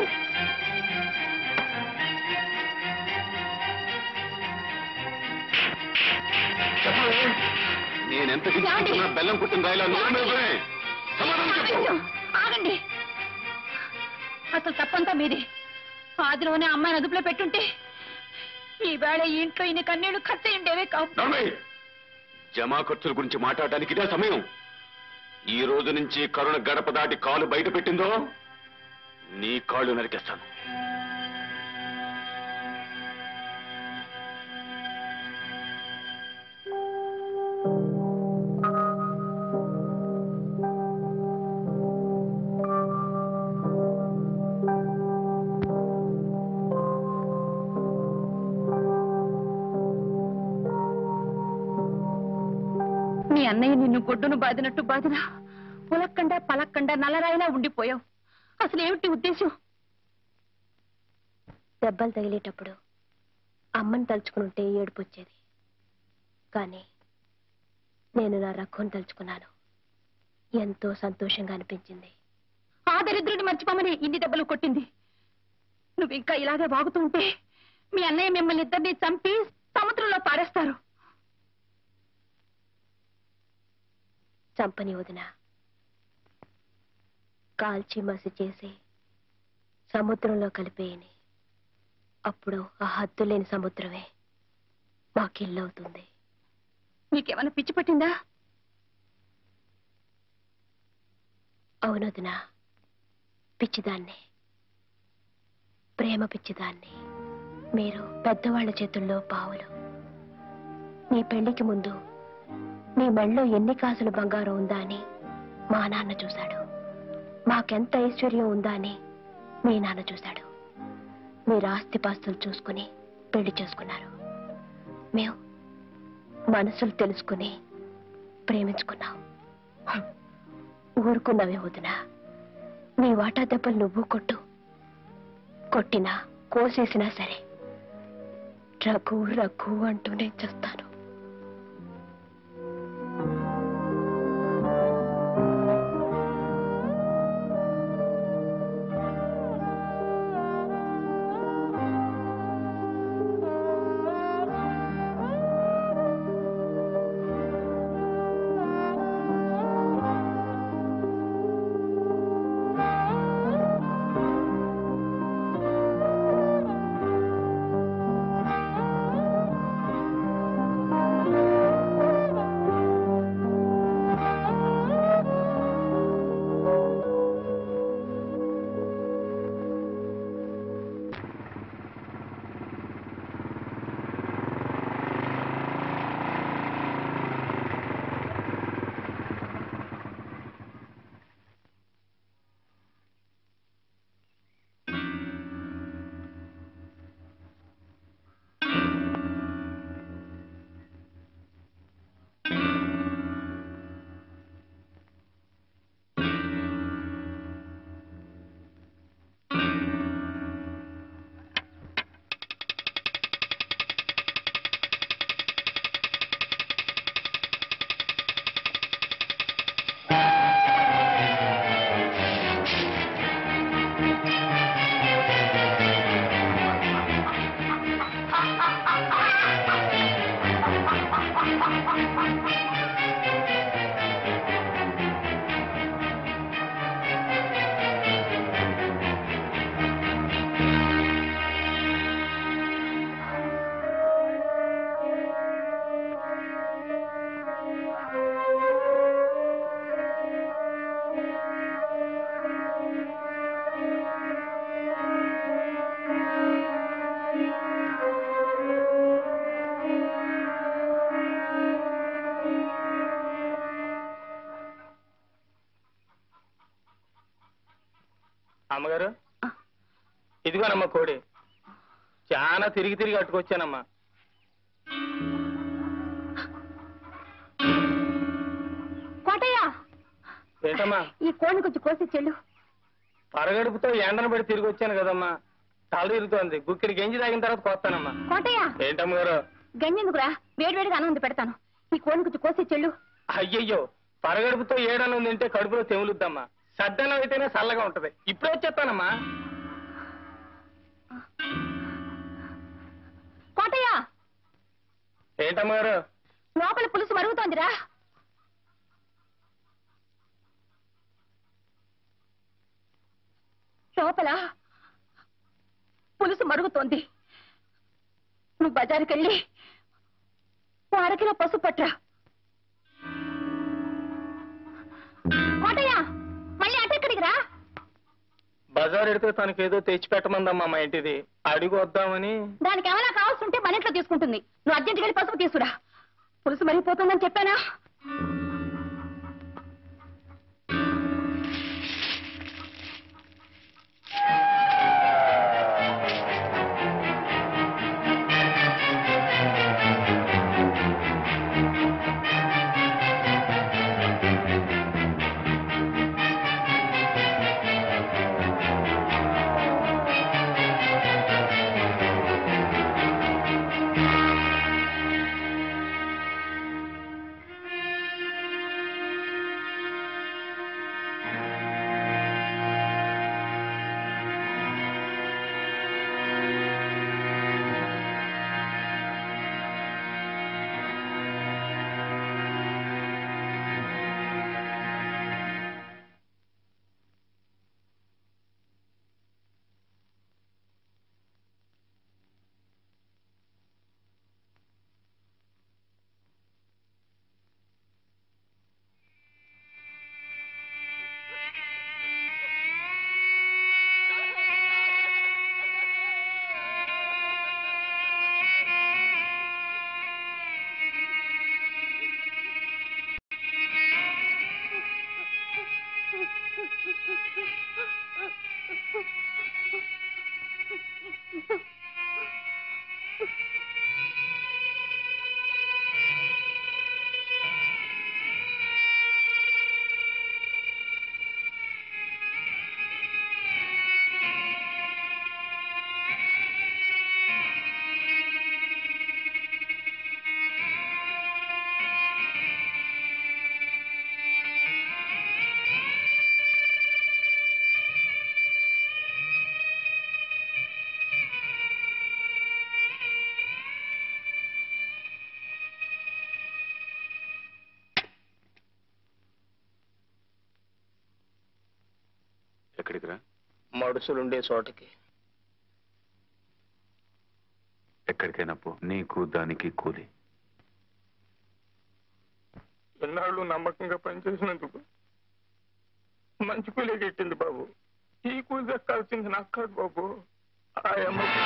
చెప్పవే నేనెంత గించుకున్నా బెల్లం కుట్టిన రాయిలా నోరమే సమాధానం చెప్పు ఆగండి అసలు తప్పంతా మీది ఆదిలోనే అమ్మాయిని అదుపులో పెట్టుంటే ఈ వేళ ఈ ఇంట్లో ఇన్ని కన్నీళ్లు ఖర్చు ఉండేవే కావు నర్మయ్ జమా ఖర్చుల గురించి మాట్లాడడానికి ఇదే సమయం ఈ రోజు నుంచి కరుణ గడప దాటి కాలు బయట పెట్టిందో నీ కాళ్ళు నరికేస్తాను మీ అన్నయ్య నిన్ను గొడ్డును బాదినట్టు బాదినా పులక్కండా పలక్కండా నల్లరాయిలా ఉండిపోయావు అసలు ఏమిటి ఉద్దేశం దెబ్బలు తగిలేటప్పుడు అమ్మని తలుచుకుంటే ఏడుపు వచ్చేది కానీ నేను నా రఘుని తలుచుకున్నాను ఎంతో సంతోషంగా అనిపించింది ఆ దరిద్రుడిని మర్చిపోమని ఇన్ని దెబ్బలు కొట్టింది నువ్వు ఇంకా ఇలాగే వాగుతూ ఉంటే మీ అన్నయ్య మిమ్మల్ని ఇద్దరిని చంపి సముద్రంలో పారేస్తారు చంపని వదిన కాల్చి మసి చేసి సముద్రంలో కలిపేయని అప్పుడు ఆ హద్దు లేని సముద్రమే మాకిల్లవుతుంది నీకేమైనా పిచ్చి పట్టిందా అవునొదిన పిచ్చిదాన్ని ప్రేమ పిచ్చిదాన్ని మీరు పెద్దవాళ్ల చేతుల్లో పావులు నీ పెళ్లికి ముందు నీ మెళ్ళో ఎన్ని కాసులు బంగారం ఉందా అని మా నాన్న చూశాడు మాకెంత ఐశ్వర్యం ఉందా అని మీ నాన్న చూశాడు మీరు ఆస్తిపాస్తులు చూసుకుని పెళ్లి చేసుకున్నారు మేము మనసులు తెలుసుకుని ప్రేమించుకున్నాం ఊరుకున్నావే వదిన నీ వాటా దెబ్బలు నువ్వు కొట్టు కొట్టినా కోసేసినా సరే రఘు రఘు అంటూనే చేస్తాను అమ్మగారు ఇదిగోనమ్మా కోడి చాలా తిరిగి తిరిగి అట్టుకొచ్చానమ్మా కోటయ్య ఏంటమ్మా ఈ కోడిని కొంచెం కోసి చెల్లు పరగడుపుతో ఎండను పెట్టి తిరిగి వచ్చాను కదమ్మా తల తిరుగుతోంది గుక్కిడి గెంజి తాగిన తర్వాత కొత్తానమ్మా కోటయ్య ఏంటమ్మగారు గంజెందుకురా వేడివేడిగా అన్నం ఉంది పెడతాను ఈ కోడిని కొంచెం కోసి చెల్లు అయ్యయ్యో పరగడుపుతో ఏడను తింటే కడుపులో తెములుద్దమ్మా సద్దనం అయితేనే చల్లగా ఉంటది ఇప్పుడే వచ్చేస్తానమ్మా కోటయ్య ఏంటమ్మగారు లోపల పులుసు మరుగుతోందిరా లోపల పులుసు మరుగుతోంది నువ్వు బజారుకి వెళ్ళి ఓ అరకిలో పసుపు పట్రా కోటయ్య మళ్ళీ అటెక్కడికి రా బజార్ ఎడితే తనకేదో తెచ్చి పెట్టమందమ్మా మా ఇంటిది అడిగి వద్దామని దానికి ఏమైనా కావాల్సి ఉంటే మన ఇంట్లో తీసుకుంటుంది నువ్వు అర్జెంట్కి వెళ్ళి పసుపు తీసుకురా పులుసు మరిగిపోతుందని చెప్పానా ఎక్కడికి రా మడుసులుండే చోటకి ఎక్కడికైనా పో నీకు దానికి కూలి ఎన్నాళ్ళు నమ్మకంగా పనిచేసినందుకు మంచి కూలీ కెట్టింది బాబు ఈ కూలి దక్కాల్సింది నాకు కాదు బాబు ఆ అమ్మకు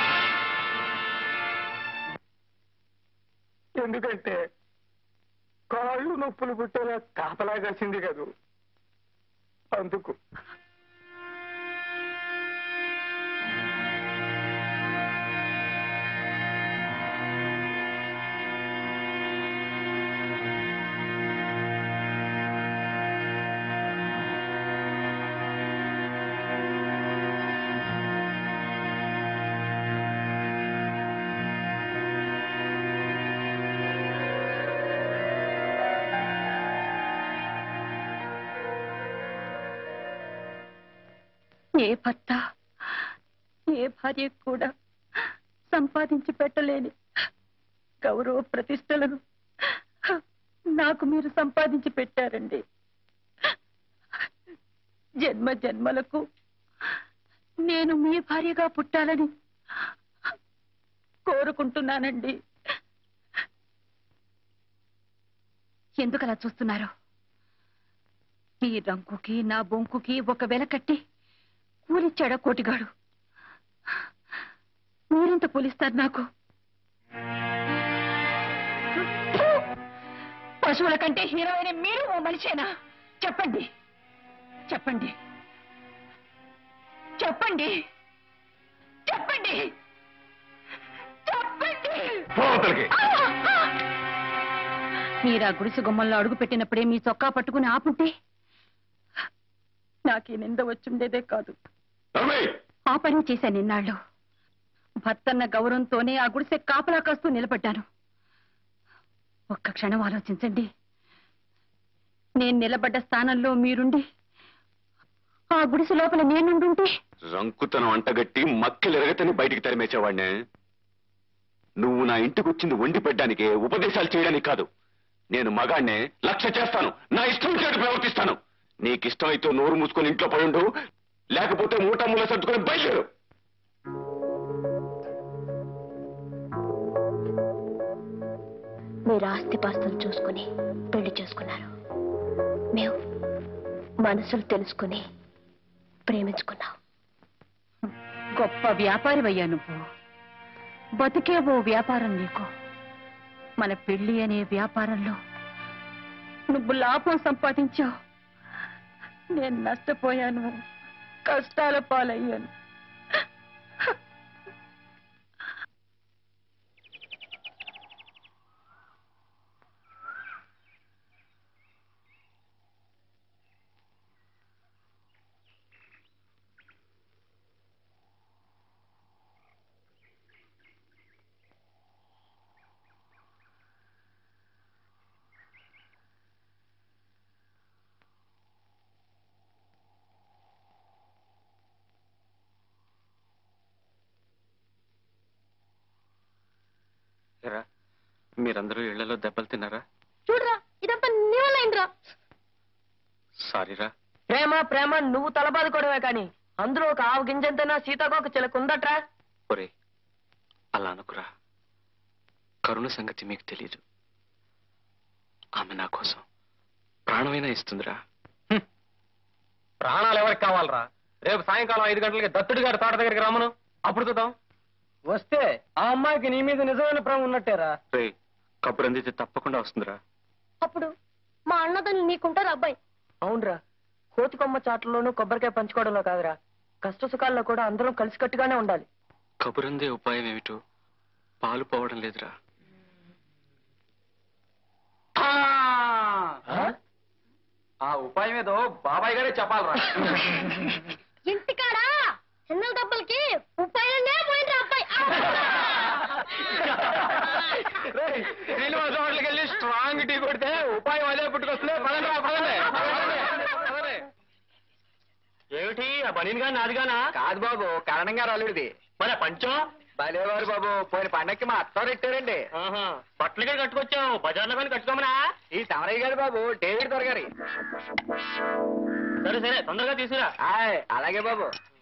ఎందుకంటే కాళ్ళు నొప్పులు పుట్టేలా కాపలా కాసింది కదూ అందుకు ఏ భర్త ఏ భార్య కూడా సంపాదించి పెట్టలేని గౌరవ ప్రతిష్టలను నాకు మీరు సంపాదించి పెట్టారండి జన్మ జన్మలకు నేను మీ భార్యగా పుట్టాలని కోరుకుంటున్నానండి ఎందుకు అలా చూస్తున్నారు మీ రంకుకి నా బొంకుకి ఒక వెల కట్టి కూలిచ్చాడా కోటిగాడు మీరెంత కూలిస్తారు నాకు పశువుల కంటే హీరోయిన్ మీరు ఓ మనిషేనా చెప్పండి చెప్పండి చెప్పండి చెప్పండి చెప్పండి మీరు ఆ గుడిసె గుమ్మంలో అడుగు పెట్టినప్పుడే మీ చొక్కా పట్టుకుని ఆపుంటే నాకు ఈ నింద వచ్చుండేదే కాదు ఆ పని చేశాను నిన్నాళ్ళు భర్తన్న గౌరవంతోనే ఆ గుడిసె కాపలా కాస్తూ నిలబడ్డాను ఒక్క క్షణం ఆలోచించండి నేను నిలబడ్డ స్థానంలో మీరుండి ఆ గుడిసె లోపల నేనుండుంటే రంకుతనం అంటగట్టి మక్కెలెరగతని బయటికి తరిమేసేవాడినే నువ్వు నా ఇంటికి వచ్చింది వండి పెట్టడానికే ఉపదేశాలు చేయడానికి కాదు నేను మగాడినే లక్ష్య చేస్తాను నా ఇష్టం చేటు ప్రవర్తిస్తాను నీకిష్టం అయితే నోరు మూసుకొని ఇంట్లో పడుండు లేకపోతే మూట మూల సర్దుకొని బయలుదేరు మీరు ఆస్తిపాస్తులు చూసుకుని పెళ్లి చేసుకున్నారు మేము మనసులు తెలుసుకుని ప్రేమించుకున్నాం గొప్ప వ్యాపారివయ్యా నువ్వు బతికే ఓ వ్యాపారం నీకు మన పెళ్లి అనే వ్యాపారంలో నువ్వు లాభం సంపాదించావు నేను నష్టపోయాను కష్టాల పాలయ్యాను ఎరా మీరందరూ ఇళ్లలో దెబ్బలు తిన్నారా చూడరా ఇదంతా నీ వల్ల అయిందిరా సారీరా ప్రేమ ప్రేమ నువ్వు తలబాదుకోవడమే కానీ అందులో ఒక ఆవు గింజంతైనా సీతాకోక చిలకుందట్రా ఒరే అలా అనుకురా కరుణ సంగతి మీకు తెలియదు ఆమె నా కోసం ప్రాణమైనా ఇస్తుందిరా ప్రాణాలు ఎవరికి కావాలరా రేపు సాయంకాలం ఐదు గంటలకి దత్తుడి గారి తోట దగ్గరికి రమ్మను అప్పుడు చూద్దాం వస్తే ఆ అమ్మాయికి నీ మీద నిజమైన ప్రేమ ఉన్నట్టేరా రే కబురు అందితే తప్పకుండా వస్తుందిరా అప్పుడు మా అన్నదల్ని నీకుంటారు అబ్బాయి అవునరా కోతి కొమ్మ చాట్లలోనూ కొబ్బరికాయ పంచుకోవడంలో కాదురా కష్ట సుఖాల్లో కూడా అందరం కలిసికట్టుగానే ఉండాలి కబురందే ఉపాయం ఏమిటో పాలు పోవడం లేదురా ఆ ఉపాయం ఏదో బాబాయ్ గారే చెప్పాలరా ఇంటికాడా చిన్నల దెబ్బలకి ఉపాయనే పోయిండ్రా అబ్బాయి శ్రీనివాస హోటల్కి వెళ్ళి స్ట్రాంగ్ టీ కొడితే ఉపాయం అదే పుట్టుకొస్తుంది పదండి రా, పదండి. పదండి. ఏమిటి ఆ బనీన్గా నాదిగానా కాదు బాబు కరణం గారు అల్లుడిది మరి ఆ పంచం భలేవారు బాబు పోయిన పండక్కి మా అత్తారు ఇట్టారండి ఆహా. బట్టలు కూడా కట్టుకొచ్చావు బజార్లో కానీ కట్టుకోమనా ఈ సమరయ్య గారు బాబు డేవిడ్ దొరగారి సరే సరే తొందరగా తీసుకురా అలాగే బాబు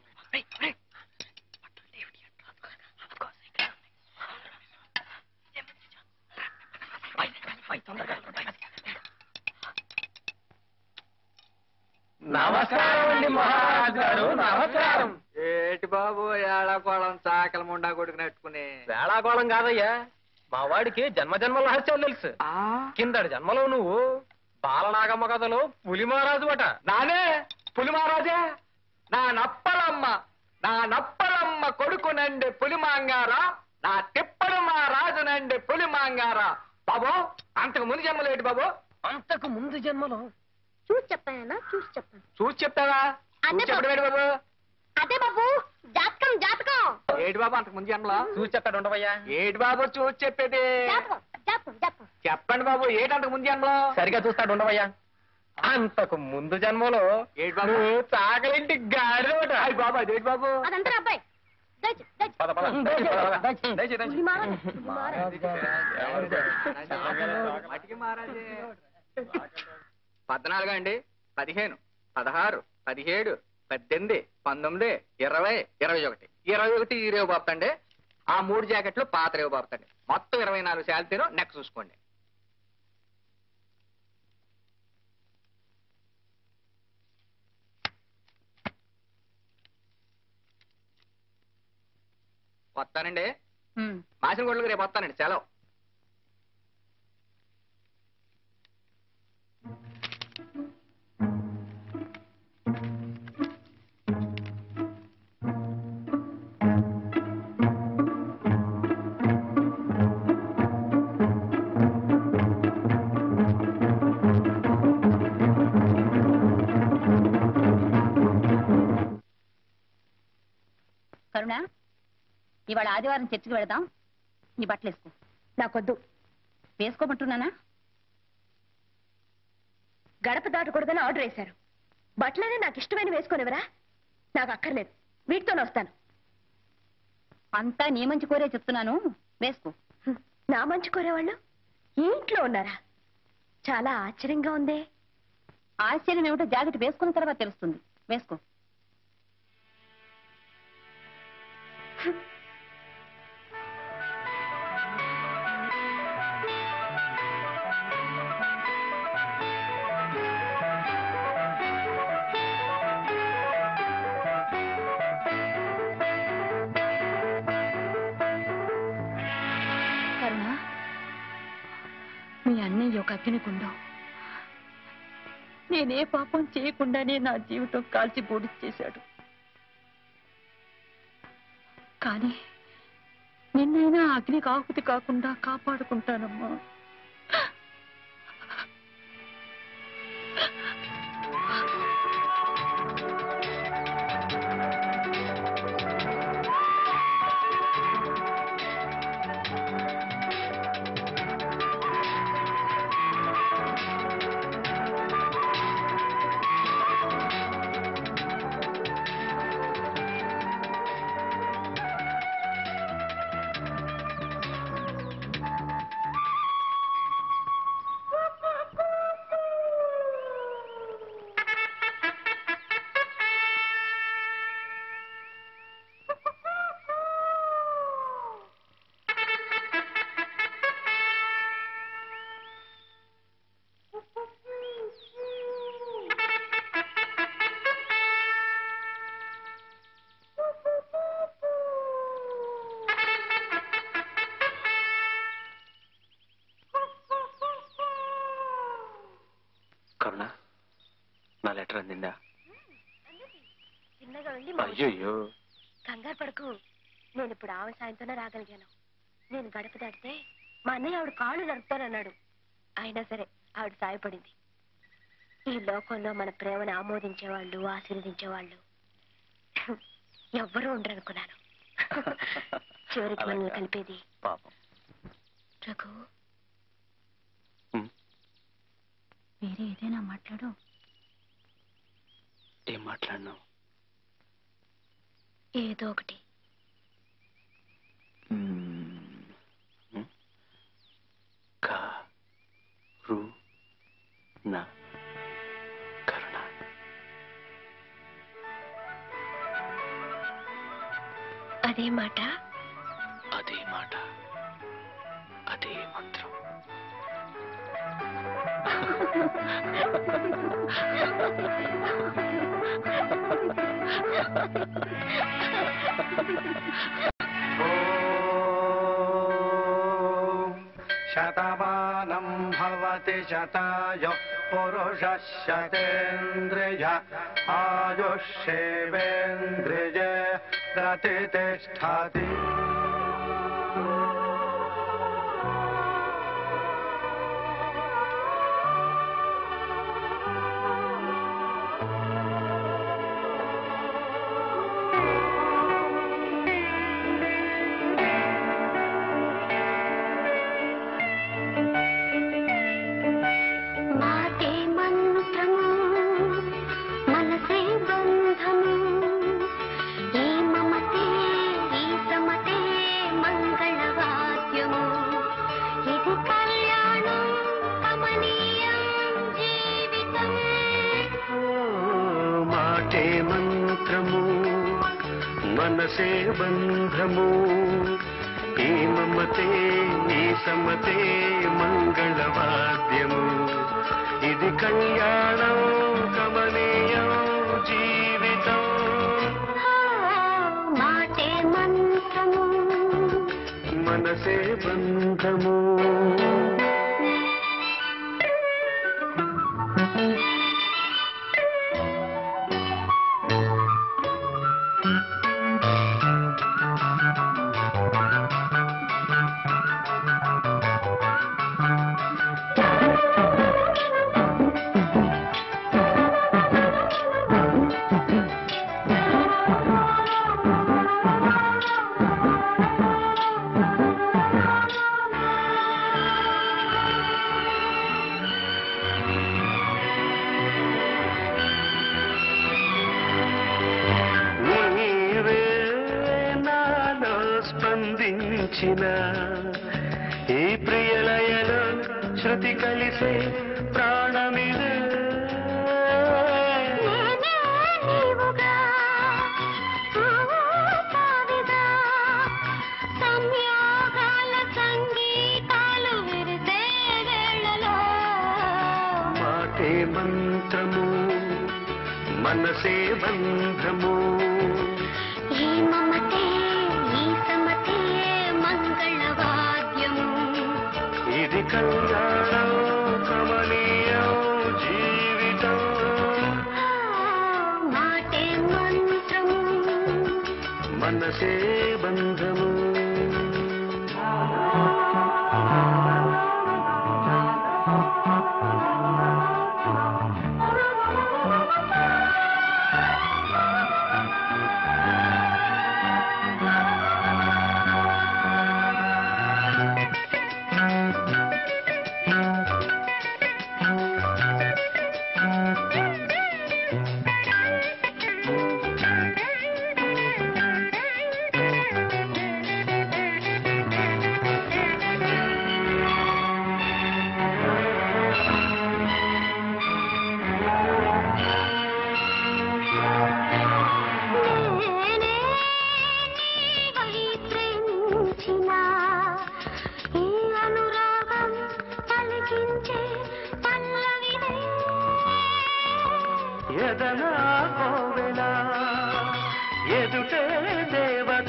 నమస్కారం అండి మహారాజ్ గారు నమస్కారం ఏటి బాబు ఏళకోళం చాకల ముండా కొడుకు నెట్టుకుని వేళాకోళం కాదయ్యా మా వాడికి జన్మ జన్మల రహస్యాలు తెలుసు కిందటి జన్మలో నువ్వు బాలనాగమ్మ కథలో పులి మహారాజు అట నానే పులి మహారాజా నా నప్పలమ్మ నా నప్పలమ్మ కొడుకు నండి పులి మాంగారా నా తిప్పడు మా రాజు నండి పులి మాంగారా బాబు అంతకు ముందు జన్మలు ఏంటి బాబు అంతకు ముందు జన్మలో చూసి చెప్పానా చూసి చెప్పాను చూసి చెప్తావా అదే చూసి చెప్పడం ఏంటి బాబు అదే బాబు జాతకం జాతకం ఏటి బాబు అంతకు ముందు జన్మలో చూసి చెప్తాడు ఉండవయ్యా ఏటి బాబు చూసి చెప్పేది జాతకం జాతకం జాతకం చెప్పండి బాబు ఏటి అంతకు ముందు జన్మలో సరిగా చూస్తాడు ఉండవయ్యా అంతకు ముందు జన్మలో ఏటి బాబు నువ్వు చాకలింటి గాడిదోట అయ్య బాబు అదేటి బాబు అదంతా నా అబ్బాయి దయచు దయచు పద పద దయచేయి, పద, పద. దయచేయి, పులి దయచేయి. మహారాజు, పులి మహారాజు. మటికి మహారాజే పద్నాలుగు అండి పదిహేను పదహారు పదిహేడు పద్దెనిమిది పంతొమ్మిది ఇరవై ఇరవై ఒకటి ఇరవై ఒకటి ఈ రేవు బాపుతండి ఆ మూడు జాకెట్లు పాత రేవు బాపుతండి మొత్తం ఇరవై నాలుగు శాలతీను నెక్ చూసుకోండి వస్తానండి మాసిన గొడ్లకు రేపు వస్తానండి సెలవు కరుణ ఇవాళ ఆదివారం చర్చికి వెళదాం నీ బట్టలు వేసుకో నాకొద్దు వేసుకోమంటున్నానా గడప దాటకూడదని ఆర్డర్ వేశారు బట్టలనే నాకు ఇష్టమైన వేసుకొనివరా నాకు అక్కర్లేదు వీటితోనే వస్తాను అంతా నీ మంచి కోరే చెప్తున్నాను వేసుకో హ్మ్. నా మంచి కోరేవాళ్ళు ఈ ఇంట్లో ఉన్నారా చాలా ఆశ్చర్యంగా ఉందే ఆశ్చర్యం ఏమిటో జాకెట్ వేసుకున్న తర్వాత తెలుస్తుంది వేసుకో కరుణ మీ అన్నయ్య ఒక అగ్నికుండం నేనే పాపం చేయకుండానే నా జీవితం కాల్చి బూడిచ్చేశాడు కానీ నిన్నైనా అగ్నికి ఆహుతి కాకుండా కాపాడుకుంటానమ్మా కరుణ నా లెటర్ అందిందా చిన్నగా ఉండి అయ్యయ్యో కంగారు పడకు నేను ఇప్పుడు ఆమె సాయంతోనే రాగలిగాను నేను గడప దాటితే మా అన్నయ్య ఆవిడ కాళ్ళు నడుపుతానన్నాడు అయినా సరే ఆవిడ సాయపడింది ఈ లోకంలో మన ప్రేమను ఆమోదించేవాళ్ళు ఆశీర్వదించేవాళ్ళు ఎవ్వరూ ఉండరనుకున్నాను చివరికి మనల్ని కలిపేది పాపం రఘు ఉమ్, వేరే ఏదైనా మాట్లాడు ఏం మాట్లాడినావు ఏదో ఒకటి మ్మ్. మ్మ్. కా రు నా కరుణ అదే మాట అదే మాట అదే మంత్రం శతమానం భవతి శతాయ పురుష శతేంద్రియ ఆయుష్యేవేంద్రియ ప్రతిష్టతి మాటే మంత్రము మనసే బంధము ఈ మమతే ఈ సమతే మంగళవాద్యము ఇది కళ్యాణం కమనీయం జీవితం మాటే మంత్రము మనసే బంధము ఈ మమతే ఈ సమతే మంగళవాద్యము ఇది కళ్యాణం కమనీయం జీవితం మాటే మంత్రము మనసే బంధము నీవే నాలో స్పందించిన ఈ ప్రియలయలో శృతి కలిసే ప్రాణమిదే నేనే నీవుగా నువ్వు కావిగా సంయోగాల సంగీతాలు విరిసే వేళలో మాటే మంత్రము మనసే బంధము ఈ మమతే ఈ సమతే మంగళవాద్యము ఇది కళ్యాణం కమనీయం జీవితం మాటే మంత్రము మనసే బంధము నేనే నీవై ప్రేమించిన ఈ అనురాగం పలికించే పల్లవినే ఎదనా కోవెల ఎదుటే దేవత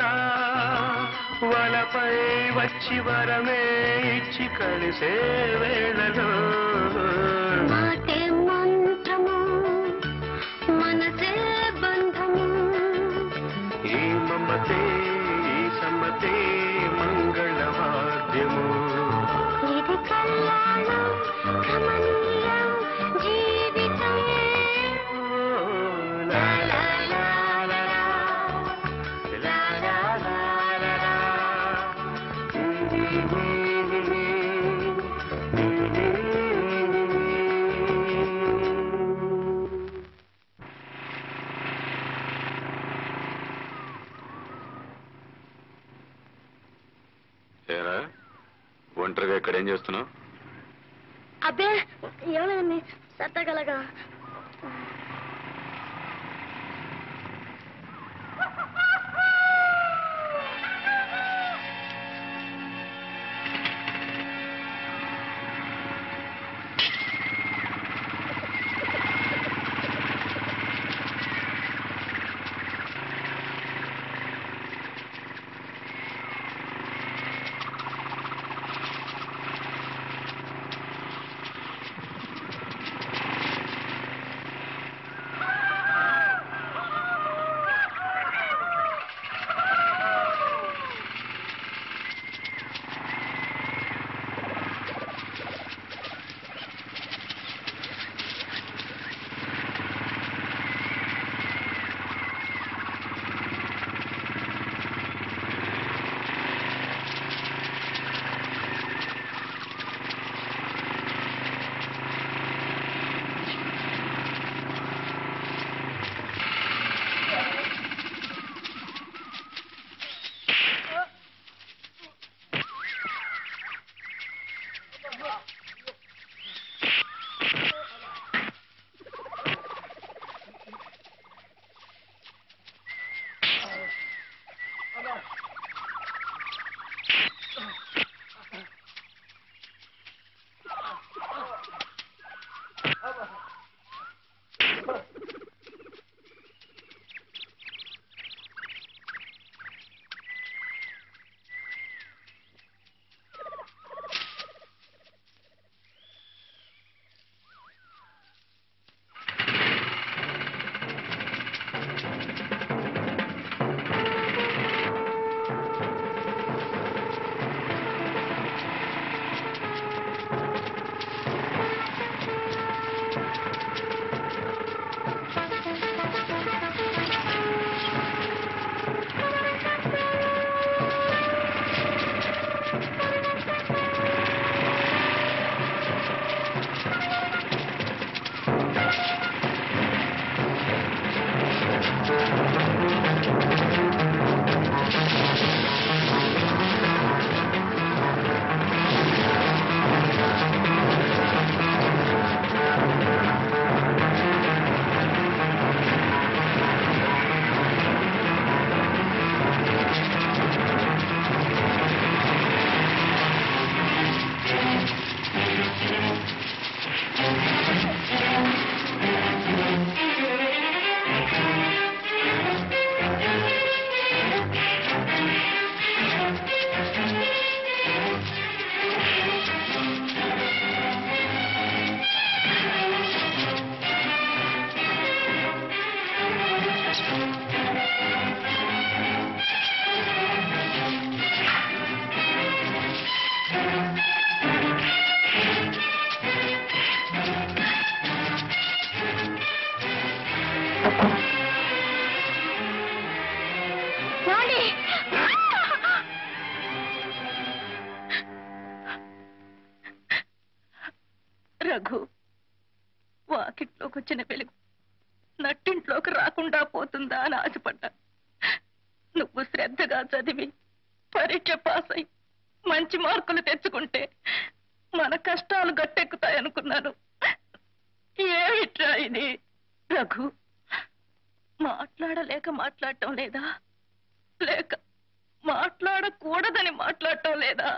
వలపై వచ్చి వరమే ఇచ్చి కలిసే వేళలో మాటే మంత్రము మనసే బంధము ఈ మమతే ఈ సమ్మతే మంగళవాద్యము ఇది కళ్యాణం కమనీయం జీవితం లా లా లా లా లా. లా లా లా లా లా. ఏరా ఒంటరిగా ఇక్కడ ఏం చేస్తున్నావు అబ్బే ఏమైంది సత్తగలగా రఘు వాకిట్లోకి వచ్చిన వెలుగు నట్టింట్లోకి రాకుండా పోతుందా అని ఆశపడ్డా నువ్వు శ్రద్ధగా చదివి పరీక్ష పాస్ అయి మంచి మార్కులు తెచ్చుకుంటే మన కష్టాలు గట్టెక్కుతాయనుకున్నాను ఏమిట్రా ఇది రఘు మాట్లాడలేక మాట్లాడటం లేదా లేక మాట్లాడకూడదని మాట్లాడటం లేదా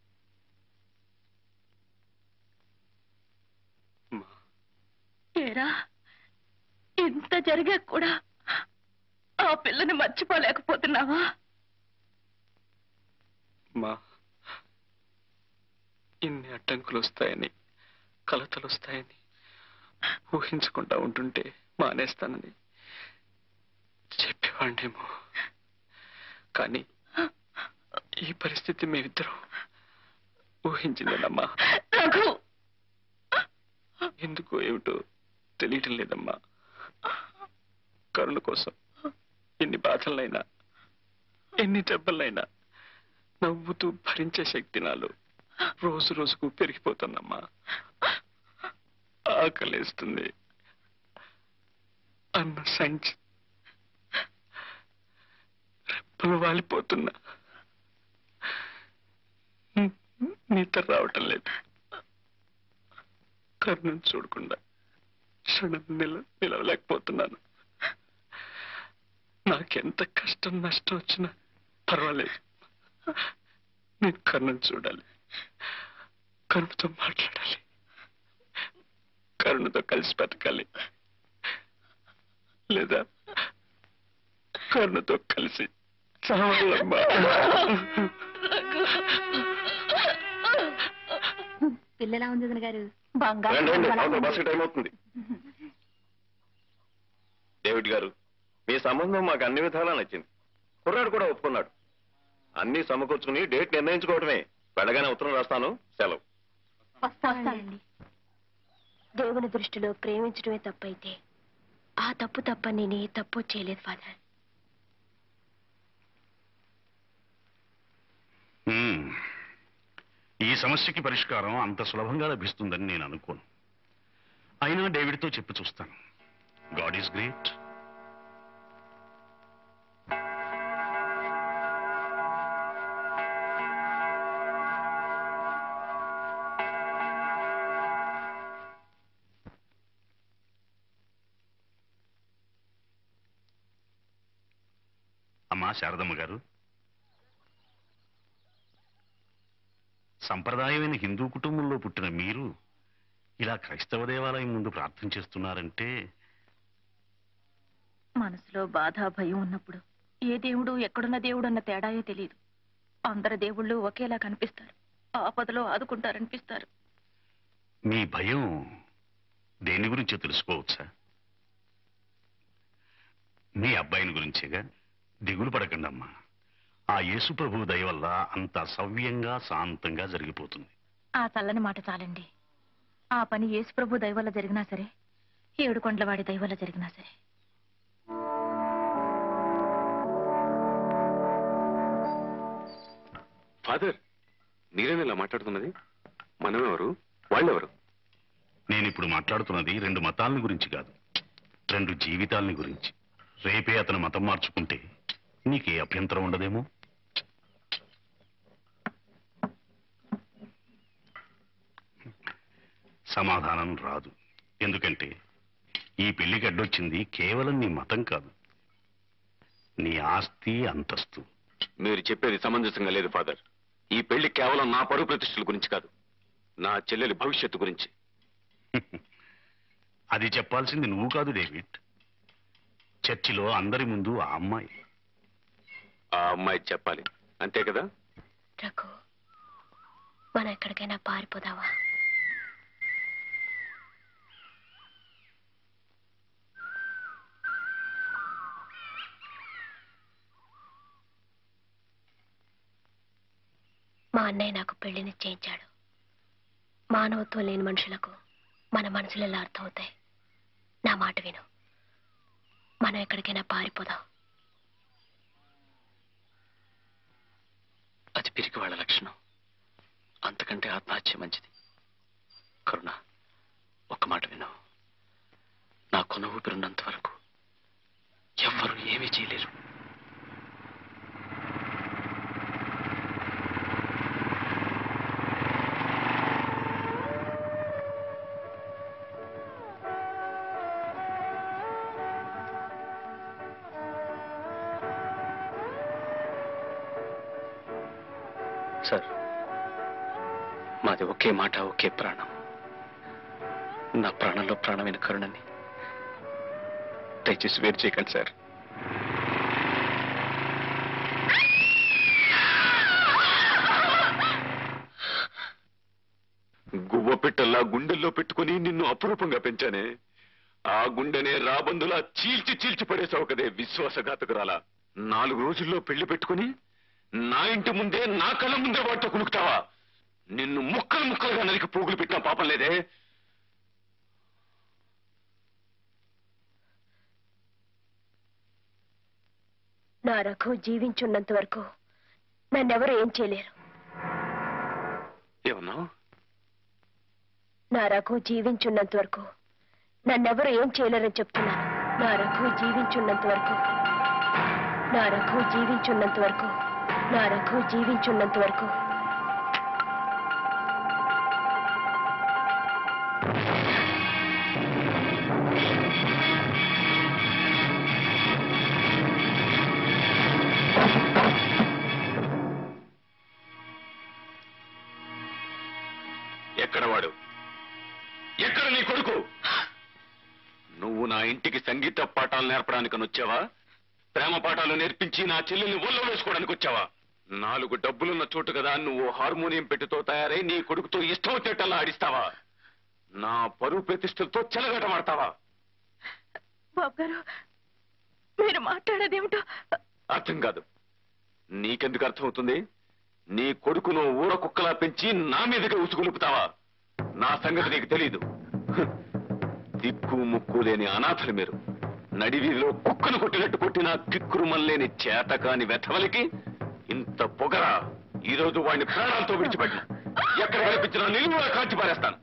ఏరా ఇంత జరిగా కూడా ఆ పిల్లని మర్చిపోలేకపోతున్నావా మా ఇన్ని అడ్డంకులు వస్తాయని కలతలు వస్తాయని ఊహించకుండా ఉంటుంటే మానేస్తానని చెప్పేవాడినేమో కానీ ఈ పరిస్థితి మేమిద్దరం ఊహించిందేనమ్మా రఘు ఎందుకో ఏమిటో తెలియటం లేదమ్మా కరుణ కోసం ఎన్ని బాధలైనా ఎన్ని దెబ్బలైనా నవ్వుతూ భరించే శక్తి నాలో రోజు రోజుకు పెరిగిపోతుందమ్మా ఆకలేస్తుంది అన్న సంచి రెప్పలు వాలిపోతున్నా నిద్ర రావటం లేదు కరుణను చూడకుండా క్షణం నిల నిలవలేకపోతున్నాను నాకెంత కష్టం నష్టం వచ్చినా పర్వాలేదు నేను కరుణను చూడాలి కరుణతో మాట్లాడాలి కరుణతో కలిసి బతకాలి లేదా కరుణతో కలిసి చావాలమ్మా పిల్లలా ఉంది వదిన గారు రండి, రండి. అవతల బస్సు టైం అవుతుంది డేవిడ్ గారు మీ సంబంధం మాకు అన్ని విధాలా నచ్చింది కుర్రాడు కూడా ఒప్పుకున్నాడు అన్ని సమకూర్చుకుని డేట్ నిర్ణయించుకోవడమే వెళ్ళగానే ఉత్తరం రాస్తాను సెలవు వస్తానండి దేవుని దృష్టిలో ప్రేమించడమే తప్పైతే ఆ తప్పు తప్ప నేను ఏ తప్పు చేయలేదు ఫాదర్ హ్మ్. ఈ సమస్యకి పరిష్కారం అంత సులభంగా లభిస్తుందని నేను అనుకోను అయినా డేవిడ్తో చెప్పి చూస్తాను గాడ్ ఈస్ గ్రేట్ అమ్మా శారదమ్మ గారు సంప్రదాయమైన హిందూ కుటుంబంలో పుట్టిన మీరు ఇలా క్రైస్తవ దేవాలయం ముందు ప్రార్థన చేస్తున్నారంటే మనసులో బాధ భయం ఉన్నప్పుడు ఏ దేవుడు ఎక్కడున్న దేవుడు అన్న తేడాయో తెలియదు అందరు దేవుళ్ళు ఒకేలా కనిపిస్తారు ఆపదలో ఆదుకుంటారనిపిస్తారు మీ భయం దేని గురించో తెలుసుకోవచ్చా మీ అబ్బాయిని గురించేగా దిగులు పడకండి అమ్మా ఆ యేసు ప్రభు దయ వల్ల అంత సవ్యంగా శాంతంగా జరిగిపోతుంది ఆ చల్లని మాట చాలండి ఆ పని యేసుప్రభు దయవల్ల జరిగినా సరే ఏడు కొండలవాడి దయవల్ల జరిగినా సరే ఫాదర్ మీరేనా ఇలా మాట్లాడుతున్నది మనమెవరు వాళ్ళెవరు నేను ఇప్పుడు మాట్లాడుతున్నది రెండు మతాలని గురించి కాదు రెండు జీవితాలని గురించి రేపే అతను మతం మార్చుకుంటే నీకే అభ్యంతరం ఉండదేమో సమాధానం రాదు ఎందుకంటే ఈ పెళ్లికి అడ్డొచ్చింది కేవలం నీ మతం కాదు నీ ఆస్తి అంతస్తు మీరు చెప్పేది సమంజసంగా లేదు ఫాదర్ ఈ పెళ్లి కేవలం నా పరువు ప్రతిష్టల గురించి కాదు నా చెల్లెలి భవిష్యత్తు గురించి అది చెప్పాల్సింది నువ్వు కాదు డేవిడ్ చర్చిలో అందరి ముందు ఆ అమ్మాయి ఆ అమ్మాయి చెప్పాలి అంతే కదా రఘు మనం ఎక్కడికైనా పారిపోదావా మా అన్నయ్య నాకు పెళ్లి నిశ్చయించాడు మానవత్వం లేని మనుషులకు మన మనసులు ఎలా అర్థమవుతాయి నా మాట విను మనం ఎక్కడికైనా పారిపోదాం అది పిరికి వాళ్ళ లక్షణం అంతకంటే ఆత్మహత్య మంచిది కరుణ ఒక్క మాట విను నా కొన ఊపిరున్నంత వరకు ఎవ్వరూ ఏమీ చేయలేరు సార్ మాది ఒకే మాట ఒకే ప్రాణం నా ప్రాణంలో ప్రాణమైన కరుణని దయచేసి వేరు చేయకండి సార్ గువ్వ పెట్టల్లా గుండెల్లో పెట్టుకుని నిన్ను అపురూపంగా పెంచానే ఆ గుండెనే రాబందులా చీల్చి చీల్చి పడేసావు కదే విశ్వాసఘాతకురాలా నాలుగు రోజుల్లో పెళ్లి పెట్టుకుని నా ఇంటి ముందే నా కళ్ళ ముందే వాటితో కునుకుతావా నిన్ను ముక్కలు ముక్కలుగా నరికి పోగులు పెట్టిన పాపం లేదే నా రఘు జీవించున్నంత వరకు నన్నెవరు ఏం చేయలేరు ఏమన్నావు నా రఘు జీవించున్నంత వరకు నన్నెవరు ఏం చేయలేరని చెప్తున్నాను నా రఘు జీవించున్నంత వరకు నా రఘు జీవించున్నంత వరకు నా రఘు జీవించున్నంత వరకు ఎక్కడ వాడు ఎక్కడ నీ కొడుకు నువ్వు నా ఇంటికి సంగీత పాఠాలు నేర్పడానికి వచ్చావా ప్రేమ పాఠాలు నేర్పించి నా చెల్లెల్ని ఒళ్ళో వేసుకోవడానికి వచ్చావా నాలుగు డబ్బులున్న చోటు కదా నువ్వు హార్మోనియం పెట్టితో తయారై నీ కొడుకుతో ఇష్టం వచ్చేటల్లా ఆడిస్తావా నా పరువు ప్రతిష్టలతో చెలగటమాడతావా బాబు గారు మీరు మాట్లాడేదేమిటో అర్థం కాదు నీకెందుకు అర్థమవుతుంది నీ కొడుకును ఊర కుక్కలా పెంచి నా మీదకి ఉసుగులుపుతావా నా సంగతి నీకు తెలీదు హ్. దిక్కు ముక్కు లేని అనాథలు మీరు నడివీధిలో కుక్కను కొట్టినట్టు కొట్టిన కిక్కురు మల్లేని చేతకాని వెధవలికి ఇంత పొగరా ఈ రోజు వాడిని ప్రాణాలతో విడిచిపెట్టిన ఎక్కడ కనిపించినా నిలువులా కాల్చి పారేస్తాను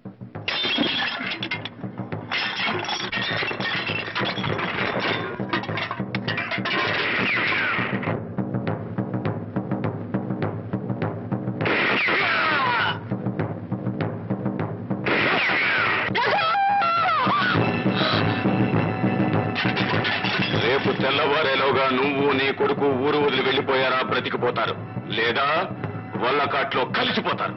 రేపు తెల్లవారేలోగా నువ్వు నీ కొడుకు ఊరు వదిలి వెళ్ళిపోయారా బ్రతికిపోతారు లేదా వల్లకాట్లో కలిసిపోతారు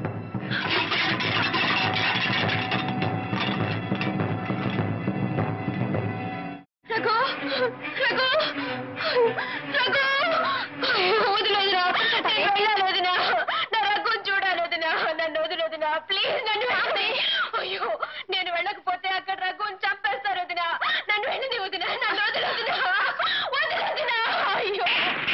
రఘు రఘు రఘు వదిలేదురా నేను వెళ్ళాలేదునా నా రఘు చూడాలేదునా నన్ను వదిలేదునా ప్లీజ్ నన్ను వెళ్ళి అయ్యో నేను వెళ్ళకపోతే అక్కడ రఘుని చంపేస్తారు వదినా నన్ను వెళ్ళింది వదినా నన్ను వదిలేదునా వదిలేదునా అయ్యో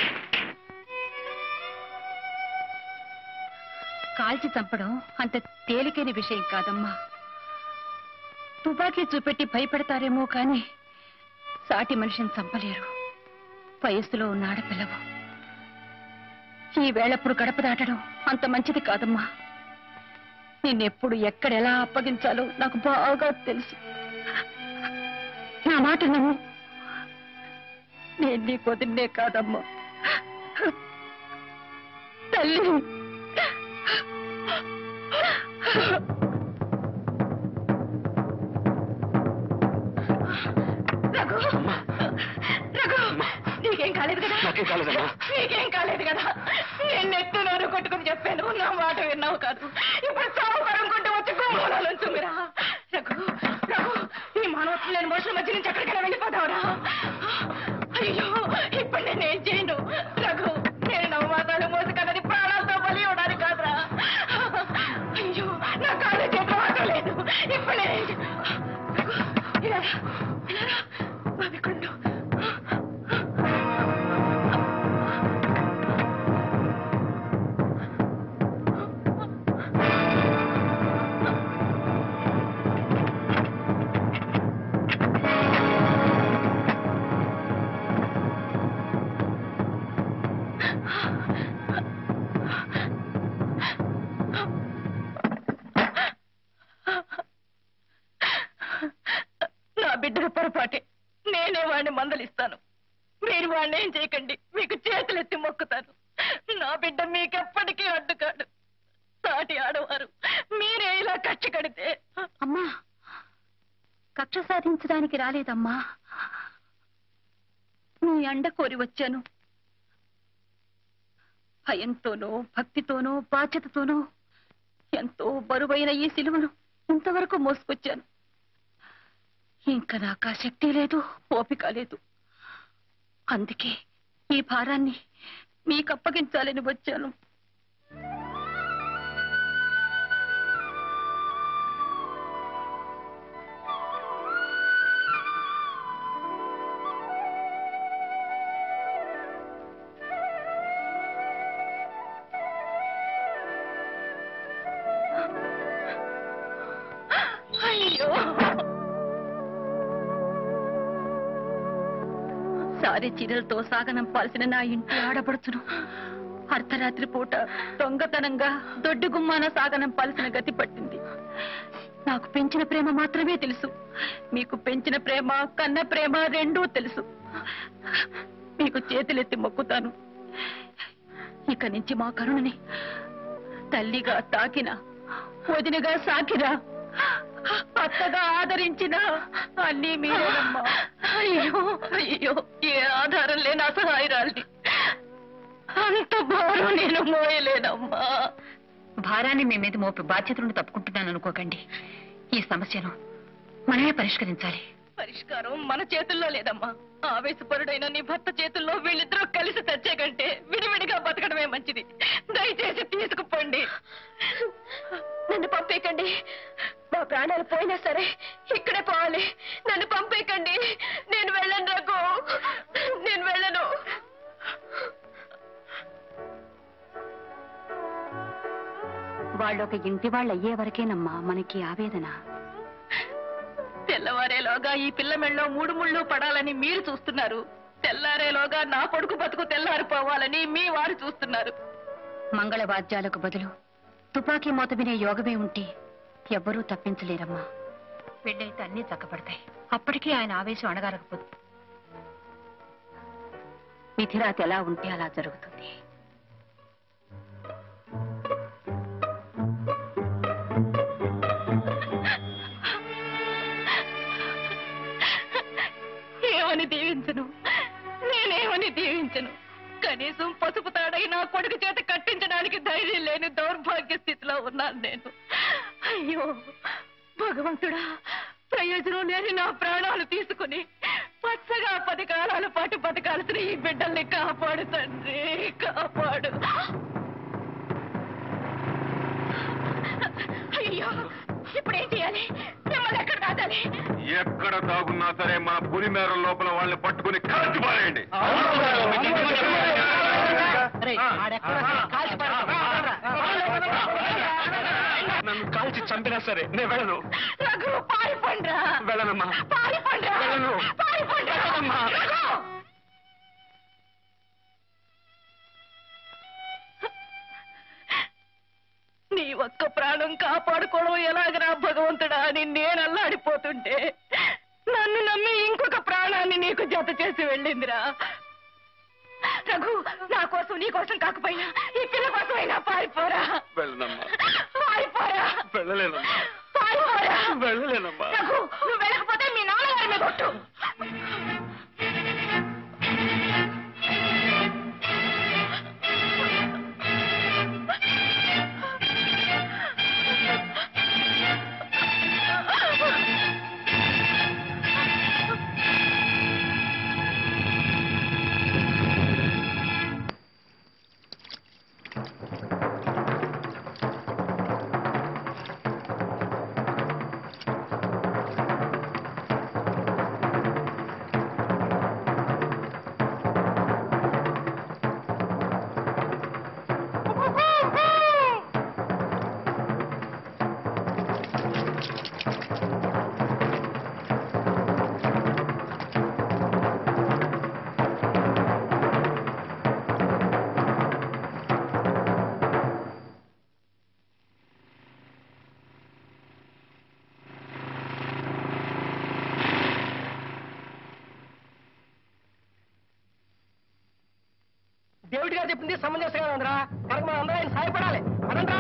కాల్చి చంపడం అంత తేలికైన విషయం కాదమ్మా తుపాకీ చూపెట్టి భయపెడతారేమో కాని సాటి మనిషిని చంపలేరు వయస్సులో ఉన్న ఆడపిల్లవు ఈ వేళప్పుడు గడప దాటడం అంత మంచిది కాదమ్మా నిన్నెప్పుడు ఎక్కడెలా అప్పగించాలో నాకు బాగా తెలుసు నా మాట నమ్ము నేను నీ కొదిన్నే కాదమ్మా తల్లి రఘు రఘు నీకేం కాలేదు కదా నాకేం కాలేదమ్మా. నీకేం కాలేదు కదా నేను నెత్తు నోరు కొట్టుకుని చెప్పాను నా మాట విన్నావు కాదు ఇప్పుడు చావు కరుముకుంటూ వచ్చి గోమూలంచుమిరా రఘు రఘు ఈ మానవత్వం లేని మనుషుల మధ్య నుంచి ఎక్కడికైనా వెళ్ళిపోతావురా అయ్యో ఇప్పుడు నేను ఏం చేయను రఘు నేను నవమాసాలు మోసుకన్నది ప్రాణాలతో బలి ఇవ్వడానికి కాదురా అయ్యో నా కాళ్ళు చేతులు మాత్రం లేదు ఇప్పుడు నేను ఏం చే- రఘు, ఇలా రా, ఇలా రా. బావికుండు. నా బిడ్డల పొరపాటే నేనే వాడిని మందలిస్తాను మీరు వాడిని ఏం చేయకండి మీకు చేతులెత్తి మొక్కుతాను నా బిడ్డ మీకెప్పటికీ అడ్డుకాడు సాటి ఆడవారు మీరే ఇలా కక్ష కడితే అమ్మా కక్ష సాధించడానికి రాలేదమ్మా నీ అండ కోరి వచ్చాను భయంతోనో భక్తితోనో బాధ్యతతోనో ఎంతో బరువైన ఈ సిలువను ఇంతవరకు మోసుకొచ్చాను ఇంకా నాకు ఆ శక్తి లేదు ఓపిక లేదు అందుకే ఈ భారాన్ని మీకు అప్పగించాలని వచ్చాను అయ్యో సారి చీరలతో సాగనంపాల్సిన నా ఇంటి ఆడపడుచును అర్ధరాత్రి పూట దొంగతనంగా దొడ్డి గుమ్మాన సాగనంపాల్సిన గతి పట్టింది నాకు పెంచిన ప్రేమ మాత్రమే తెలుసు మీకు పెంచిన ప్రేమ కన్న ప్రేమ రెండూ తెలుసు మీకు చేతులెత్తి మొక్కుతాను ఇక నుంచి మా కరుణని తల్లిగా తాకిన వదినగా సాకిన అత్తగా ఆదరించిన అన్నీ మీరేనమ్మా అయ్యో అయ్యో ఏ ఆధారం లేని అసహాయరాల్ని అంత భారం నేను మోయలేనమ్మా భారాన్ని మీ మీద మోపి బాధ్యతలను తప్పుకుంటున్నాను అనుకోకండి ఈ సమస్యను మనమే పరిష్కరించాలి పరిష్కారం మన చేతుల్లో లేదమ్మా ఆవేశపరుడైన నీ భర్త చేతుల్లో వీళ్ళిద్దరూ కలిసి తెచ్చే కంటే విడివిడిగా బతకడమే మంచిది దయచేసి తీసుకుపోండి నన్ను పంపేయకండి మా ప్రాణాలు పోయినా సరే ఇక్కడే పోవాలి నన్ను పంపేయకండి నేను వెళ్ళను రఘు నేను వెళ్ళను వాళ్ళు ఒక ఇంటి వాళ్ళు అయ్యే వరకేనమ్మా మనకి ఆవేదన తెల్లవారేలోగా ఈ పిల్ల మెళ్ళలో మూడు ముళ్ళు పడాలని మీరు చూస్తున్నారు తెల్లారేలోగా నా కొడుకు బతుకు తెల్లారిపోవాలని మీ వారు చూస్తున్నారు మంగళవాద్యాలకు బదులు తుపాకీ మోత వినే యోగమే ఉంటే ఎవ్వరూ తప్పించలేరమ్మా పెళ్ళైతే అన్నీ చక్కపడతాయి అప్పటికీ ఆయన ఆవేశం అణగారకపోదు విధిరాత ఎలా ఉంటే అలా జరుగుతుంది ఏమని దీవించను నేనేమని దీవించను కనీసం పసుపు తాడై నా కొడుకు చేత కట్టించడానికి ధైర్యం లేని దౌర్భాగ్య స్థితిలో ఉన్నాను నేను అయ్యో భగవంతుడా ప్రయోజనం లేని నా ప్రాణాలు తీసుకుని పచ్చగా పది కాలాల పాటు బతకాల్సిన ఈ బిడ్డల్ని కాపాడు తండ్రి కాపాడు అయ్యో ఇప్పుడు ఏం చేయాలి మిమ్మల్ని ఎక్కడ దాచాలి ఎక్కడ దాగున్నా సరే మన పులి మేర లోపల వాళ్ళని పట్టుకుని కాల్చి పారేయండి నన్ను కాల్చి చంపినా సరే నేను వెళ్ళను రఘు పారిపోండ్రా వెళ్ళనమ్మా పారిపోండ్రా వెళ్ళను. పారిపోండ్రా వెళ్ళనమ్మా. రఘు! నీ ఒక్క ప్రాణం కాపాడుకోవడం ఎలాగరా భగవంతుడా అని నేను అల్లాడిపోతుంటే నన్ను నమ్మి ఇంకొక ప్రాణాన్ని నీకు జత చేసి వెళ్ళిందిరా రఘు నా కోసం నీ కోసం కాకపోయినా ఈ పిల్ల కోసమైనా పారిపోరా వెళ్ళనమ్మా పారిపోరా వెళ్ళలేనమ్మా పారిపోరా వెళ్ళలేనమ్మా రఘు నువ్వు వెళ్ళకపోతే మీ నాన్నగారి మీద కొట్టు దేవుడి గారు చెప్పింది సమంజసంగా ఉందిరా కనుక మనం అందరం ఆయన సాయపడాలి అనంట్రా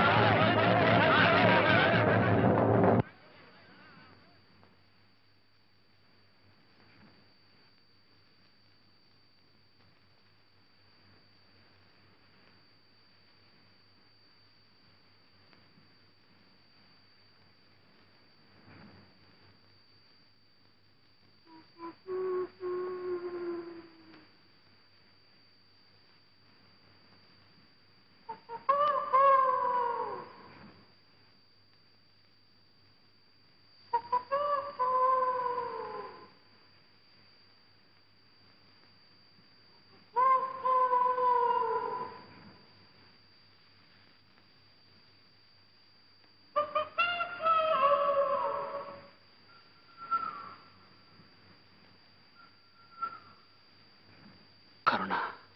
కరుణ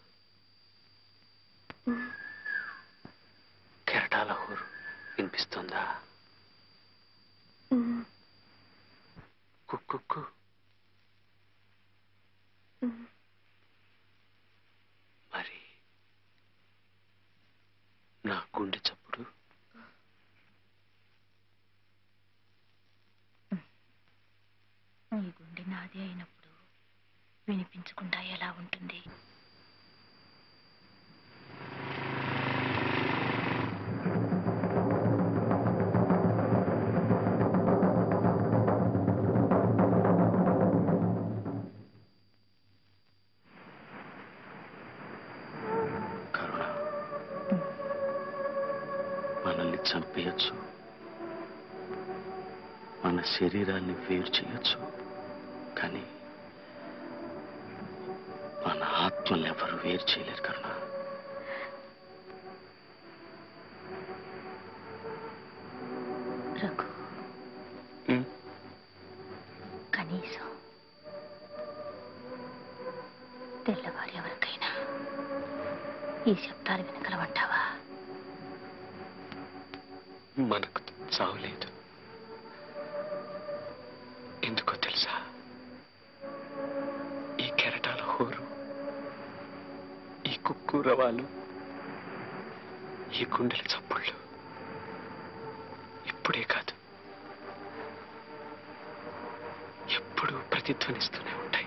కెరటాల హోరు వినిపిస్తుందా కుక్కు మరి నా గుండె చప్పుడు నీ గుండె నాది అయినప్పుడు వినిపించకుండా ఎలా ఉంటుంది కరుణ మనల్ని చంపేయచ్చు మన శరీరాన్ని వేరు చేయొచ్చు కానీ మన ఆత్మల్ని ఎవరు వేరు చేయలేరు కరుణ రఘు ఉం? కనీసం తెల్లవారు ఎవరికైనా ఈ శబ్దాలు వినగలవంటావా మనకు చావులేదు ఎందుకో తెలుసా ఈ కెరటాల హోరు ఈ కుక్కు రవాలు ఈ గుండెల చప్పుళ్ళు ఇప్పుడే కాదు ఎప్పుడూ ప్రతిధ్వనిస్తూనే ఉంటాయి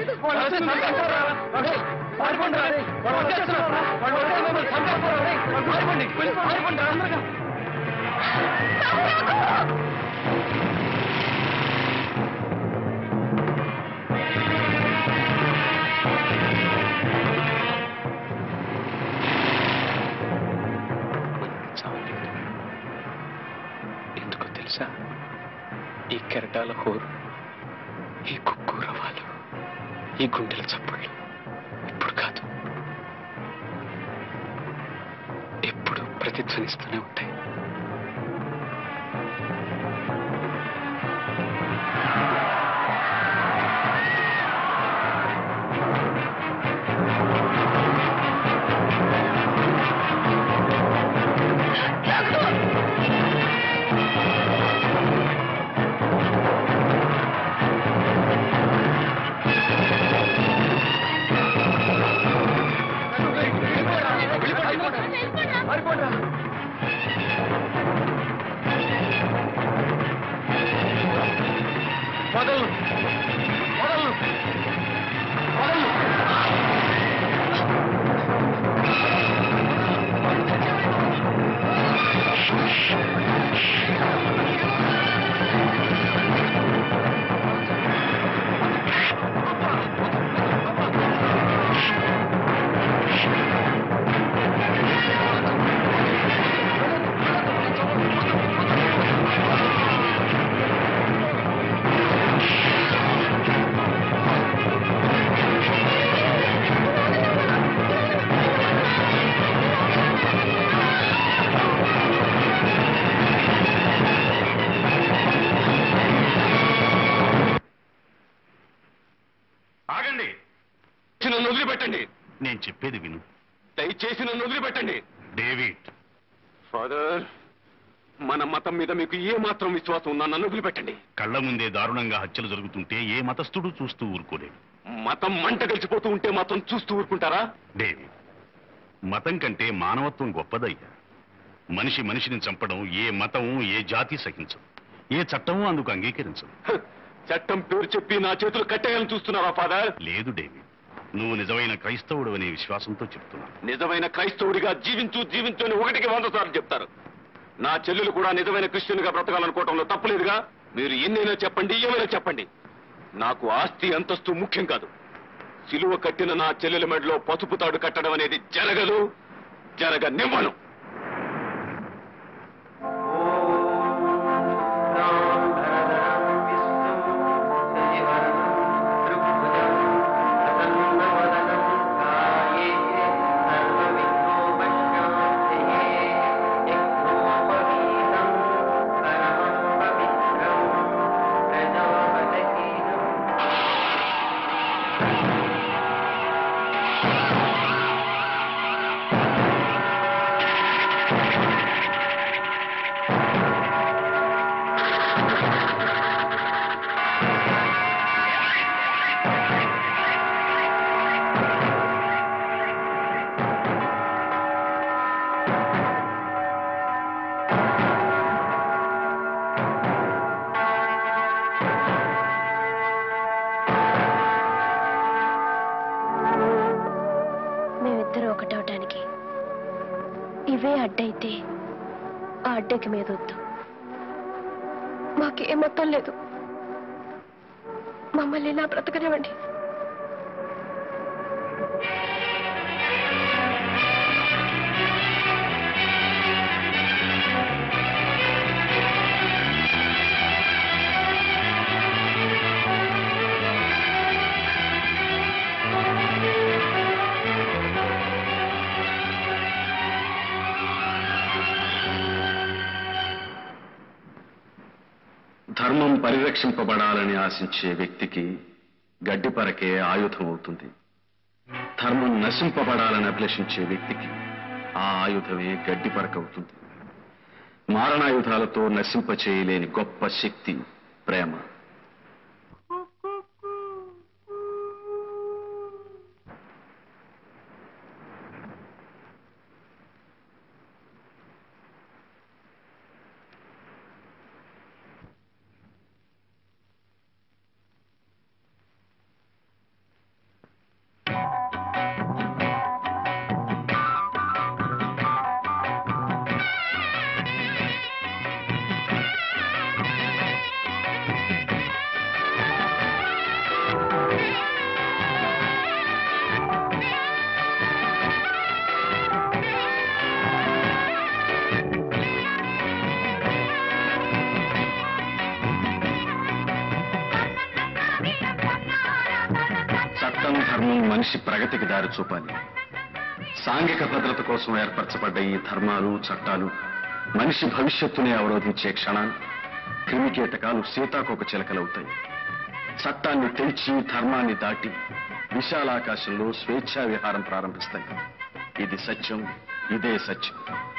వాళ్ళు వస్తే చంపేస్తారా? ఒరేయ్, పారిపోండి రా, రేయ్. వాళ్ళు వచ్చేస్తున్నారు రా. వాళ్ళు వస్తే మిమ్మల్ని చంపేస్తారు, రేయ్. పారిపోండి, వెళ్ళి పారిపోండి రా, అందరూ. చావలేదు ఎందుకో తెలుసా ఈ కెరటాల హోరు ఈ కుక్కు రవాలు ఈ గుండెల చప్పుళ్ళు ఇప్పుడు కాదు ఎప్పుడు ప్రతిధ్వనిస్తూనే ఉంటాయి పారిపోండి రా. వదలను వదలను వదలను ఆగండి నన్ను వదిలిపెట్టండి నేను చెప్పేది విను దయచేసి నన్ను వదిలిపెట్టండి డేవిడ్ ఫాదర్ మన మతం మీద మీకు ఏ మాత్రం విశ్వాసం ఉన్నా నన్ను వదిలిపెట్టండి కళ్ళ ముందే దారుణంగా హత్యలు జరుగుతుంటే ఏ మతస్థుడు చూస్తూ ఊరుకోలేడు మతం మంట కలిసిపోతూ ఉంటే మాత్రం చూస్తూ ఊరుకుంటారా డేవిడ్ మతం కంటే మానవత్వం గొప్పదయ్యా మనిషి మనిషిని చంపడం ఏ మతం ఏ జాతి సహించదు ఏ చట్టము అందుకు అంగీకరించదు హ, చట్టం పేరు చెప్పి నా చేతులు కట్టేయాలని చూస్తున్నారా ఫాదర్ లేదు డేవిడ్ నువ్వు నిజమైన క్రైస్తవుడు అనే విశ్వాసంతో చెప్తున్నాను నిజమైన క్రైస్తవుడిగా జీవించు జీవించు అని ఒకటికి వంద సార్లు చెప్తారు నా చెల్లెలు కూడా నిజమైన క్రిస్టియన్గా బ్రతకాలనుకోవటంలో తప్పులేదుగా మీరు ఎన్నైనా చెప్పండి ఏమైనా చెప్పండి నాకు ఆస్తి అంతస్తు ముఖ్యం కాదు సిలువ కట్టిన నా చెల్లెల మెడలో పసుపు తాడు కట్టడం అనేది జరగదు జరగనివ్వను మేమిద్దరం ఒకటవటానికి ఇవే అడ్డైతే ఆ అడ్డకి మీద వద్దు మాకే మొత్తం లేదు మమ్మల్ని ఇలా బ్రతకనివ్వండి ధర్మం పరిరక్షింపబడాలని ఆశించే వ్యక్తికి గడ్డిపరకే ఆయుధం అవుతుంది ధర్మం నశింపబడాలని అభిలషించే వ్యక్తికి ఆ ఆయుధమే గడ్డిపరక అవుతుంది మారణాయుధాలతో నశింపచేయలేని గొప్ప శక్తి ప్రేమ ధర్మం మనిషి ప్రగతికి దారి చూపాలి సాంఘిక భద్రత కోసం ఏర్పరచబడ్డ ఈ ధర్మాలు చట్టాలు మనిషి భవిష్యత్తునే అవరోధించే క్షణాన క్రిమికీటకాలు సీతాకోక చిలకలవుతాయి చట్టాన్ని తెంచి ధర్మాన్ని దాటి విశాలాకాశంలో స్వేచ్ఛా విహారం ప్రారంభిస్తాయి ఇది సత్యం ఇదే సత్యం